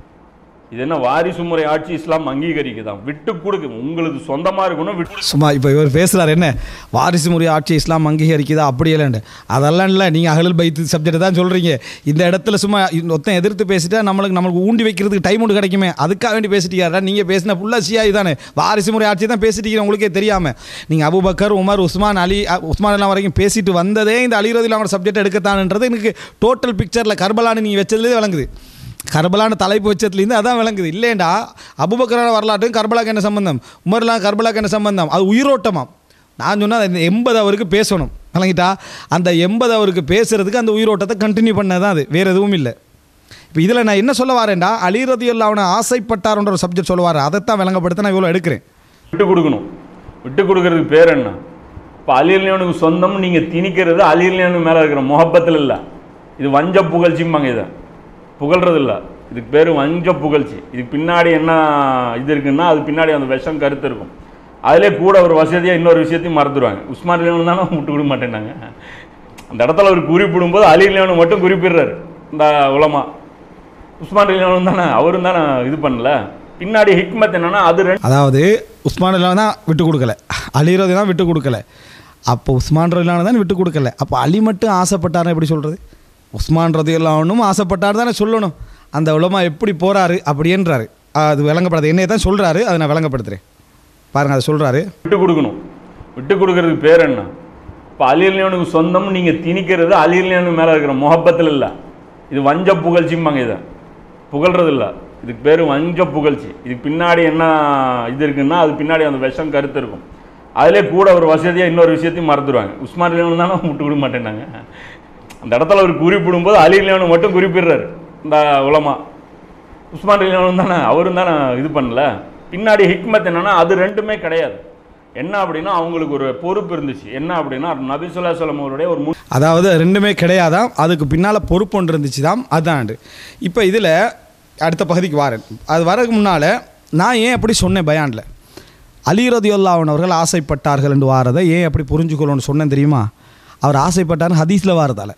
இது என்ன வாரிசு முறை ஆட்சி இஸ்லாம் அங்கீகரிக்குதான் விட்டு கொடுக்கு உங்களுக்கு சொந்தமாக இருக்கணும் விட்டு
சும்மா இப்போ இவர் பேசுகிறார் என்ன வாரிசு முறை ஆட்சி இஸ்லாம் அங்கீகரிக்குதா அப்படி இல்லைன்னு அதெல்லாம் இல்லை நீங்கள் அகலல் பைத்து சப்ஜெக்ட் தான் சொல்கிறீங்க இந்த இடத்துல சும்மா ஒருத்தன் எதிர்த்து பேசிட்டா நம்மளுக்கு நம்மளுக்கு ஊண்டி வைக்கிறதுக்கு டைம் ஒன்று கிடைக்குமே அதுக்காக வேண்டி பேசிட்டீங்க நீங்கள் பேசின ஃபுல்லாக சியா இதானே வாரிசு முறை ஆட்சி தான் பேசிட்டீங்க உங்களுக்கே தெரியாமல் நீங்கள் அபுபக்கர் உமர் உஸ்மான் அலி அ, உஸ்மான் எல்லாம் வரைக்கும் பேசிட்டு வந்ததே இந்த அலிரதில் அவங்களோட சப்ஜெக்ட் எடுக்கத்தான்ன்றது எனக்கு டோட்டல் பிக்சரில் கர்பலான்னு நீங்கள் வச்சதுலேயே விளங்குது கர்பலான தலைப்பு வச்சதுலேருந்து அதான் விளங்குது இல்லைண்டா அபுபக்கரான வரலாற்றுக்கும் கர்பலாக்கு என்ன சம்பந்தம் உமர்லாம் கர்பலாக்கு என்ன சம்பந்தம் அது உயிரோட்டமாம் நான் சொன்னால் அந்த எண்பது அவருக்கு பேசணும் விளங்கிட்டா அந்த எண்பது அவருக்கு பேசுறதுக்கு அந்த உயிரோட்டத்தை கண்டினியூ பண்ணது தான் அது வேறு எதுவும் இல்லை இப்போ இதில் நான் என்ன சொல்ல வரேன்டா அலிரதி அவனை ஆசைப்பட்டார்ன்ற ஒரு சப்ஜெக்ட் சொல்ல வரேன் அதைத்தான் விளங்கப்படுத்த நான் இவ்வளோ எடுக்கிறேன்
விட்டு கொடுக்கணும் விட்டு கொடுக்கறதுக்கு பேர் என்ன இப்போ அலிர்லியானுக்கு சொந்தம் நீங்கள் திணிக்கிறது அலிர்லியானு மேலே இருக்கிற முகப்பத்தில் இல்லை இது வஞ்ச புகழ்ச்சிம்பாங்க இதை புகழ்றது இல்லை இதுக்கு பேர் வஞ்ச புகழ்ச்சி இதுக்கு பின்னாடி என்ன இது இருக்குன்னா அது பின்னாடி அந்த விஷம் கருத்து இருக்கும் அதிலே கூட ஒரு வசதியாக இன்னொரு விஷயத்தையும் மறந்துடுவாங்க உஸ்மான் லியோனு தானே விட்டு கொடுக்க மாட்டேன்னாங்க அந்த இடத்துல அவர் குறிப்பிடும்போது அலிர்லியானு மட்டும் குறிப்பிடுறாரு இந்த உலமா உஸ்மான் லியோனு தானே அவரும் தானே இது பண்ணல பின்னாடி ஹிக்மத் என்னன்னா அது ரெண்டு
அதாவது உஸ்மான் இல்லாம தான் விட்டு கொடுக்கல அலிரதி தான் விட்டு கொடுக்கல அப்போ உஸ்மான் ரதிலான தான் விட்டு கொடுக்கல அப்போ அலி மட்டும் ஆசைப்பட்டாருன்னு எப்படி சொல்கிறது உஸ்மான் ரதிலானும் ஆசைப்பட்டார் தானே சொல்லணும் அந்த உலமா எப்படி போகிறாரு அப்படின்றாரு அது விளங்கப்படாது என்னைய தான் சொல்கிறாரு அதை நான் விளங்கப்படுத்துகிறேன் பாருங்கள் அதை சொல்கிறாரு
விட்டு கொடுக்கணும் விட்டு கொடுக்கறதுக்கு பேர் என்ன இப்போ அலிர்லியானுக்கு சொந்தம் நீங்கள் திணிக்கிறது அலிர்லியானு மேலே இருக்கிற முகப்பத்தில் இல்லை இது வஞ்ச புகழ்ச்சிம்பாங்க இதை புகழ்றது இல்லை இதுக்கு பேர் வஞ்ச புகழ்ச்சி இதுக்கு பின்னாடி என்ன இது இருக்குன்னா அது பின்னாடி அந்த விஷம் கருத்து இருக்கும் அதிலே கூட ஒரு வசதியாக இன்னொரு விஷயத்தையும் மறந்துடுவாங்க உஸ்மான் லியோனு தானே விட்டு கொடுக்க மாட்டேன்னாங்க அந்த இடத்துல அவர் குறிப்பிடும்போது அலிர்லியானு மட்டும் குறிப்பிடுறாரு இந்த உலமா உஸ்மான் லியோனு தானே அவரும் தானே இது பண்ணல பின்னாடி ஹிக்மத் என்னன்னா அது ரெண்டுமே கிடையாது என்ன அப்படின்னா அவங்களுக்கு ஒரு பொறுப்பு இருந்துச்சு என்ன அப்படின்னா நபி சொல்லா சொல்லம் அவருடைய ஒரு முன்
அதாவது ரெண்டுமே கிடையாதாம் அதுக்கு பின்னால் பொறுப்பு ஒன்று இருந்துச்சு தான் அதான் இப்போ இதில் அடுத்த பகுதிக்கு வாரேன் அது வரதுக்கு முன்னால் நான் ஏன் அப்படி சொன்னேன் பயானில் அலி ரதியுல்லாஹன் அவர்கள் ஆசைப்பட்டார்கள் என்று வாரதை ஏன் அப்படி புரிஞ்சுக்கணும்னு சொன்னேன் தெரியுமா அவர் ஆசைப்பட்டார்னு ஹதீஸில் வாரதால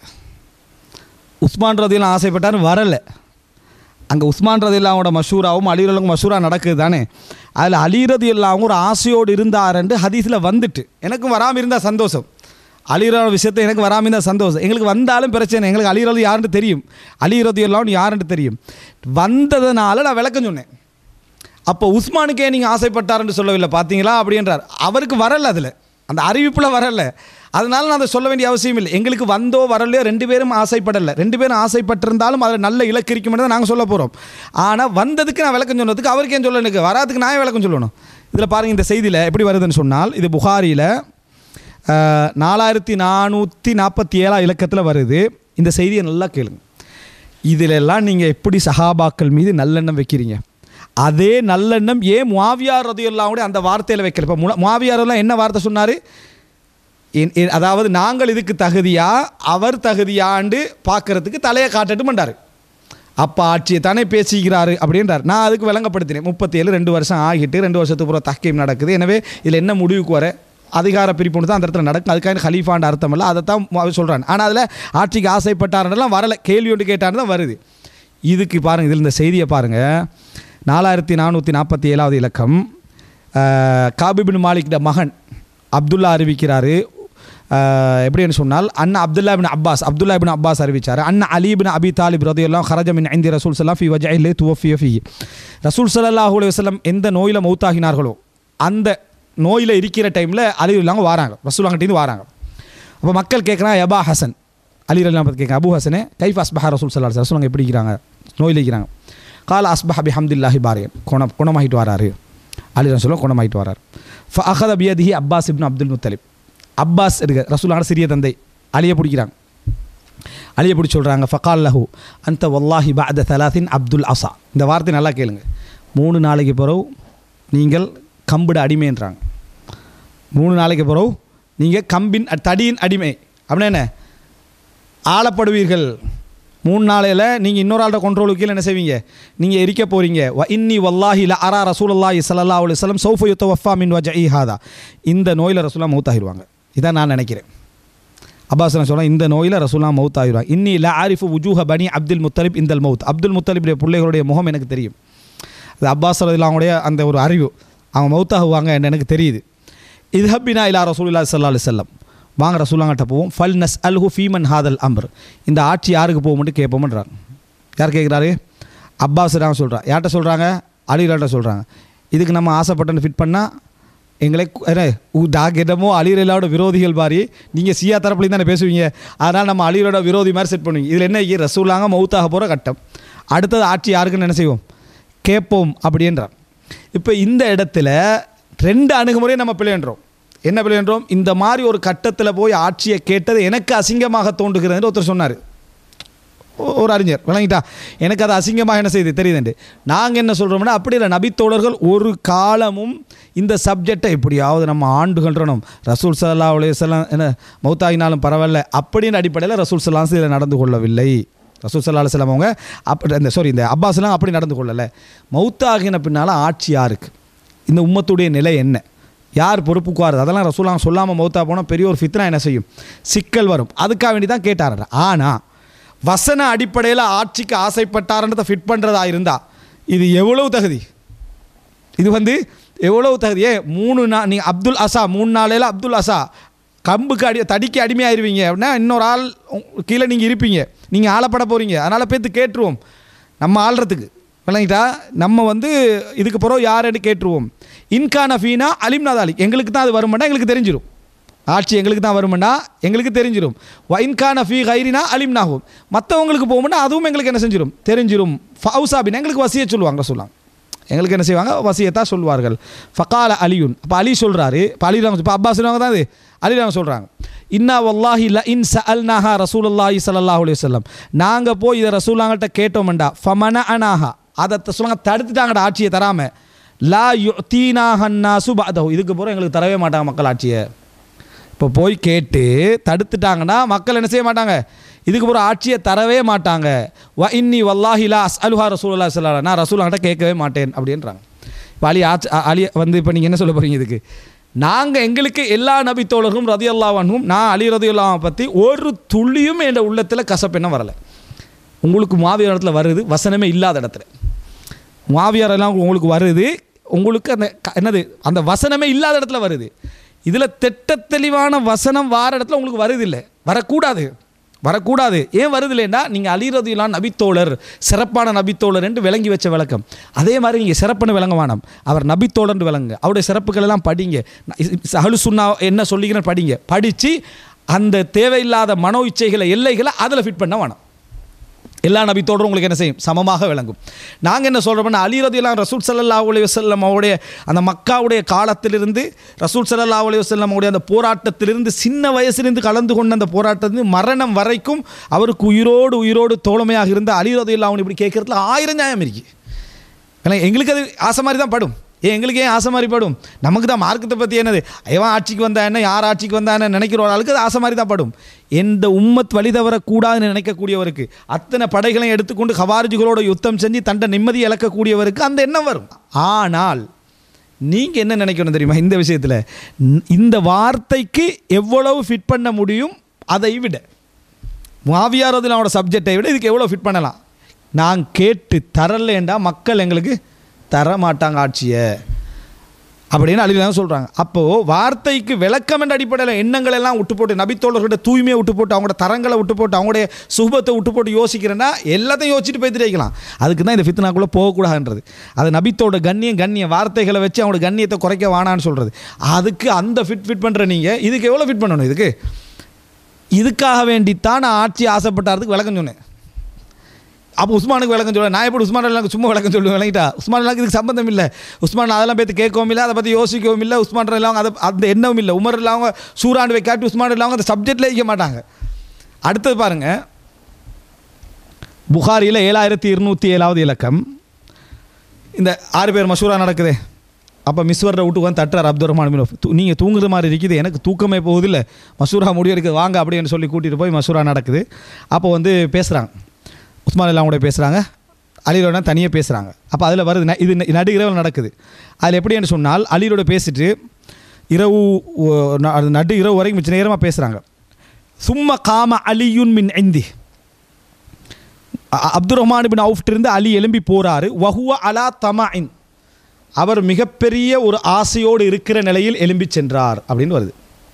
உஸ்மான் ரதியெல்லாம் ஆசைப்பட்டார்னு வரலை அங்கே உஸ்மான் ரதி அல்லாவோட மஷூராவும் அலிரலுக்கும் மஷூரா நடக்குது தானே அதில் அலிரதி அல்லாவும் ஒரு ஆசையோடு இருந்தாருன்ட்டு ஹதீஸில் வந்துட்டு எனக்கும் வராமல் இருந்தால் சந்தோஷம் அலிரோட விஷயத்தை எனக்கு வராமல் தான் சந்தோஷம் எங்களுக்கு வந்தாலும் பிரச்சனை எங்களுக்கு அலிரது யாருன்னு தெரியும் அலிரது எல்லாம் யாருன்னு தெரியும் வந்ததுனால நான் விளக்கம் சொன்னேன் அப்போ உஸ்மானுக்கே நீங்கள் ஆசைப்பட்டாருன்னு சொல்லவில்லை பார்த்தீங்களா அப்படின்றார் அவருக்கு வரல அதில் அந்த அறிவிப்பில் வரல அதனால நான் அதை சொல்ல வேண்டிய அவசியம் இல்லை எங்களுக்கு வந்தோ வரலையோ ரெண்டு பேரும் ஆசைப்படலை ரெண்டு பேரும் ஆசைப்பட்டிருந்தாலும் அதில் நல்ல இலக்கு இருக்குமென்னு தான் நாங்கள் சொல்ல போகிறோம் ஆனால் வந்ததுக்கு நான் விளக்கம் சொன்னதுக்கு அவருக்கு ஏன் சொல்ல எனக்கு வராதுக்கு நான் ஏன் விளக்கம் சொல்லணும் இதில் பாருங்கள் இந்த செய்தியில் எப்படி வருதுன்னு சொன்னால் இது புகாரியில் நாலாயிரத்தி நானூற்றி நாற்பத்தி ஏழாம் இலக்கத்தில் வருது இந்த செய்தியை நல்லா கேளுங்க இதிலெல்லாம் நீங்கள் எப்படி சஹாபாக்கள் மீது நல்லெண்ணம் வைக்கிறீங்க அதே நல்லெண்ணம் ஏன் முவாவியார் ரதியுல்லாம் கூட அந்த வார்த்தையில் வைக்கல இப்போ முவாவியாரெல்லாம் என்ன வார்த்தை சொன்னார் அதாவது நாங்கள் இதுக்கு தகுதியா அவர் தகுதியாண்டு பார்க்கறதுக்கு தலையை காட்டட்டும் பண்ணார் அப்போ ஆட்சியை தானே பேசிக்கிறாரு அப்படின்றார் நான் அதுக்கு விளங்கப்படுத்தினேன் முப்பத்தி ஏழு ரெண்டு வருஷம் ஆகிட்டு ரெண்டு வருஷத்துக்கு அப்புறம் தக்கையும் நடக்குது எனவே இதில் என்ன முடிவுக்கு வர அதிகார பிரிப்பு தான் அந்த இடத்துல நடக்கும் அதுக்காக ஹலீஃபாண்ட அர்த்தம் இல்லை அதை தான் சொல்கிறான் ஆனால் அதில் ஆட்சிக்கு ஆசைப்பட்டாருன்றலாம் வரலை கேள்வி ஒன்று கேட்டான்னு தான் வருது இதுக்கு பாருங்கள் இதில் இந்த செய்தியை பாருங்கள் நாலாயிரத்தி நானூற்றி நாற்பத்தி ஏழாவது இலக்கம் காபிபின் மாலிக்கிட மகன் அப்துல்லா அறிவிக்கிறாரு எப்படின்னு சொன்னால் அண்ணா Abdullah bin Abbas Abdullah bin Abbas அறிவிச்சார் அண்ணா அலி பின் அபி தாலிப் ரதையெல்லாம் ஹரஜமின் ஐந்தி ரசூல் சலாம் ஃபி வஜாயிலே துவஃபிய ஃபி ரசூல் சல்லாஹூ அலுவலம் எந்த நோயில் மௌத்தாகினார்களோ அந்த நோயில் இருக்கிற டைமில் அலி இல்லாமல் வராங்க ரசூலாங்கிட்டேருந்து வராங்க அப்போ மக்கள் கேட்குறான் யபா ஹசன் அலி ரல்லாம் பற்றி கேட்குறேன் அபு ஹசனே கைஃப் அஸ்பஹா ரசூல் சல்லா ரசூலாங்க எப்படி இருக்கிறாங்க நோயில் இருக்கிறாங்க கால அஸ்பஹ் அபி ஹம்துல்லாஹி பாரியன் குணம் குணமாகிட்டு வராரு அலி ரசூலம் குணமாகிட்டு வரார் ஃப அஹத் அபியதிஹி Abbas ibn Abdul Muttalib Abbas இருக்க ரசூலான சிறிய தந்தை அலியை பிடிக்கிறாங்க அலியை பிடிச்சி சொல்கிறாங்க ஃபகால் லஹு அந்த வல்லாஹி பாத தலாத்தின் அப்துல் அசா இந்த வார்த்தை நல்லா கேளுங்க மூணு நாளைக்கு பிறகு நீங்கள் கம்பிட அடிமைன்றாங்க மூணு நாளைக்கு பிறகு நீங்கள் கம்பின் தடியின் அடிமை அப்படின்னா என்ன ஆளப்படுவீர்கள் மூணு நாளையில் நீங்கள் இன்னொரு ஆள்கிட்ட கண்ட்ரோலுக்கு கீழே என்ன செய்வீங்க நீங்கள் எரிக்க போகிறீங்க வ இன்னி வல்லாஹி ல அரா ரசூலுல்லாஹி ஸல்லல்லாஹு அலைஹி வஸல்லம் சௌஃப யுத்தவஃபா மின் வஜஇ ஹாதா இந்த நோயில் ரசூலா மௌத்தாகிடுவாங்க இதான் நான் நினைக்கிறேன் அப்பாஸ் நான் சொல்கிறேன் இந்த நோயில் ரசூலா மௌத் ஆகிடுவாங்க இன்னி ல ஆரிஃபு உஜூஹ பனி அப்துல் முத்தலிப் இந்தல் மௌத் அப்துல் முத்தலிபுடைய பிள்ளைகளுடைய முகம் எனக்கு தெரியும் அது அப்பாஸ் அவங்களுடைய அந்த ஒரு அறிவு அவங்க மௌத்தாகுவாங்க எனக்கு தெரியுது இதுஹப்பினா இலா ரசூலுல்லா சல்லா அலி செல்லம் வாங்க ரசூலாங்கிட்ட போவோம் ஃபல் நஸ் அல்ஹு ஃபீமன் ஹாதல் அம்ர் இந்த ஆட்சி யாருக்கு போகும்னு கேட்போம்ன்றாங்க யார் கேட்குறாரு அப்பாஸ் ராங்க சொல்கிறா யார்கிட்ட சொல்கிறாங்க அலிராட்ட சொல்கிறாங்க இதுக்கு நம்ம ஆசைப்பட்டன்னு ஃபிட் பண்ணால் எங்களை என்ன டாக்கிட்டமோ அலிரலாவோட விரோதிகள் மாதிரி நீங்கள் சியா தரப்புலையும் தானே பேசுவீங்க அதனால் நம்ம அலிரோட விரோதி மாதிரி செட் பண்ணுவீங்க இதில் என்ன ரசூலாங்க மௌத்தாக போகிற கட்டம் அடுத்தது ஆட்சி யாருக்குன்னு என்ன செய்வோம் கேட்போம் அப்படின்றார் இப்போ இந்த இடத்துல ரெண்டு அணுகுமுறையை நம்ம பிள்ளைன்றோம் என்ன பிள்ளைன்றோம் இந்த மாதிரி ஒரு கட்டத்தில் போய் ஆட்சியை கேட்டது எனக்கு அசிங்கமாக தோன்றுகிறதுன்னு ஒருத்தர் சொன்னார் ஒரு அறிஞர் விளங்கிட்டா எனக்கு அது அசிங்கமாக என்ன செய்யுது தெரியுதுண்டு நாங்கள் என்ன சொல்கிறோம்னா அப்படி இல்லை நபித்தோழர்கள் ஒரு காலமும் இந்த சப்ஜெக்டை எப்படியாவது நம்ம ஆண்டுகள்றணும் ரசூல் சல்லா அலையம் என்ன மௌத்தாகினாலும் பரவாயில்ல அப்படின்னு அடிப்படையில் ரசூல் சல்லாஸ் இதில் நடந்து கொள்ளவில்லை ரசூல் சல்லா அலுவலாம் அவங்க அப்படி இந்த சாரி இந்த அப்பாஸ்லாம் அப்படி நடந்து கொள்ளலை மௌத்தாகின பின்னால் ஆட்சி யாருக்கு இந்த உம்மத்துடைய நிலை என்ன யார் பொறுப்புக்குவார் அதெல்லாம் ரசூலாம் சொல்லாமல் மௌத்தா போனால் பெரிய ஒரு ஃபித்னா என்ன செய்யும் சிக்கல் வரும் அதுக்காக வேண்டி தான் கேட்டார் ஆனால் வசன அடிப்படையில் ஆட்சிக்கு ஆசைப்பட்டார்ன்றதை ஃபிட் பண்ணுறதா இருந்தால் இது எவ்வளவு தகுதி இது வந்து எவ்வளவு தகுதி ஏ மூணு நா நீங்கள் அப்துல் அசா மூணு நாளையில் அப்துல் அசா கம்புக்கு அடி தடிக்கு அடிமையாயிருவீங்க அப்படின்னா இன்னொரு ஆள் கீழே நீங்கள் இருப்பீங்க நீங்கள் ஆளப்பட போகிறீங்க அதனால் பேத்து கேட்டுருவோம் நம்ம ஆள்றதுக்கு விளங்கிட்டா நம்ம வந்து இதுக்கு பிறகு யாருன்னு கேட்டுருவோம் இன்கான ஃபீனா அலிம்னா தாலி எங்களுக்கு தான் அது வருமானா எங்களுக்கு தெரிஞ்சிடும் ஆட்சி எங்களுக்கு தான் வருமானா எங்களுக்கு தெரிஞ்சிடும் வைன்கான ஃபீ கைரினா அலிம்னாகும் மற்றவங்களுக்கு போகும்னா அதுவும் எங்களுக்கு என்ன செஞ்சிடும் தெரிஞ்சிடும் ஃபவுசாபின் எங்களுக்கு வசிய சொல்லுவாங்க சொல்லுவாங்க எங்களுக்கு என்ன செய்வாங்க வசியத்தா சொல்வார்கள் ஃபகால அலியுன் அப்போ அலி சொல்கிறாரு இப்போ அலி இப்போ அப்பா சொல்லுவாங்க தான் அது அலிராங்க சொல்கிறாங்க இன்னா வல்லாஹி ல இன் ச அல்நாஹா ரசூலுல்லாஹி ஸல்லல்லாஹு அலைஹி வஸல்லம் நாங்கள் போய் இதை ரசூலாங்கிட்ட கேட்டோம்டா ஃபமன அனாஹா அதை சொல்லுவாங்க தடுத்துட்டாங்கடா ஆட்சியை தராமல் லா யுத்தீனாஹன்னாசு பாதஹு இதுக்கு பிறகு எங்களுக்கு தரவே மாட்டாங்க மக்கள் ஆட்சியை இப்போ போய் கேட்டு தடுத்துட்டாங்கன்னா மக்கள் என்ன செய்ய மாட்டாங்க இதுக்கு பிறகு ஆட்சியை தரவே மாட்டாங்க வ இன்னி வல்லாஹிலா அஸ் அலுஹா ரசூல்லா சொல்லா நான் ரசூலாங்கிட்ட கேட்கவே மாட்டேன் அப்படின்றாங்க இப்போ அலி ஆட்சி அலி வந்து இப்போ நீங்கள் என்ன சொல்ல போகிறீங்க இதுக்கு நாங்கள் எங்களுக்கு எல்லா நபி தோழர்களும் ரதி அல்லாவானும் நான் அலி ரதி அல்லாவை பற்றி ஒரு துள்ளியும் என் உள்ளத்தில் கசப்பெண்ணம் வரலை உங்களுக்கு மாவியார் இடத்துல வருது வசனமே இல்லாத இடத்துல மாவியார் எல்லாம் உங்களுக்கு வருது உங்களுக்கு அந்த க- என்னது அந்த வசனமே இல்லாத இடத்துல வருது இதில் திட்ட தெளிவான வசனம் வார இடத்துல உங்களுக்கு வருதில்லை வரக்கூடாது வரக்கூடாது ஏன் வருதில்லைன்னா நீங்கள் அலிரதிலாம் நபித்தோழர் சிறப்பான நபித்தோழர் என்று விளங்கி வச்ச விளக்கம் அதே மாதிரி நீங்கள் சிறப்புன்னு விளங்க வேணாம் அவர் நபித்தோழர்னு விளங்குங்க அவருடைய சிறப்புகள் எல்லாம் படிங்க அஹ்லு சுன்னா என்ன சொல்லிக்கிறேன்னு படிங்க படித்து அந்த தேவையில்லாத மனோ இச்சைகளை எல்லைகளை அதில் ஃபிட் பண்ண வேணாம் எல்லா நபித்தோடும் உங்களுக்கு என்ன செய்யும் சமமாக விளங்கும் நாங்கள் என்ன சொல்கிறோம்னா அலிரதிலாம் ரசூல் சல்லல்லாஹு அலைஹி வஸல்லம் அவருடைய அந்த மக்காவுடைய காலத்திலிருந்து ரசூல் சல்லல்லாஹு அலைஹி வஸல்லம் அவருடைய அந்த போராட்டத்திலிருந்து சின்ன வயசிலிருந்து கலந்து கொண்ட அந்த போராட்டத்திலிருந்து மரணம் வரைக்கும் அவருக்கு உயிரோடு உயிரோடு தோழமையாக இருந்த அலிரதில்லா அவன் இப்படி கேட்குறதுல ஆயிரம் நியாயம் இருக்கு ஏன்னா எங்களுக்கு அது ஆசை மாதிரி தான் படும் ஏன் எங்களுக்கு ஏன் ஆசை மாதிரி படும் நமக்கு தான் மார்க்கத்தை பற்றி என்னது எவன் ஆட்சிக்கு வந்தா என்ன யார் ஆட்சிக்கு வந்தா என்ன நினைக்கிற ஒரு ஆளுக்கு அது ஆசை மாதிரி தான் படும் எந்த உம்மத் வழி தவறக்கூடாதுன்னு நினைக்கக்கூடியவருக்கு அத்தனை படைகளையும் எடுத்துக்கொண்டு ஹவாரிஜுகளோட யுத்தம் செஞ்சு தண்டை நிம்மதி இழக்கக்கூடியவருக்கு அந்த எண்ணம் வரும் ஆனால் நீங்கள் என்ன நினைக்கணும் தெரியுமா இந்த விஷயத்தில் இந்த வார்த்தைக்கு எவ்வளவு ஃபிட் பண்ண முடியும் அதை விட மாவியாரதில் அவனோட சப்ஜெக்டை விட இதுக்கு எவ்வளோ ஃபிட் பண்ணலாம் நான் கேட்டு தரலேண்டா மக்கள் எங்களுக்கு தர மாட்டாங்க ஆட்சியை அப்படின்னு அழிலாம் சொல்கிறாங்க அப்போது வார்த்தைக்கு விளக்கம் என்ற அடிப்படையில் எண்ணங்கள் எல்லாம் விட்டு போட்டு நபித்தோழர்களோட தூய்மையை விட்டு போட்டு அவங்களோட தரங்களை விட்டு போட்டு அவங்களுடைய சுபத்தை விட்டு போட்டு யோசிக்கிறேன்னா எல்லாத்தையும் யோசிச்சுட்டு போய் வைக்கலாம் அதுக்கு தான் இந்த ஃபித்னாக்குள்ளே போகக்கூடாதுன்றது அது நபித்தோட கண்ணியம் கண்ணியம் வார்த்தைகளை வச்சு அவங்களோட கண்ணியத்தை குறைக்க வேணான்னு சொல்கிறது அதுக்கு அந்த ஃபிட் ஃபிட் பண்ணுற நீங்கள் இதுக்கு எவ்வளோ ஃபிட் பண்ணணும் இதுக்கு இதுக்காக வேண்டித்தான் நான் ஆட்சி ஆசைப்பட்டாரதுக்கு விளக்கம் சொன்னேன் அப்போ உஸ்மானுக்கு விளக்கம் சொல்லுவேன் நான் எப்படி உஸ்மான் அல்லாக்கு சும்மா விளக்கம் சொல்லுவேன் விளங்கிட்டா உஸ்மான் அல்லாக்கு இதுக்கு சம்பந்தம் இல்லை உஸ்மான் அதெல்லாம் பேத்து கேட்கவும் இல்லை அதை பற்றி யோசிக்கவும் இல்லை உஸ்மான் இல்லாமல் அதை அந்த எண்ணமும் இல்லை உமர் இல்லாமல் சூறாண்டு வைக்காட்டி உஸ்மான் இல்லாமல் அந்த சப்ஜெக்டில் வைக்க மாட்டாங்க அடுத்தது பாருங்கள் புகாரியில் ஏழாயிரத்தி இருநூற்றி ஏழாவது இலக்கம் இந்த ஆறு பேர் மசூரா நடக்குது அப்போ மிஸ்வர்ற வீட்டுக்கு வந்து தட்டுறார் அப்துல் ரஹ்மான் பின் அவுஃப். தூ நீங்கள் தூங்குற மாதிரி இருக்குது எனக்கு தூக்கமே போகுதில்ல மசூரா முடிவு இருக்குது வாங்க அப்படின்னு சொல்லி கூட்டிகிட்டு போய் மசூரா நடக்குது அப்போ வந்து பேசுகிறாங்க உஸ்மான் எல்லாம் கூட பேசுகிறாங்க அலிரோட தனியாக பேசுகிறாங்க அப்போ அதில் வருது ந- இது ந- நடு இரவு நடக்குது அதில் எப்படின்னு சொன்னால் அலிரோட பேசிட்டு இரவு ஓ- ந- அது நடு இரவு வரைக்கும் மிச்ச நேரமாக பேசுகிறாங்க சும்மா காம அலியுன் மின் ஐந்தி அ- அப்துல் ரஹ்மான் பின் அவுஃப்டிருந்து அலி எழும்பி போறாரு வஹுவ அலா தமாயின் அவர் மிகப்பெரிய ஒரு ஆசையோடு இருக்கிற நிலையில் எழும்பி சென்றார் அப்படின்னு வருது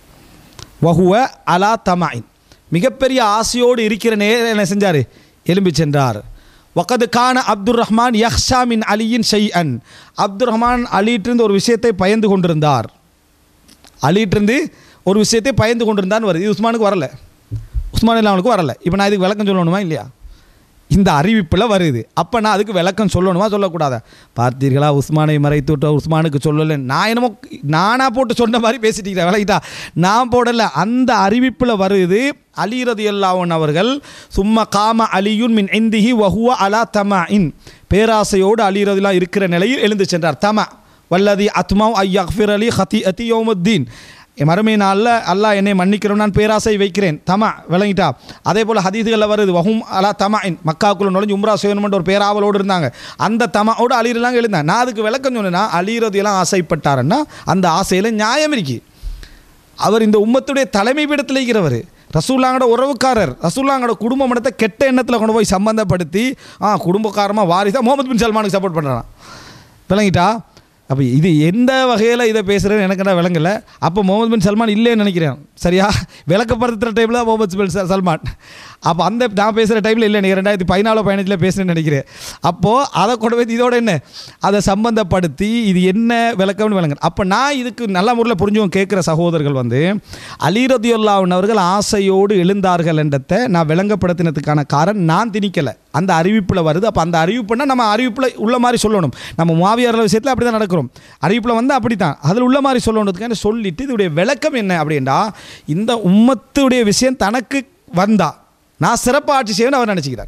வஹுவ அலா தமாயின் மிகப்பெரிய ஆசையோடு இருக்கிற நேரம் என்ன செஞ்சார் எழும்பி சென்றார் வகது கான அப்துல் ரஹ்மான் யஹ்ஷா மின் அலியின் ஷை அன் அப்துல் ரஹ்மான் அலிட்டிருந்து ஒரு விஷயத்தை பயந்து கொண்டிருந்தார் அலிட்டிருந்து ஒரு விஷயத்தை பயந்து கொண்டிருந்தான்னு வருது இது உஸ்மானுக்கு வரல உஸ்மான் இல்லாமலுக்கு வரல இப்போ நான் இதுக்கு விளக்கம் சொல்லணுமா இல்லையா இந்த அறிவிப்பில் வருது அப்போ நான் அதுக்கு விளக்கம் சொல்லணுமா சொல்லக்கூடாதா பார்த்தீர்களா உஸ்மானை மறைத்து விட்ட உஸ்மானுக்கு சொல்லலை நான் என்னமோ நானாக போட்டு சொன்ன மாதிரி பேசிட்டீங்க விளக்கிட்டா நான் போடலை அந்த அறிவிப்பில் வருது அலி ரதியல்லாவன் அவர்கள் சும்மா காம அலியுன் மின் இந்திஹி வஹுவ அலா தமா இன் பேராசையோடு அலி ரதிலா இருக்கிற நிலையில் எழுந்து சென்றார் தமா வல்லதி அத்மாவ் ஐ அக்ஃபிர் அலி ஹதி அதி யோமுத்தீன் மறுமை நாளில் அல்லாஹ் என்னை மன்னிக்கிறோம் நான் பேராசை வைக்கிறேன் தமா விளங்கிட்டா அதே போல் ஹதீதுகளில் வருது வஹும் அலா தமா இன் மக்காக்குள்ள நுழைஞ்சு உம்ரா செய்யணும்ன்ற ஒரு பேராவலோடு இருந்தாங்க அந்த தமாவோட அலிரெல்லாம் எழுந்தாங்க நான் அதுக்கு விளக்கம் சொன்னேன்னா அலிரதியெல்லாம் ஆசைப்பட்டாருன்னா அந்த ஆசையில் நியாயம் இருக்கு அவர் இந்த உம்மத்துடைய தலைமை பீடத்தில் இருக்கிறவர் ரசூல்லாங்கட உறவுக்காரர் ரசூல்லாங்கட குடும்ப மடத்தை கெட்ட எண்ணத்தில் கொண்டு போய் சம்பந்தப்படுத்தி ஆ குடும்பக்காரமாக வாரிசா முகமது பின் சல்மானுக்கு சப்போர்ட் பண்ணுறான் விளங்கிட்டா அப்போ இது எந்த வகையில் இதை பேசுகிறேன்னு எனக்கு என்ன விளங்கலை அப்போ முகமது பின் சல்மான் இல்லைன்னு நினைக்கிறேன் சரியா விளக்கப்படுத்துகிற டைமில் தான் முகமது பின் ச- சல்மான் அப்போ அந்த நான் பேசுகிற டைமில் இல்லை நீங்கள் ரெண்டாயிரத்தி பதினாலு பதினஞ்சில் பேசுகிறேன்னு நினைக்கிறேன் அப்போது அதை கொண்டு போய் இதோட என்ன அதை சம்பந்தப்படுத்தி இது என்ன விளக்கம்னு விளங்க அப்போ நான் இதுக்கு நல்ல முறையில் புரிஞ்சவங்க கேட்குற சகோதரர்கள் வந்து அலிரதியுல்லாவின் அவர்கள் ஆசையோடு எழுந்தார்கள் என்றதை நான் விளங்கப்படுத்தினதுக்கான காரணம் நான் திணிக்கலை அந்த அறிவிப்பில் வருது அப்போ அந்த அறிவிப்புனா நம்ம அறிவிப்பில் உள்ள மாதிரி சொல்லணும் நம்ம மாவியார் விஷயத்தில் அப்படி தான் நடக்கிறோம் அறிவிப்பில் வந்து அப்படி தான் அதில் உள்ள மாதிரி சொல்லணுன்றதுக்கான சொல்லிட்டு இதோடைய விளக்கம் என்ன அப்படின்னா இந்த உம்மத்துடைய விஷயம் தனக்கு வந்தா நான் சிறப்பாக ஆட்சி செய்வேன்னு அவர் நினச்சிக்கிறார்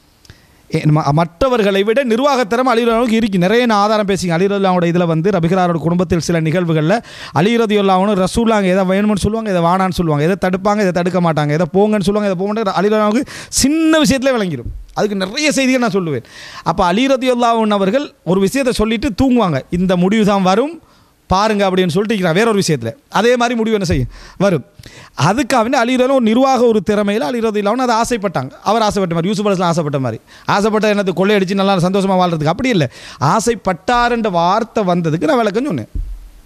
ஏ, ம- மற்றவர்களை விட நிர்வாகத்தரம் அலிரலாவுக்கு இருக்கு நிறைய நான் ஆதாரம் பேசிங்க அலிரல்லாவோட இதில் வந்து ரபிகராரோட குடும்பத்தில் சில நிகழ்வுகளில் அலிரதியுல்லாவும் ரசூல்லாங்க எதை வேணும்னு சொல்லுவாங்க இதை வானான்னு சொல்லுவாங்க எதை தடுப்பாங்க இதை தடுக்க மாட்டாங்க எதை போங்கன்னு சொல்லுவாங்க இதை போக மாட்டாங்க அலிரல்லாவுக்கு சின்ன விஷயத்தில் விளங்கிடும் அதுக்கு நிறைய செய்திகள் நான் சொல்லுவேன் அப்போ அலிரதியுல்லாவின் அவர்கள் ஒரு விஷயத்தை சொல்லிட்டு தூங்குவாங்க இந்த முடிவு தான் வரும் பாருங்க அப்படின்னு சொல்லிட்டு இருக்கிறான் வேற ஒரு விஷயத்தில் அதே மாதிரி முடிவு என்ன செய்யும் வரும் அதுக்காக அலிரதும் ஒரு நிர்வாக ஒரு திறமையில் அலிரது இல்லாமல் அதை ஆசைப்பட்டாங்க அவர் ஆசைப்பட்ட மாதிரி யூசுப் அலிஸ்லாம் ஆசைப்பட்ட மாதிரி ஆசைப்பட்ட என்னது கொள்ளையடிச்சு நல்லா சந்தோஷமாக வாழ்றதுக்கு அப்படி இல்லை ஆசைப்பட்டாருன்ற வார்த்தை வந்ததுக்கு நான் விளக்கம் சொன்னேன்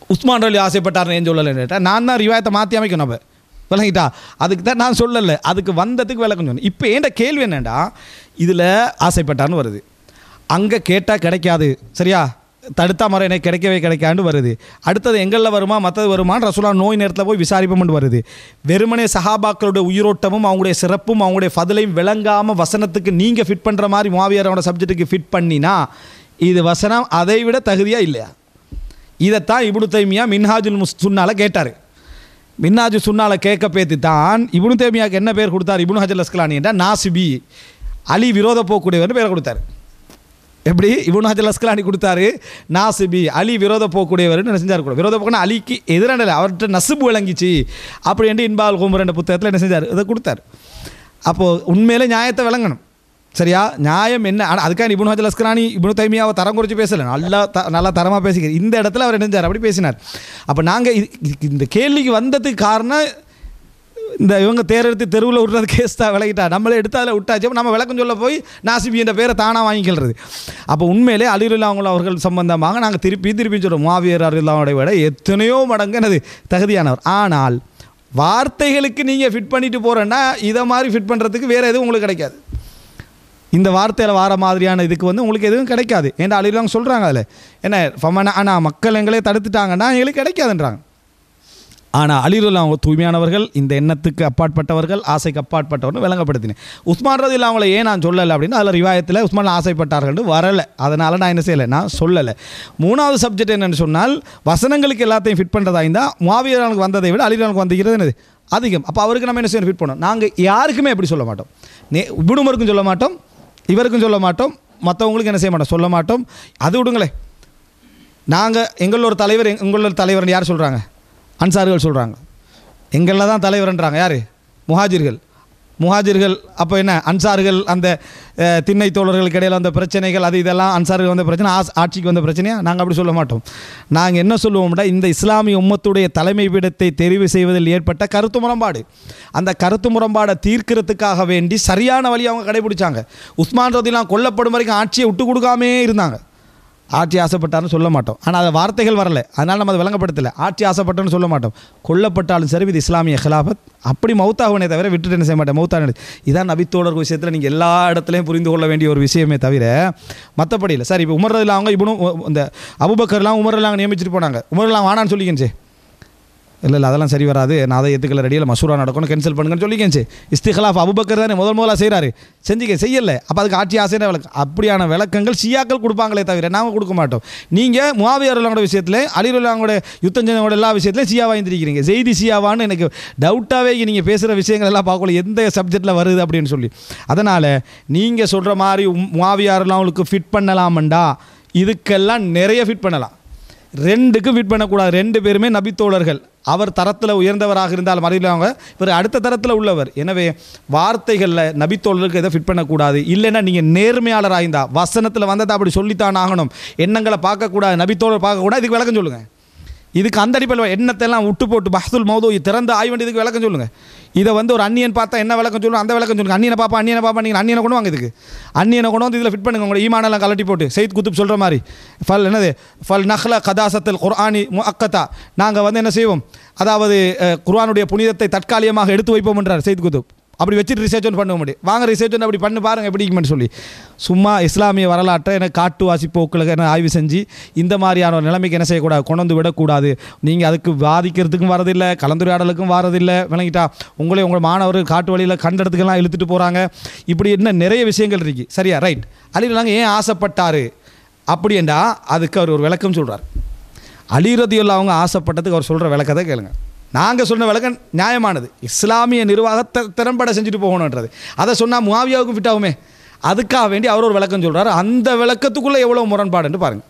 உஸ்மான் அலி ஆசைப்பட்டார்னு ஏன் சொல்லலைன்னு நான் தான் ரிவாயத்தை மாற்றி அமைக்கணும் நம்ம விளங்கிட்டா அதுக்கு தான் நான் சொல்லலை அதுக்கு வந்ததுக்கு விளக்கம் சொன்னேன் இப்போ ஏண்ட கேள்வி என்னென்னா இதில் ஆசைப்பட்டார்னு வருது அங்கே கேட்டால் கிடைக்காது சரியா தடுத்தா மரம் எனக்கு கிடைக்கவே கிடைக்காண்டு வருது அடுத்தது எங்களில் வருமா மற்றது வருமான்னு ரசூலா நோய் நேரத்தில் போய் விசாரிப்போம்னு வருது வெறுமனே சஹாபாக்களுடைய உயிரோட்டமும் அவங்களுடைய சிறப்பும் அவங்களுடைய ஃபதிலையும் விளங்காமல் வசனத்துக்கு நீங்கள் ஃபிட் பண்ணுற மாதிரி மாவியாரோட சப்ஜெக்ட்டுக்கு ஃபிட் பண்ணினா இது வசனம் அதை விட தகுதியாக இல்லையா இதைத்தான் இப்னு தைமியா மின்ஹாஜுல் முஸ் சுன்னால கேட்டார் மின்னாஜு சுன்னால கேட்க பேத்து தான் இப்னு தைமியாக்கு என்ன பேர் கொடுத்தார் இப்னு ஹஜல் அஸ்கலானி என்ற நாசிபி அலி விரோத போக்கூடியவர்னு பேரை கொடுத்தாரு எப்படி இப்னு ஹஜல் அஸ்கலானி கொடுத்தாரு நாசிபி அலி விரோத போக்கூடியவர்னு என்ன செஞ்சார் கூட விரோத போக்குனா அலிக்கு எதிரான அவர்கிட்ட நசுபு விளங்கிச்சு அப்படின்ட்டு இன்பால் குமர் என்ற புத்தகத்தில் என்ன செஞ்சார் இதை கொடுத்தாரு அப்போது உண்மையிலே நியாயத்தை விளங்கணும் சரியா நியாயம் என்ன ஆனால் அதுக்காக இப்னு ஹஜல் அஸ்கரானி இப்னு தைமியாவை தரம் குறைச்சி பேசலை நல்லா த நல்லா தரமாக பேசிக்கிறார் இந்த இடத்துல அவர் என்ன செஞ்சார் அப்படி பேசினார் அப்போ நாங்கள் இந்த கேள்விக்கு வந்ததுக்கு காரணம் இந்த இவங்க தேரெடுத்து தெருவில் விட்றது கேஸ் தான் விளக்கிட்டா நம்மளே எடுத்து அதில் விட்டாச்சு அப்ப நம்ம விளக்கம் சொல்ல போய் நாசிபி என்ற பேரை தானாக வாங்கிக்கிறது அப்போ உண்மையிலே அலிருல்லா அவங்கள அவர்கள் சம்பந்தமாக நாங்கள் திருப்பி திருப்பி சொல்கிறோம் மாவியர் அருல்லாவோட விட எத்தனையோ மடங்கு எனது தகுதியானவர் ஆனால் வார்த்தைகளுக்கு நீங்கள் ஃபிட் பண்ணிட்டு போகிறேன்னா இதை மாதிரி ஃபிட் பண்ணுறதுக்கு வேறு எதுவும் உங்களுக்கு கிடைக்காது இந்த வார்த்தையில் வார மாதிரியான இதுக்கு வந்து உங்களுக்கு எதுவும் கிடைக்காது ஏன்னா அழிலாங்க சொல்கிறாங்க அதில் என்ன ஃபமனா ஆனால் மக்கள் எங்களே தடுத்துட்டாங்கன்னா எங்களுக்கு கிடைக்காதுன்றாங்க ஆனால் அலிருல்லா அவங்க தூய்மையானவர்கள் இந்த எண்ணத்துக்கு அப்பாற்பட்டவர்கள் ஆசைக்கு அப்பாற்பட்டவர்கள் விளங்கப்படுத்தினேன் உஸ்மான் ரதில் அவங்கள ஏன் நான் சொல்லலை அப்படின்னு அதில் ரிவாயத்தில் உஸ்மான் ஆசைப்பட்டார்கள்னு வரலை அதனால் நான் என்ன செய்யலை நான் சொல்லலை மூணாவது சப்ஜெக்ட் என்னென்னு சொன்னால் வசனங்களுக்கு எல்லாத்தையும் ஃபிட் பண்ணுறதா இருந்தால் மாவீரனுக்கு வந்ததை விட அலிரனுக்கு வந்துக்கிறது என்னது அதிகம் அப்போ அவருக்கு நம்ம என்ன செய்யணும் ஃபிட் பண்ணோம் நாங்கள் யாருக்குமே எப்படி சொல்ல மாட்டோம் நே விடுமருக்கும் சொல்ல மாட்டோம் இவருக்கும் சொல்ல மாட்டோம் மற்றவங்களுக்கு என்ன செய்ய மாட்டோம் சொல்ல மாட்டோம் அது விடுங்களே நாங்கள் எங்களில் ஒரு தலைவர் எங்களில் ஒரு தலைவர்னு யார் சொல்கிறாங்க அன்சார்கள் சொல்கிறாங்க எங்களில் தான் தலைவர்ன்றாங்க யார் முஹாஜிர்கள் முஹாஜிர்கள் அப்போ என்ன அன்சார்கள் அந்த அஹ், திண்ணை தோழர்களுக்கு இடையில் வந்த பிரச்சனைகள் அது இதெல்லாம் அன்சார்கள் வந்த பிரச்சனை ஆஸ் ஆட்சிக்கு வந்த பிரச்சனையா நாங்கள் அப்படி சொல்ல மாட்டோம் நாங்கள் என்ன சொல்லுவோம்னா இந்த இஸ்லாமிய உம்மத்துடைய தலைமை பீடத்தை தெரிவு செய்வதில் ஏற்பட்ட கருத்து முரண்பாடு அந்த கருத்து முரண்பாடை தீர்க்கிறதுக்காக வேண்டி சரியான வழி அவங்க கடைபிடிச்சாங்க உஸ்மான் ரதிலாம் கொல்லப்படும் வரைக்கும் ஆட்சியை விட்டு கொடுக்காமே இருந்தாங்க ஆட்சி ஆசைப்பட்டார்னு சொல்ல மாட்டோம் ஆனால் அது வார்த்தைகள் வரல அதனால் நம்ம அதை விளங்கப்படுத்தலை ஆட்சி ஆசைப்பட்டோன்னு சொல்ல மாட்டோம் கொல்லப்பட்டாலும் சரி இது இஸ்லாமிய ஹிலாஃபத் அப்படி மௌத்தாகவனே தவிர விட்டுட்டு என்ன செய்ய மாட்டேன் மௌத்தானது இதான் நபித்தோழர் விஷயத்தில் நீங்கள் எல்லா இடத்துலையும் புரிந்து கொள்ள வேண்டிய ஒரு விஷயமே தவிர மற்றபடி இல்லை சார் இப்போ உமர்றதில் அவங்க இவனும் இந்த அபுபக்கர்லாம் உமர்லாம் நியமிச்சிட்டு போனாங்க உமர்லாம் வானான்னு சொல்லிக்கேன் இல்லை இல்லை அதெல்லாம் சரி வராது நான் அதை எத்துக்கல ரெடியில் மசூரா நடக்கணும் கேன்சல் பண்ணுங்கன்னு சொல்லிக்கேன் இஸ்திகலாஃப் அபுபக்கர் தானே முதல் முதலாக செய்கிறாரு செஞ்சுக்க செய்யலை அப்போ அதுக்கு ஆட்சி ஆசையான விளக்கம் அப்படியான விளக்கங்கள் ஷியாக்கள் கொடுப்பாங்களே தவிர நாங்கள் கொடுக்க மாட்டோம் நீங்கள் முவாவியர்களோட விஷயத்தில் அலிருல்லாங்களோட யுத்தம் செஞ்சவங்களோட எல்லா விஷயத்துலையும் சியா வாங்கியிருக்கிறீங்க செய்தி சியாவான்னு எனக்கு டவுட்டாகவே நீங்கள் பேசுகிற விஷயங்கள் எல்லாம் பார்க்கல எந்த சப்ஜெக்டில் வருது அப்படின்னு சொல்லி அதனால் நீங்கள் சொல்கிற மாதிரி முவாவியாரெல்லாம் அவங்களுக்கு ஃபிட் பண்ணலாமண்டா இதுக்கெல்லாம் நிறைய ஃபிட் பண்ணலாம் ரெண்டுக்கும் ஃபிட் பண்ணக்கூடாது ரெண்டு பேருமே நபித்தோழர்கள் அவர் தரத்தில் உயர்ந்தவராக இருந்தால் மறையிலவங்க இவர் அடுத்த தரத்தில் உள்ளவர் எனவே வார்த்தைகளில் நபித்தோழர்களுக்கு எதை ஃபிட் பண்ணக்கூடாது இல்லைன்னா நீங்கள் நேர்மையாளராக இருந்தால் வசனத்தில் வந்ததை அப்படி சொல்லித்தான் ஆகணும் எண்ணங்களை பார்க்கக்கூடாது நபித்தோழர் பார்க்கக்கூடாது இதுக்கு விளக்கம் சொல்லுங்கள் இதுக்கு அந்த அடிப்படையில் எண்ணத்தை எல்லாம் விட்டு போட்டு பஹ்துல் மௌதூ திறந்து ஆய் வேண்டியதுக்கு விளக்கம் சொல்லுங்கள் இதை வந்து ஒரு அந்நியன் பார்த்தா என்ன விளக்கம் சொல்லுங்க அந்த விளக்கம் சொல்லுங்க அந்நியனை பாப்பா அந்நியனை பாப்பா நீங்கள் அந்நியனை கொண்டு வாங்க இதுக்கு அந்நியனை கொண்டு வந்து இதில் ஃபிட் பண்ணுங்க உங்களோட ஈமானெல்லாம் கலட்டி போட்டு செய்த் குத்துப் சொல்கிற மாதிரி ஃபல் என்னது ஃபல் நஹ்ல கதாசத்தில் குர்ஆனி முஅக்கத்தா நாங்கள் வந்து என்ன செய்வோம் அதாவது அஹ், குர்ஆனுடைய புனிதத்தை தற்காலிகமாக எடுத்து வைப்போம் என்றார் செய்த் குத்துப் அப்படி வச்சுட்டு ரிசர்ச் ஒன்று பண்ண முடியும் வாங்க ரிசர்ச் ஒன்று அப்படி பண்ணி பாருங்க எப்படி இருக்குமென்னு சொல்லி சும்மா இஸ்லாமிய வரலாற்றை எனக்கு காட்டுவாசி போக்களுக்கு என்ன ஆய்வு செஞ்சு இந்த மாதிரியான ஒரு நிலைமைக்கு என்ன செய்யக்கூடாது கொண்டு வந்து விடக்கூடாது நீங்கள் அதுக்கு வாதிக்கிறதுக்கும் வரதில்லை கலந்துரையாடலுக்கும் வரதில்லை விளங்கிட்டா உங்களே உங்கள் மாணவர்கள் காட்டு வழியில் கண்டடத்துக்கெல்லாம் இழுத்துட்டு போகிறாங்க இப்படி என்ன நிறைய விஷயங்கள் இருக்கு சரியா ரைட் அலிலாங்க ஏன் ஆசைப்பட்டார் அப்படின்டா அதுக்கு அவர் ஒரு விளக்கம் சொல்கிறார் அலிரதியுல்லா அவங்க ஆசைப்பட்டதுக்கு அவர் சொல்கிற விளக்கத்தை கேளுங்க நாங்கள் சொன்ன விளக்கம் நியாயமானது இஸ்லாமிய நிர்வாகத்தை திறம்பட செஞ்சுட்டு போகணுன்றது அதை சொன்னால் முவாவியாவுக்கும் ஃபிட் ஆகுமே அதுக்காக வேண்டி அவர் ஒரு விளக்கம் சொல்கிறார் அந்த விளக்கத்துக்குள்ளே எவ்வளோ முரண்பாடுன்னு பாருங்கள்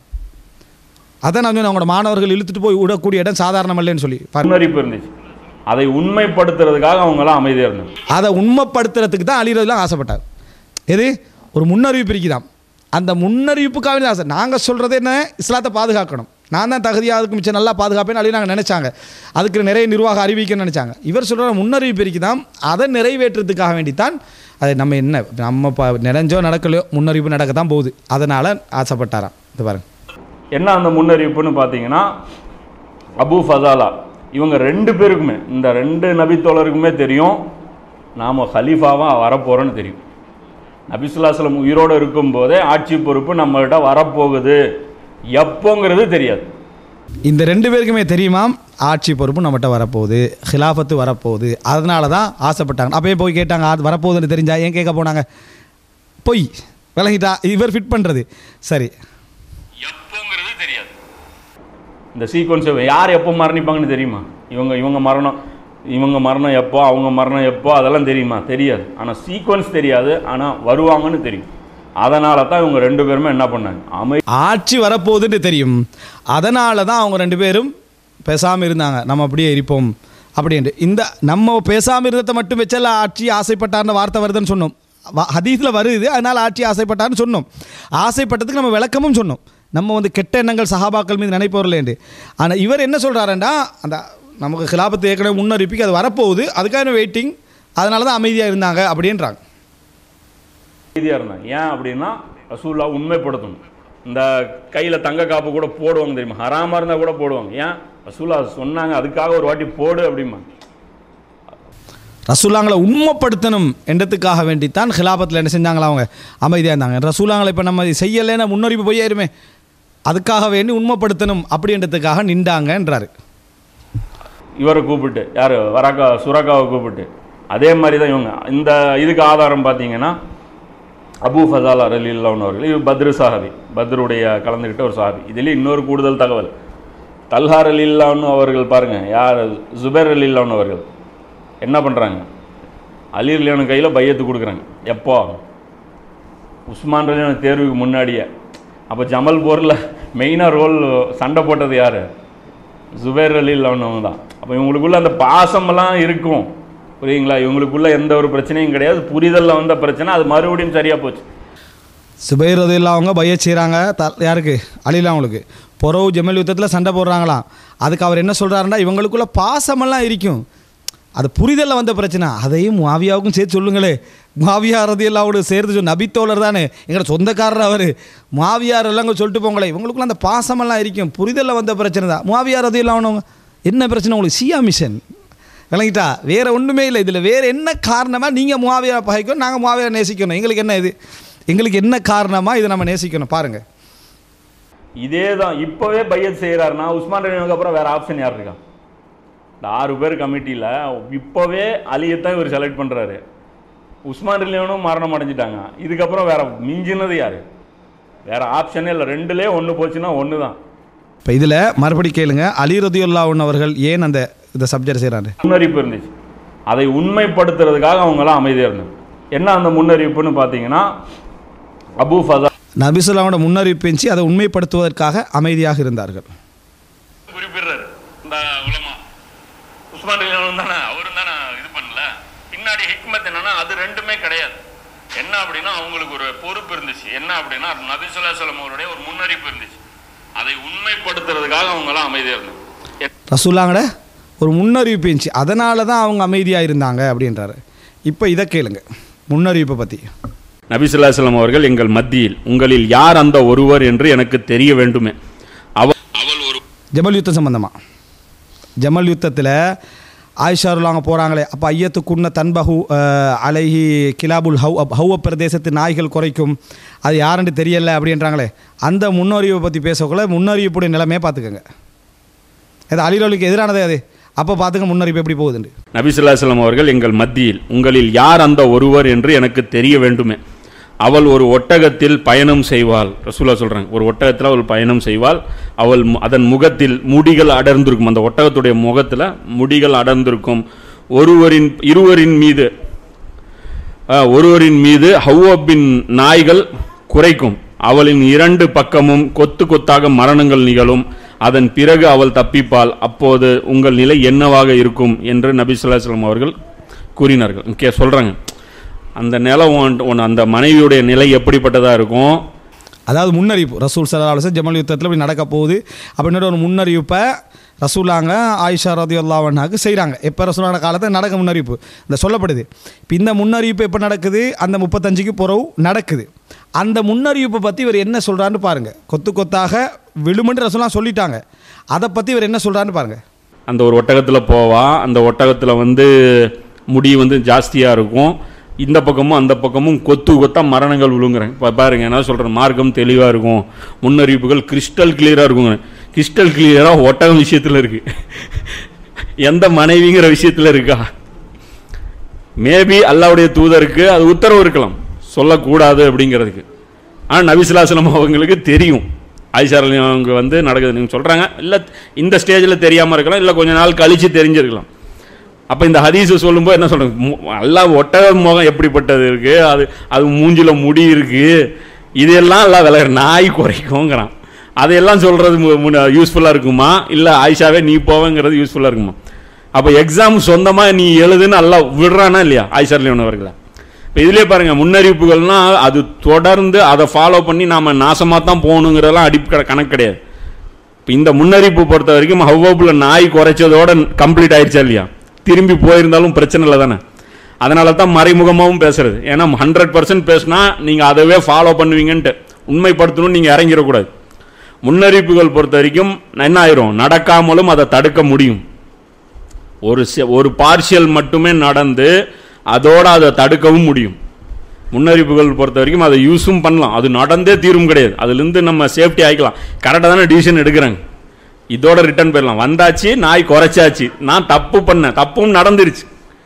அதை நான் சொன்னேன் அவங்களோட மாணவர்கள் இழுத்துட்டு போய் விடக்கூடிய இடம் சாதாரணம் இல்லைன்னு சொல்லி பாருங்க
முன்னறிப்பு இருந்துச்சு அதை உண்மைப்படுத்துறதுக்காக அவங்களாம் அமைதியாக இருந்தாங்க
அதை உண்மைப்படுத்துறதுக்கு தான் அழிறதுலாம் ஆசைப்பட்டார் எது ஒரு முன்னறிவிப்பு இருக்குதாம் அந்த முன்னறிவிப்புக்காக வேண்டி ஆசை நாங்கள் சொல்கிறது என்ன இஸ்லாத்தை பாதுகாக்கணும் நான் தான் தகுதியாக அதுக்கு மிச்சம் நல்லா பாதுகாப்பேன்னு அழி நாங்கள் நினச்சாங்க அதுக்கு நிறைய நிர்வாகம் அறிவிக்கணும்னு நினச்சாங்க இவர் சொல்கிற முன்னறிவிப்பு இருக்குதாம் அதை நிறைவேற்றுறதுக்காக வேண்டித்தான் அது நம்ம என்ன நம்ம ப நினைஞ்சோ நடக்கலையோ முன்னறிவிப்பு நடக்க தான் போகுது அதனால் ஆசைப்பட்டாராம் இது பாருங்க
என்ன அந்த முன்னறிவிப்புன்னு பார்த்தீங்கன்னா அபு ஃபசாலா இவங்க ரெண்டு பேருக்குமே இந்த ரெண்டு நபித்தோழருக்குமே தெரியும் நாம் ஹலீஃபாவாக வரப்போகிறோன்னு தெரியும் நபிசுல்லாஸ்லம் உயிரோடு இருக்கும்போதே ஆட்சி பொறுப்பு நம்மகிட்ட வரப்போகுது எப்போங்கிறது தெரியாது
இந்த ரெண்டு பேருக்குமே தெரியுமாம் ஆட்சி பொறுப்பு நம்மகிட்ட வரப்போகுது ஹிலாஃபத்து வரப்போகுது அதனால தான் ஆசைப்பட்டாங்க அப்பயே போய் கேட்டாங்க அது வரப்போகுதுன்னு தெரிஞ்சா ஏன் கேட்க போனாங்க பொய் விளங்கிட்டா இவர் ஃபிட் பண்ணுறது சரி
எப்போங்கிறது தெரியாது இந்த சீக்வன்ஸ் யார் எப்போ மரணிப்பாங்கன்னு தெரியுமா இவங்க இவங்க மரணம் இவங்க மரணம் எப்போ அவங்க மரணம் எப்போ அதெல்லாம் தெரியுமா தெரியாது ஆனால் சீக்வன்ஸ் தெரியாது ஆனால் வருவாங்கன்னு தெரியும் அதனால தான் இவங்க ரெண்டு பேருமே என்ன பண்ணாங்க அமை
ஆட்சி வரப்போகுதுன்னு தெரியும் அதனால தான் அவங்க ரெண்டு பேரும் பேசாமல் இருந்தாங்க நம்ம அப்படியே இருப்போம் அப்படின்ட்டு இந்த நம்ம பேசாமல் இருந்ததை மட்டும் வச்சால ஆட்சி ஆசைப்பட்டார்னு வார்த்தை வருதுன்னு சொன்னோம் ஹதீஸில் வருது அதனால் ஆட்சி ஆசைப்பட்டார்னு சொன்னோம் ஆசைப்பட்டதுக்கு நம்ம விளக்கமும் சொன்னோம் நம்ம வந்து கெட்ட எண்ணங்கள் சஹாபாக்கள் மீது நினைப்பவர்களேண்டு ஆனால் இவர் என்ன சொல்கிறாருன்னா அந்த நமக்கு கிலாபத்து ஏற்கனவே முன்னறிவிக்கு அது வரப்போகுது அதுக்கான வெயிட்டிங் அதனால தான் அமைதியாக இருந்தாங்க அப்படின்றாங்க
அமைதியாக இருந்தாங்க ஏன் அப்படின்னா ரசூல்லா உண்மைப்படுத்தணும் இந்த கையில் தங்க காப்பு கூட போடுவாங்க தெரியுமா ஹராமாக இருந்தால் கூட போடுவாங்க ஏன் ரசூல்லா சொன்னாங்க அதுக்காக ஒரு வாட்டி போடு அப்படிமா
ரசூலாங்களை உண்மைப்படுத்தணும் என்றதுக்காக வேண்டித்தான் ஹிலாபத்தில் என்ன செஞ்சாங்களா அவங்க அமைதியாக இருந்தாங்க ரசூலாங்களை இப்போ நம்ம செய்யலைன்னா முன்னறிவு போயாயிருமே அதுக்காக வேண்டி உண்மைப்படுத்தணும் அப்படின்றதுக்காக நின்றாங்கன்றாரு
இவரை கூப்பிட்டு யார் வராக்கா சுரக்காவை கூப்பிட்டு அதே மாதிரி தான் இவங்க இந்த இதுக்கு ஆதாரம் பார்த்தீங்கன்னா அபு ஃபசால் அரலில்லான் அவர்கள் இவர் பத்ரு சாஹாபி பத்ருடைய கலந்துக்கிட்ட ஒரு சாஹாபி இதுலேயும் இன்னொரு கூடுதல் தகவல் தல்ஹார் அலில்லான்னு அவர்கள் பாருங்கள் யார் ஜுபேர் அலில்லான் அவர்கள் என்ன பண்ணுறாங்க அலி அலியானு கையில் பையத்து கொடுக்குறாங்க எப்போ உஸ்மான் ரலியான தேர்வுக்கு முன்னாடியே அப்போ ஜமல் போரில் மெயினாக ரோல் சண்டை போட்டது யார் ஜுபேர் அலி இல்லாதவங்க தான் அப்போ இவங்களுக்குள்ள அந்த பாசமெல்லாம் இருக்கும் புரியுங்களா இவங்களுக்குள்ள எந்த ஒரு பிரச்சனையும் கிடையாது புரிதலில் வந்த பிரச்சனை அது மறுபடியும் சரியாக போச்சு
சுபைர் ரதில்லா அவங்க பைய செய்கிறாங்க த யாருக்கு அலிலா அவங்களுக்கு பொறவு ஜமல் யுத்தத்தில் சண்டை போடுறாங்களாம் அதுக்கு அவர் என்ன சொல்கிறாருன்னா இவங்களுக்குள்ள பாசமெல்லாம் இருக்கும் அது புரிதலில் வந்த பிரச்சனை அதையும் மாவியாவுக்கும் சேர்த்து சொல்லுங்களே மாவியா ரதியெல்லாம் அவரு சேர்த்து சொல் நபித்தோழர் தானே எங்களோட சொந்தக்காரர் அவர் மாவியார் எல்லாம் சொல்லிட்டு போங்களே இவங்களுக்குள்ள அந்த பாசமெல்லாம் இருக்கும் புரிதலில் வந்த பிரச்சனை தான் மாவியார் ரதியெல்லாம் அவனவங்க என்ன பிரச்சனை உங்களுக்கு சியா மிஷன் விளங்கிட்டா வேற ஒன்றுமே இல்லை இதில் வேற என்ன காரணமாக நீங்கள் முவாவியா பகைக்கணும் நாங்கள் முவாவியா நேசிக்கணும் எங்களுக்கு என்ன இது எங்களுக்கு என்ன காரணமாக இதை நம்ம நேசிக்கணும் பாருங்கள்
இதே தான் இப்போவே பையத் செய்கிறாருன்னா உஸ்மான் ரலினுக்கு அப்புறம் வேறு ஆப்ஷன் யார் இருக்கா இந்த ஆறு பேர் கமிட்டியில் இப்போவே அலியத்தான் இவர் செலக்ட் பண்ணுறாரு உஸ்மான் ரலியனும் மரணம் அடைஞ்சிட்டாங்க இதுக்கப்புறம் வேற மிஞ்சினது யார் வேற ஆப்ஷனே இல்லை ரெண்டுலே ஒன்று போச்சுன்னா ஒன்று தான்
இப்போ இதில் மறுபடி கேளுங்க அலி ரதியுல்லாவுன் அவர்கள் ஏன் அந்த இந்த சப்ஜெக்ட் செய்கிறாரு
முன்னறிவிப்பு இருந்துச்சு அதை உண்மைப்படுத்துறதுக்காக அவங்களாம் அமைதியாக இருந்தாங்க என்ன அந்த முன்னறிவிப்புன்னு பார்த்தீங்கன்னா அபு ஃபசா
நபிசுல்லாவோட முன்னறிவிப்பு இருந்துச்சு அதை உண்மைப்படுத்துவதற்காக அமைதியாக இருந்தார்கள்
குறிப்பிடுறாரு இந்த உலமா உஸ்மான் ரலியல்லாஹு தானே அவரும் தானே இது பண்ணல பின்னாடி ஹிக்மத் என்னன்னா அது ரெண்டுமே கிடையாது என்ன அப்படின்னா அவங்களுக்கு ஒரு பொறுப்பு இருந்துச்சு என்ன அப்படின்னா நபி ஸல்லல்லாஹு அலைஹி வஸல்லம் அவருடைய ஒரு முன்னறிப்பு இருந்துச்சு அதை உண்மைப்படுத்துறதுக்காக அவங்களாம் அமைதியாக இருந்தாங்க
ரசூல்லாங்கட ஒரு முன்னறிவிப்பு இருந்துச்சு அதனால தான் அவங்க அமைதியாக இருந்தாங்க அப்படின்றாரு இப்போ இதை கேளுங்க முன்னறிவிப்பை பற்றி
நபி ஸல்லல்லாஹு அலைஹி வஸல்லம் அவர்கள் எங்கள் மத்தியில் உங்களில் யார் அந்த ஒருவர் என்று எனக்கு தெரிய வேண்டுமே அவள் அவள் ஒரு
ஜமல் யுத்தம் சம்பந்தமாக ஜமல் யுத்தத்தில் ஆயிஷாருலாங்க போகிறாங்களே அப்போ ஐயத்துக்குன்ன தன்பஹு அஹ், அலைஹி கிலாபுல் ஹவ் ஹவ்வ பிரதேசத்து நாய்கள் குறைக்கும் அது யாருன்னு தெரியல அப்படின்றாங்களே அந்த முன்னறிவை பற்றி பேசக்குள்ள முன்னறிவிப்புடைய நிலைமையை பார்த்துக்கோங்க அது அலிரலுக்கு எதிரானதே அது அப்போ பார்த்துங்க முன்னறிவு எப்படி போகுதுன்னு
நபி ஸல்லல்லாஹு அலைஹி வஸல்லம் அவர்கள் எங்கள் மத்தியில் உங்களில் யார் அந்த ஒருவர் என்று எனக்கு தெரிய வேண்டுமே அவள் ஒரு ஒட்டகத்தில் பயணம் செய்வாள் ரசூலா சொல்றாங்க ஒரு ஒட்டகத்தில் அவள் பயணம் செய்வாள் அவள் மு- அதன் முகத்தில் முடிகள் அடர்ந்திருக்கும் அந்த ஒட்டகத்துடைய முகத்தில் முடிகள் அடர்ந்திருக்கும் ஒருவரின் இருவரின் மீது அஹ், ஒருவரின் மீது ஹவ்வப்பின் நாய்கள் குறைக்கும் அவளின் இரண்டு பக்கமும் கொத்து கொத்தாக மரணங்கள் நிகழும் அதன் பிறகு அவள் தப்பிப்பாள் அப்போது உங்கள் நிலை என்னவாக இருக்கும் என்று நபி ஸல்லல்லாஹு அலைஹி வஸல்லம் அவர்கள் கூறினார்கள் இங்கே சொல்றாங்க அந்த நிலம் உன்- உன் அந்த மனைவியுடைய நிலை எப்படிப்பட்டதா இருக்கும்
அதாவது முன்னறிவிப்பு ரசூல் சல்லா அலுவலம் ஜமல் யுத்தத்தில் இப்படி நடக்க போகுது அப்படின்ற ஒரு முன்னறிவிப்பை ரசூலாங்க ஆயிஷா ரதி அல்லாவண்ணாக்கு செய்கிறாங்க எப்போ ரசூலான காலத்தில் நடக்க முன்னறிவிப்பு இந்த சொல்லப்படுது இப்போ இந்த முன்னறிவிப்பு எப்போ நடக்குது அந்த முப்பத்தஞ்சுக்கு புறவு நடக்குது அந்த முன்னறிவிப்பை பற்றி இவர் என்ன சொல்கிறான்னு பாருங்கள் கொத்து கொத்தாக விழுமென்று ரசூலாம் சொல்லிட்டாங்க அதை பற்றி இவர் என்ன சொல்கிறான்னு பாருங்கள்
அந்த ஒரு ஒட்டகத்தில் போவான் அந்த ஒட்டகத்தில் வந்து முடி வந்து ஜாஸ்தியாக இருக்கும் இந்த பக்கமும் அந்த பக்கமும் கொத்து கொத்தா மரணங்கள் விழுங்குறேன் இப்போ பாருங்க என்ன சொல்கிறேன் மார்க்கம் தெளிவாக இருக்கும் முன்னறிவிப்புகள் கிறிஸ்டல் கிளியராக இருக்குங்க கிறிஸ்டல் கிளியராக ஒட்டகம் விஷயத்தில் இருக்குது எந்த மனைவிங்கிற விஷயத்தில் இருக்கா மேபி அல்லாவுடைய தூதருக்கு அது உத்தரவு இருக்கலாம் சொல்லக்கூடாது அப்படிங்கிறதுக்கு ஆனால் நபிசுலாசலம் அவங்களுக்கு தெரியும் ஆயிஷாரலி அவங்க வந்து நடக்குது நீங்கள் சொல்கிறாங்க இல்லை இந்த ஸ்டேஜில் தெரியாமல் இருக்கலாம் இல்லை கொஞ்ச நாள் கழித்து தெரிஞ்சிருக்கலாம் அப்போ இந்த ஹதீஸை சொல்லும்போது என்ன சொல்கிறேன் எல்லாம் ஒட்டக முகம் எப்படிப்பட்டது இருக்குது அது அது மூஞ்சில முடி இருக்குது இதெல்லாம் எல்லாம் விலை நாய் குறைக்குங்கிறான் அதையெல்லாம் சொல்கிறது யூஸ்ஃபுல்லாக இருக்குமா இல்லை ஆயிஷாவே நீ போவேங்கிறது யூஸ்ஃபுல்லாக இருக்குமா அப்போ எக்ஸாம் சொந்தமாக நீ எழுதுன்னு எல்லாம் விடுறானா இல்லையா ஆயிஷார்லியோன் அவர்களை இப்போ இதுலேயே பாருங்கள் முன்னறிவிப்புகள்னா அது தொடர்ந்து அதை ஃபாலோ பண்ணி நாம் நாசமாக தான் போகணுங்கிறதெல்லாம் அடிப்படை கணக்கு கிடையாது இப்போ இந்த முன்னறிவிப்பு பொறுத்த வரைக்கும் ஹவ்வப்பில் நாய் குறைச்சதோட கம்ப்ளீட் ஆயிடுச்சா இல்லையா திரும்பி போயிருந்தாலும் பிரச்சனை இல்லை தானே அதனால தான் மறைமுகமாகவும் பேசுறது ஏன்னா ஹண்ட்ரட் பர்சன்ட் பேசினா நீங்கள் அதவே ஃபாலோ பண்ணுவீங்கன்ட்டு உண்மைப்படுத்தணும்னு நீங்கள் இறங்கிடக்கூடாது முன்னறிவிப்புகள் பொறுத்த வரைக்கும் என்ன ஆயிரும் நடக்காமலும் அதை தடுக்க முடியும் ஒரு செ- ஒரு பார்ஷியல் மட்டுமே நடந்து அதோட அதை தடுக்கவும் முடியும் முன்னறிவிப்புகள் பொறுத்த வரைக்கும் அதை யூஸும் பண்ணலாம் அது நடந்தே தீரும் கிடையாது அதுலேருந்து நம்ம சேஃப்டி ஆகிக்கலாம் கரெக்டாக தானே டிசிஷன் எடுக்கிறாங்க இதோட ரிட்டர்ன் போயிடலாம் வந்தாச்சு நாய் குறைச்சாச்சு நான் தப்பு பண்ணேன் தப்பும் நடந்துருச்சு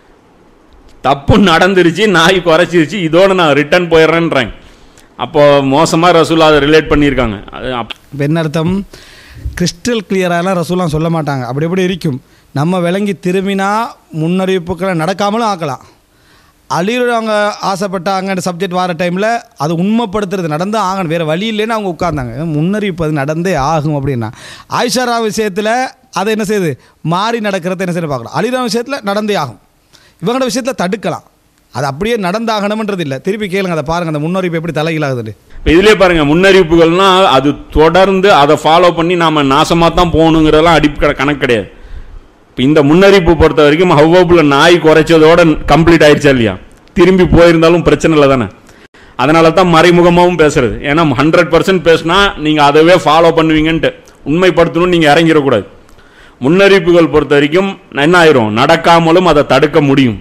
தப்பு நடந்துருச்சு நாய் குறைச்சிருச்சு இதோட நான் ரிட்டர்ன் போயிடுறேன்றாங்க அப்போ மோசமாக ரசூலா அதை ரிலேட் பண்ணியிருக்காங்க அது அப்-
இப்போ என்ன அர்த்தம் கிறிஸ்டல் கிளியராலாம் ரசூலாம் சொல்ல மாட்டாங்க அப்படி எப்படி இருக்கும் நம்ம விளங்கி திரும்பினா முன்னறிவிப்புகளை நடக்காமலும் ஆக்கலாம் அழிவுறவங்க ஆசைப்பட்டாங்க சப்ஜெக்ட் வர டைமில் அது உண்மைப்படுத்துறது நடந்து ஆகணும் வேறு வழி இல்லைன்னு அவங்க உட்கார்ந்தாங்க முன்னறிவிப்பு அது நடந்தே ஆகும் அப்படின்னா ஆயிஷாரா விஷயத்தில் அதை என்ன செய்யுது மாறி நடக்கிறத என்ன செய்ய பார்க்கலாம் அழிவுற விஷயத்தில் நடந்தே ஆகும் இவங்களோட விஷயத்தில் தடுக்கலாம் அது அப்படியே நடந்தாகணும்ன்றது இல்லை திருப்பி கேளுங்க அதை பாருங்கள் அந்த முன்னறிவிப்பு எப்படி தலைகீழாகுதுன்னு
இப்போ இதுலேயே பாருங்க முன்னறிவிப்புகள்னா அது தொடர்ந்து அதை ஃபாலோ பண்ணி நாம் நாசமாக தான் போகணுங்கிறதெல்லாம் அடிப்படை கணக்கு கிடையாது இப்போ இந்த முன்னறிவிப்பு பொறுத்த வரைக்கும் ஹவ்வப்பில் நாய் குறைச்சதோட கம்ப்ளீட் ஆயிடுச்சா இல்லையா திரும்பி போயிருந்தாலும் பிரச்சனை இல்லை தானே அதனால தான் மறைமுகமாகவும் பேசுறது ஏன்னா ஹண்ட்ரட் பர்சன்ட் பேசினா நீங்கள் அதவே ஃபாலோ பண்ணுவீங்கன்ட்டு உண்மைப்படுத்தணும்னு நீங்கள் இறங்கிடக்கூடாது முன்னறிவிப்புகள் பொறுத்த வரைக்கும் என்ன ஆயிரும் நடக்காமலும் அதை தடுக்க முடியும்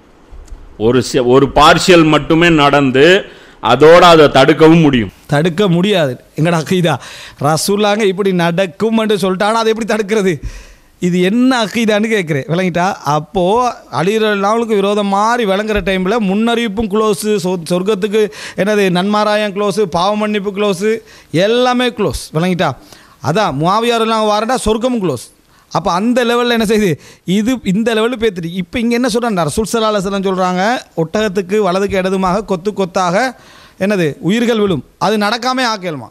ஒரு செ- ஒரு பார்ஷியல் மட்டுமே நடந்து அதோட அதை தடுக்கவும் முடியும்
தடுக்க முடியாது எங்கடா அக்கீதா ரசூலாங்க இப்படி நடக்கும் என்று சொல்லிட்டானா அதை எப்படி தடுக்கிறது இது என்ன அக்கீதான்னு கேட்குறேன் விளங்கிட்டா அப்போது அழிகிற நாளுக்கு விரோதம் மாதிரி விளங்குற டைமில் முன்னறிவிப்பும் க்ளோஸு சொர்க்கத்துக்கு என்னது நன்மாராயம் க்ளோஸு பாவ மன்னிப்பு க்ளோஸு எல்லாமே க்ளோஸ் விளங்கிட்டா அதான் முவாவியாரெல்லாம் வரடா சொர்க்கமும் க்ளோஸ் அப்போ அந்த லெவலில் என்ன செய்யுது இது இந்த லெவலில் பேத்துட்டு இப்போ இங்கே என்ன சொல்கிறாங்க ரசூல் சலாஹலம் சொல்கிறாங்க ஒட்டகத்துக்கு வலதுக்கு இடதுமாக கொத்து கொத்தாக என்னது உயிர்கள் விழும் அது நடக்காமே ஆக்கலுமா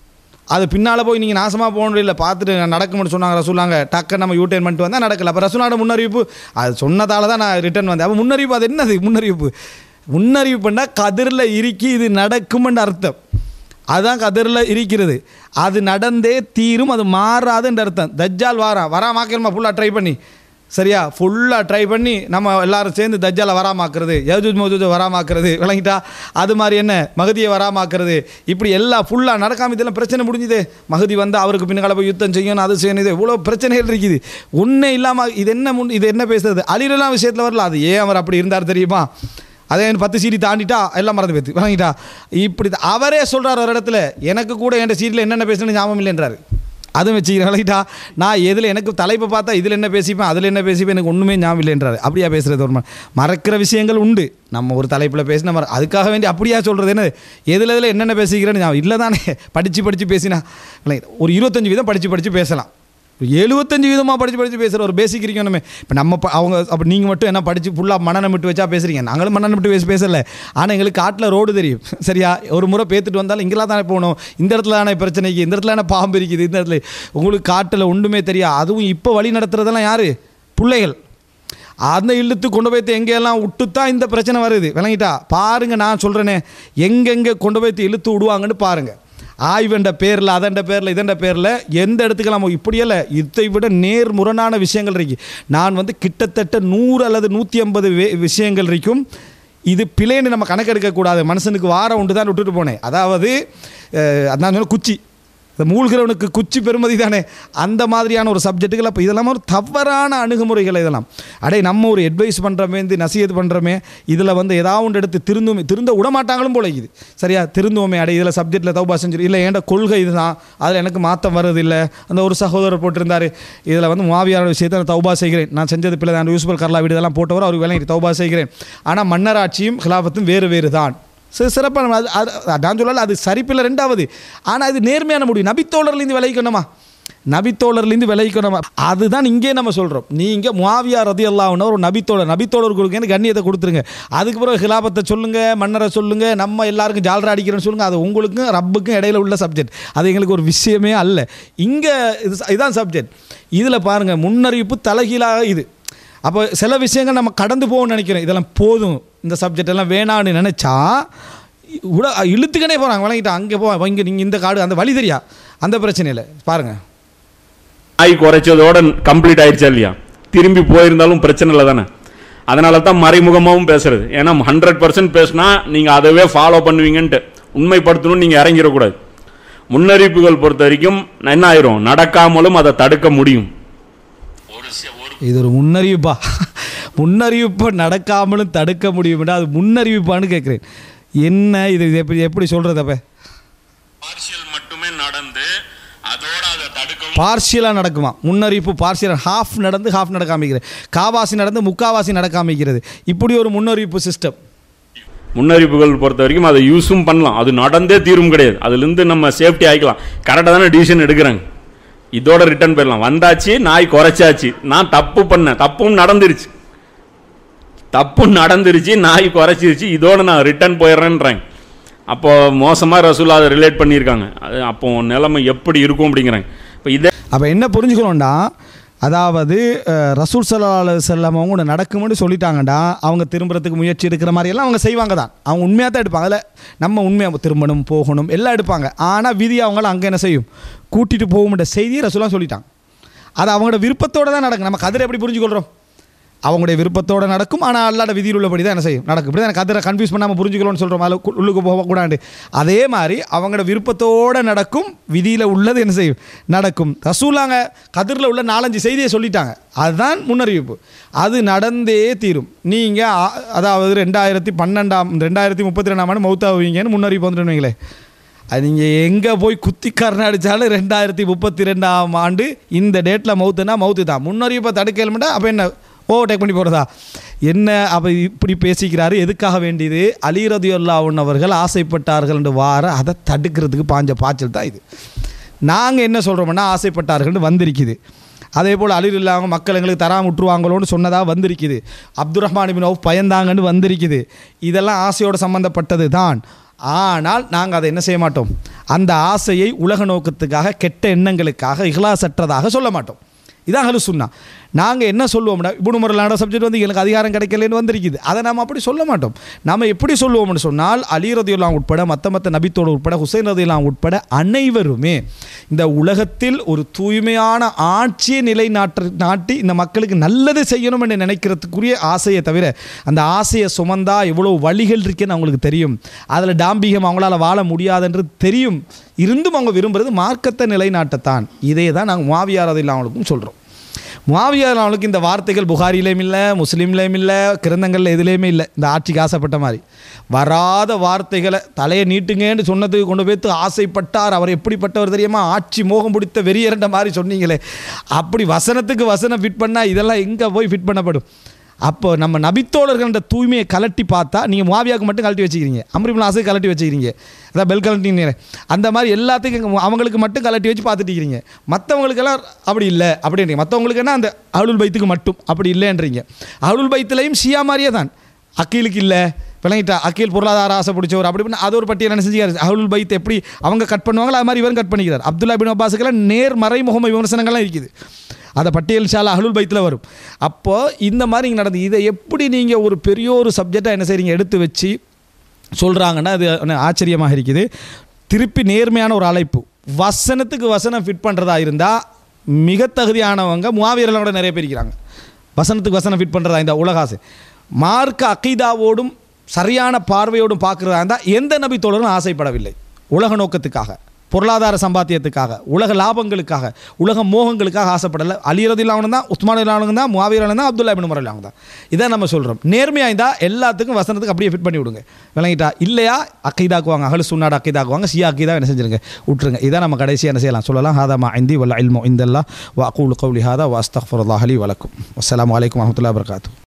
அது பின்னால் போய் நீங்கள் நாசமாக போகணும் இல்லை பார்த்துட்டு நடக்கும்னு சொன்னாங்க ரசூலாங்க டக்கு நம்ம யூட்டர்ன் பண்ணிட்டு வந்தால் நடக்கல அப்போ ரசூலோட முன்னறிவிப்பு அது சொன்னதால தான் நான் ரிட்டர்ன் வந்தேன் அப்போ முன்னறிவிப்பு அது என்னது முன்னறிவிப்பு முன்னறிவிப்புன்னா கதிரில் இறுக்கி இது நடக்கும்னு அர்த்தம் அதுதான் கதிரில் இருக்கிறது அது நடந்தே தீரும் அது மாறாதுன்ற அர்த்தம் தஜ்ஜால் வாரான் வராமாக்கணுமா ஃபுல்லாக ட்ரை பண்ணி சரியா ஃபுல்லாக ட்ரை பண்ணி நம்ம எல்லாரும் சேர்ந்து தஜ்ஜாலை வராமாக்குறது யஜூஜ் மௌஜூஜை வராமாக்குறது விளங்கிட்டா அது மாதிரி என்ன மகதியை வராமாக்குறது இப்படி எல்லாம் ஃபுல்லாக நடக்காம இதெல்லாம் பிரச்சனை முடிஞ்சுது மகதி வந்து அவருக்கு பின்னால் போய் யுத்தம் செய்யணும் அது செய்யணும் இது இவ்வளோ பிரச்சனைகள் இருக்குது ஒன்றே இல்லாமல் இது என்ன முன் இது என்ன பேசுறது அழிலெல்லாம் விஷயத்தில் வரல அது ஏன் அவர் அப்படி இருந்தார் தெரியுமா அதே பத்து சீடி தாண்டிட்டா எல்லாம் மறந்து போய்த்து வாங்கிட்டா இப்படி தான். அவரே சொல்கிறார் ஒரு இடத்துல எனக்கு கூட என் சீட்டில் என்னென்ன பேசணும்னு ஞாபகம் இல்லைன்றாரு அதுவும் வச்சுக்கிறேன் விளங்கிட்டா நான் எதில் எனக்கு தலைப்பை பார்த்தா இதில் என்ன பேசிப்பேன் அதில் என்ன பேசிப்பேன் எனக்கு ஒன்றுமே ஞாபகம் இல்லைன்றாரு அப்படியா பேசுகிறது ஒரு ம- மறக்கிற விஷயங்கள் உண்டு நம்ம ஒரு தலைப்பில் பேசின மற அதுக்காக வேண்டி அப்படியா சொல்கிறது என்ன எதில் எதில் என்னென்ன பேசிக்கிறேன்னு ஞாபகம் இல்லை தானே படித்து படித்து பேசினா விளங்கிட்டா? ஒரு இருபத்தஞ்சு வீதம் படித்து படித்து பேசலாம் எழுபத்தஞ்சு விதமாக படித்து படித்து பேசுகிற ஒரு பேசிக் இருக்கணுமே இப்போ நம்ம ப- அவங்க அப்போ நீங்கள் மட்டும் என்ன படித்து ஃபுல்லாக மனநம் விட்டு வச்சா பேசுகிறீங்க நாங்களும் மனநம் விட்டு பேசி பேசலை ஆனால் எங்களுக்கு காட்டில் ரோடு தெரியும் சரியா ஒரு முறை பேத்துட்டு வந்தாலும் இங்கெல்லாம் தானே போகணும் இந்த இடத்துல தானே பிரச்சனைக்கு இந்த இடத்துல தானே பாம்பு இருக்குது இந்த இடத்துல உங்களுக்கு காட்டில் ஒன்றுமே தெரியா அதுவும் இப்போ வழி நடத்துறதெல்லாம் யார் பிள்ளைகள் அந்த இழுத்து கொண்டு போய்த்து எங்கெல்லாம் விட்டு தான் இந்த பிரச்சனை வருது விளங்கிட்டா பாருங்க நான் சொல்கிறேனே எங்கெங்கே கொண்டு போய்த்து இழுத்து விடுவாங்கன்னு பாருங்க ஆய்வுன்ற பேரில் அதண்ட பேரில் இதண்ட பேரில் எந்த இடத்துக்கு நம்ம இப்படியல்ல இதை விட நேர் முரணான விஷயங்கள் இருக்கு நான் வந்து கிட்டத்தட்ட நூறு அல்லது நூற்றி ஐம்பது விஷயங்கள் இருக்கும் இது பிழைன்னு நம்ம கணக்கெடுக்கக்கூடாது மனுஷனுக்கு வாரம் உண்டு தான் விட்டுட்டு போனேன் அதாவது அஹ், அதான் சொன்ன குச்சி இந்த மூழ்கிறவனுக்கு குச்சி பெருமதி தானே அந்த மாதிரியான ஒரு சப்ஜெக்ட்டுகள் அப்போ இதெல்லாம் ஒரு தவறான அணுகுமுறைகள் இதெல்லாம் அடே நம்ம ஒரு அட்வைஸ் பண்ணுறோமே இந்த நசியது பண்ணுறோமே இதில் வந்து ஏதாவது ஒன்று எடுத்து திருந்துமே திருந்த விட மாட்டாங்களும் போல இது சரியா திருந்துவோமே அடே இதில் சப்ஜெக்ட்டில் தௌபா செஞ்சு இல்லை ஏன்டா கொள்கை இதுதான் அதில் எனக்கு மாற்றம் வருது இல்லை அந்த ஒரு சகோதரர் போட்டிருந்தார் இதில் வந்து மாவியாரோட விஷயத்தை நான் தௌபா செய்கிறேன் நான் செஞ்சது பிள்ளை நான் யூஸ்பல் கர்லா வீடு இதெல்லாம் போட்டவர் அவர் வேலை தௌபா செய்கிறேன் ஆனால் மன்னராட்சியும் ஹிலாஃபத்தும் வேறு வேறு தான் சரி சிறப்பான அது அது நான் சொல்லல அது சரிப்பில்லை ரெண்டாவது ஆனால் இது நேர்மையான முடிவு நபித்தோழர்லேருந்து விளைவிக்கணுமா நபித்தோழர்லேருந்து விளைவிக்கணுமா அதுதான் இங்கே நம்ம சொல்கிறோம் நீங்கள் முவாவியா ரதி அல்லாவுன்னு ஒரு நபித்தோழர் நபித்தோழர் கொடுங்கன்னு கண்ணியத்தை கொடுத்துருங்க அதுக்கு பிறகு ஹிலாபத்தை சொல்லுங்கள் மன்னரை சொல்லுங்கள் நம்ம எல்லாருக்கும் ஜாலரா அடிக்கிறேன்னு சொல்லுங்கள் அது உங்களுக்கும் ரப்புக்கும் இடையில உள்ள சப்ஜெக்ட் அது எங்களுக்கு ஒரு விஷயமே அல்ல இங்கே இது இதுதான் சப்ஜெக்ட் இதில் பாருங்கள் முன்னறிவிப்பு தலைகீழாக இது அப்போ சில விஷயங்கள் நம்ம கடந்து போகணும்னு நினைக்கிறோம் இதெல்லாம் போதும் இந்த சப்ஜெக்ட் எல்லாம் வேணான்னு நினச்சா உட இழுத்துக்கனே போகிறாங்க வழங்கிட்டு அங்கே போ இங்கே நீங்கள் இந்த காடு அந்த வழி தெரியா அந்த பிரச்சனை இல்லை பாருங்கள்
நாய் குறைச்சதோட கம்ப்ளீட் ஆயிடுச்சா இல்லையா திரும்பி போயிருந்தாலும் பிரச்சனை இல்லை தானே அதனால தான் மறைமுகமாகவும் பேசுறது ஏன்னா ஹண்ட்ரட் பர்சன்ட் பேசினா நீங்கள் அதவே ஃபாலோ பண்ணுவீங்கன்ட்டு உண்மைப்படுத்தணும்னு நீங்கள் இறங்கிடக்கூடாது முன்னறிவிப்புகள் பொறுத்த வரைக்கும் என்ன ஆயிரும் நடக்காமலும் அதை தடுக்க முடியும்
இது ஒரு முன்னறிவிப்பா முன்னறிவிப்பை நடக்காமலும் தடுக்க முடியும்னா அது முன்னறிவிப்பான்னு கேட்குறேன் என்ன இது இது எப்படி எப்படி சொல்கிறது அப்போ
பார்ஷியல் மட்டுமே நடந்து அதோட அதை தடுக்கவும்
பார்ஷியலாக நடக்குமா முன்னறிவிப்பு பார்ஷியல் ஹாஃப் நடந்து ஹாஃப் நடக்காமிக்கிறது காவாசி நடந்து முக்காவாசி நடக்காமிக்கிறது இப்படி ஒரு முன்னறிவிப்பு சிஸ்டம்
முன்னறிவிப்புகள் பொறுத்த வரைக்கும் அதை யூஸும் பண்ணலாம் அது நடந்தே தீரும் கிடையாது அதுலேருந்து நம்ம சேஃப்டி ஆகிக்கலாம் கரெக்டாக தானே டிசிஷன் எடுக்கிறாங்க இதோட ரிட்டர்ன் போயிடலாம் வந்தாச்சு நாய் குறைச்சாச்சு நான் தப்பு பண்ணேன் தப்பும் நடந்துருச்சு தப்பும் நடந்துருச்சு நாய் குறைச்சிருச்சு இதோட நான் ரிட்டர்ன் போயிடுறேன்றாங்க அப்போ மோசமாக ரசூலா அதை ரிலேட் பண்ணியிருக்காங்க அது அப்போ நிலைமை எப்படி இருக்கும் அப்படிங்கிறாங்க இப்போ இதே
அப்போ என்ன புரிஞ்சுக்கணும்டா அதாவது அஹ், ரசூல் சல்லா செல்லம் அவங்க ஒன்று நடக்கும்னு சொல்லிட்டாங்கடா அவங்க திரும்புறதுக்கு முயற்சி எடுக்கிற மாதிரி எல்லாம் அவங்க செய்வாங்க தான் அவங்க உண்மையாக தான் எடுப்பாங்க அதில் நம்ம உண்மையாக திரும்பணும் போகணும் எல்லாம் எடுப்பாங்க ஆனால் விதி அவங்கள அங்கே என்ன செய்யும் கூட்டிகிட்டு போகும்ன்ற செய்தியை ரசூலாக சொல்லிட்டாங்க அது அவங்களோட விருப்பத்தோடு தான் நடக்கும் நம்ம கதிரை எப்படி புரிஞ்சுக்கொள்கிறோம் அவங்களுடைய விருப்பத்தோடு நடக்கும் ஆனால் அல்லாட விதியில் உள்ளபடி தான் என்ன செய்யும் நடக்கும் இப்படி தான் எனக்கு அதில் கன்ஃபியூஸ் பண்ணாமல் புரிஞ்சுக்கணும்னு சொல்கிறோம் அதில் கு- உள்ளுக்கு போகக்கூடாது அதே மாதிரி அவங்களோட விருப்பத்தோடு நடக்கும் விதியில் உள்ளது என்ன செய்யும் நடக்கும் ரசூலாங்க கதிரில் உள்ள நாலஞ்சு செய்தியை சொல்லிட்டாங்க அதுதான் முன்னறிவிப்பு அது நடந்தே தீரும் நீங்கள் அதாவது ரெண்டாயிரத்தி பன்னெண்டாம் ரெண்டாயிரத்தி முப்பத்தி ரெண்டாம் ஆண்டு மௌத்தாவீங்கன்னு முன்னறிவிப்பு வந்துட்டு வைங்களேன் அது நீங்கள் எங்கே போய் குத்தி கரண அடித்தாலும் ரெண்டாயிரத்தி முப்பத்தி ரெண்டாம் ஆண்டு இந்த டேட்டில் மவுத்துனா மவுத்து தான் முன்னறிவிப்பை தடுக்கலுமெண்டா அப்போ என்ன ஓ டேக் பண்ணி போகிறதா என்ன அப்போ இப்படி பேசிக்கிறாரு எதுக்காக வேண்டியது அலி ரதியுல்லாவுன் அவர்கள் ஆசைப்பட்டார்கள் என்று வார அதை தடுக்கிறதுக்கு பாஞ்ச பாய்ச்சல் தான் இது நாங்கள் என்ன சொல்கிறோம்னா ஆசைப்பட்டார்கள்னு வந்திருக்குது அதே போல் அலிர் இல்லாமல் மக்கள் எங்களுக்கு தராம விட்டுருவாங்களோன்னு சொன்னதாக வந்திருக்குது அப்துல் ரஹ்மான் பின் அவுஃப் பயந்தாங்கன்னு வந்திருக்குது இதெல்லாம் ஆசையோடு சம்மந்தப்பட்டது தான் ஆனால் நாங்கள் அதை என்ன செய்ய மாட்டோம் அந்த ஆசையை உலக நோக்கத்துக்காக கெட்ட எண்ணங்களுக்காக இகலாசற்றதாக சொல்ல மாட்டோம் இதான் ஹலு சுன்னா நாங்கள் என்ன சொல்லுவோம்னா இபுனு முரலான சப்ஜெக்ட் வந்து எனக்கு அதிகாரம் கிடைக்கலன்னு வந்திருக்குது அதை நாம் அப்படி சொல்ல மாட்டோம் நம்ம எப்படி சொல்லுவோம்னு சொன்னால் அலி ரதியுல்லாம் உட்பட மற்ற மற்ற நபித்தோடு உட்பட ஹுசைன் ரதியுல்லாம் உட்பட அனைவருமே இந்த உலகத்தில் ஒரு தூய்மையான ஆட்சியை நிலைநாட்டு நாட்டி இந்த மக்களுக்கு நல்லது செய்யணும் என்று நினைக்கிறதுக்குரிய ஆசையை தவிர அந்த ஆசையை சுமந்தா எவ்வளோ வழிகள் இருக்குன்னு அவங்களுக்கு தெரியும் அதில் டாம்பிகம் அவங்களால வாழ முடியாதுன்றது தெரியும் இருந்தும் அவங்க விரும்புறது மார்க்கத்தை நிலைநாட்டத்தான் இதே தான் நாங்கள் மாவியார் அதில் அவங்களுக்கும் சொல்கிறோம் முவாவியார் அவனுக்கு இந்த வார்த்தைகள் புகாரிலையும் இல்லை முஸ்லீம்லேயும் இல்லை கிரந்தங்களில் எதுலேயுமே இல்லை இந்த ஆட்சிக்கு ஆசைப்பட்ட மாதிரி வராத வார்த்தைகளை தலையை நீட்டுங்கன்னு சொன்னதுக்கு கொண்டு போய்த்து ஆசைப்பட்டார் அவர் எப்படிப்பட்டவர் தெரியுமா ஆட்சி மோகம் பிடித்த வெறியரண்ட மாதிரி சொன்னீங்களே அப்படி வசனத்துக்கு வசனம் ஃபிட் பண்ணால் இதெல்லாம் எங்கே போய் ஃபிட் பண்ணப்படும் அப்போ நம்ம நபித்தோழர்கள்ன்ற தூய்மையை கலட்டி பார்த்தா நீங்கள் மாவியாவுக்கு மட்டும் கலட்டி வச்சுக்கிறீங்க அம்ரிபின் ஆசை கலட்டி வச்சுக்கிறீங்க அதான் பெல் கலட்டிங்க அந்த மாதிரி எல்லாத்துக்கும் இங்க அவங்களுக்கு மட்டும் கலட்டி வச்சு பார்த்துட்டு இருக்கிறீங்க மற்றவங்களுக்கெல்லாம் அப்படி இல்லை அப்படின்றீங்க மற்றவங்களுக்குன்னா அந்த அருள் பைத்துக்கு மட்டும் அப்படி இல்லைன்றீங்க அருள் பைத்துலையும் ஷியா மாதிரியே தான் அக்கீலுக்கு இல்லை விளங்கிட்டா அக்கீல் பொருளாதார ஆசை பிடிச்சவர் அப்படி இப்படின்னு அது ஒரு பட்டியல் என்ன செஞ்சுக்காரு அருள் பைத் எப்படி அவங்க கட் பண்ணுவாங்களோ அது மாதிரி இவரும் கட் பண்ணிக்கிறார் அப்துல்லா பின் அப்பாஸுக்கெல்லாம் நேர் மறைமுகம விமர்சனங்கள்லாம் இருக்குது அதை பட்டியல் ஷாலா அஹ்லுல் பைத்தில் வரும் அப்போ இந்த மாதிரி இங்கே நடந்து இதை எப்படி நீங்கள் ஒரு பெரிய ஒரு சப்ஜெக்டாக என்ன செய்றீங்க எடுத்து வச்சு சொல்கிறாங்கன்னா அது ஆச்சரியமாக இருக்குது திருப்பி நேர்மையான ஒரு அழைப்பு வசனத்துக்கு வசனம் ஃபிட் பண்ணுறதா இருந்தால் மிக தகுதியானவங்க முவாவியர்களோட நிறைய பேர் இருக்கிறாங்க வசனத்துக்கு வசனம் ஃபிட் பண்ணுறதா இந்த உலகாசு மார்க்க அக்கீதாவோடும் சரியான பார்வையோடும் பார்க்குறதா இருந்தால் எந்த நபி தோழரும் ஆசைப்படவில்லை உலக நோக்கத்துக்காக பொருளாதார சம்பாத்தியத்துக்காக உலக லாபங்களுக்காக உலக மோகங்களுக்காக ஆசைப்படலை அலிரதில்லாவனும் தான் உஸ்மான் இல்லாவனும் தான் முவாவிரானு தான் அப்துல்லா இபின் முறையிலாங்க தான் இதை நம்ம சொல்கிறோம் நேர்மையாக இருந்தால் எல்லாத்துக்கும் வசனத்துக்கு அப்படியே ஃபிட் பண்ணி விடுங்க விளங்கிட்டா இல்லையா அக்கீதாக்குவாங்க அகலு சுன்னாடு அக்கீதாக்குவாங்க சியா அக்கீதா என்ன செஞ்சிருங்க விட்டுருங்க இதை நம்ம கடைசியாக என்ன செய்யலாம் சொல்லலாம் ஹாதா மா இந்தி வல்ல இல்மோ இந்தல்லா வா அகூலு கவுலி ஹாதா வா அஸ்தஃபுல்லாஹலி வலக்கும் அஸ்ஸலாமு அலைக்கும் வரமத்துல்லா வபரகாத்து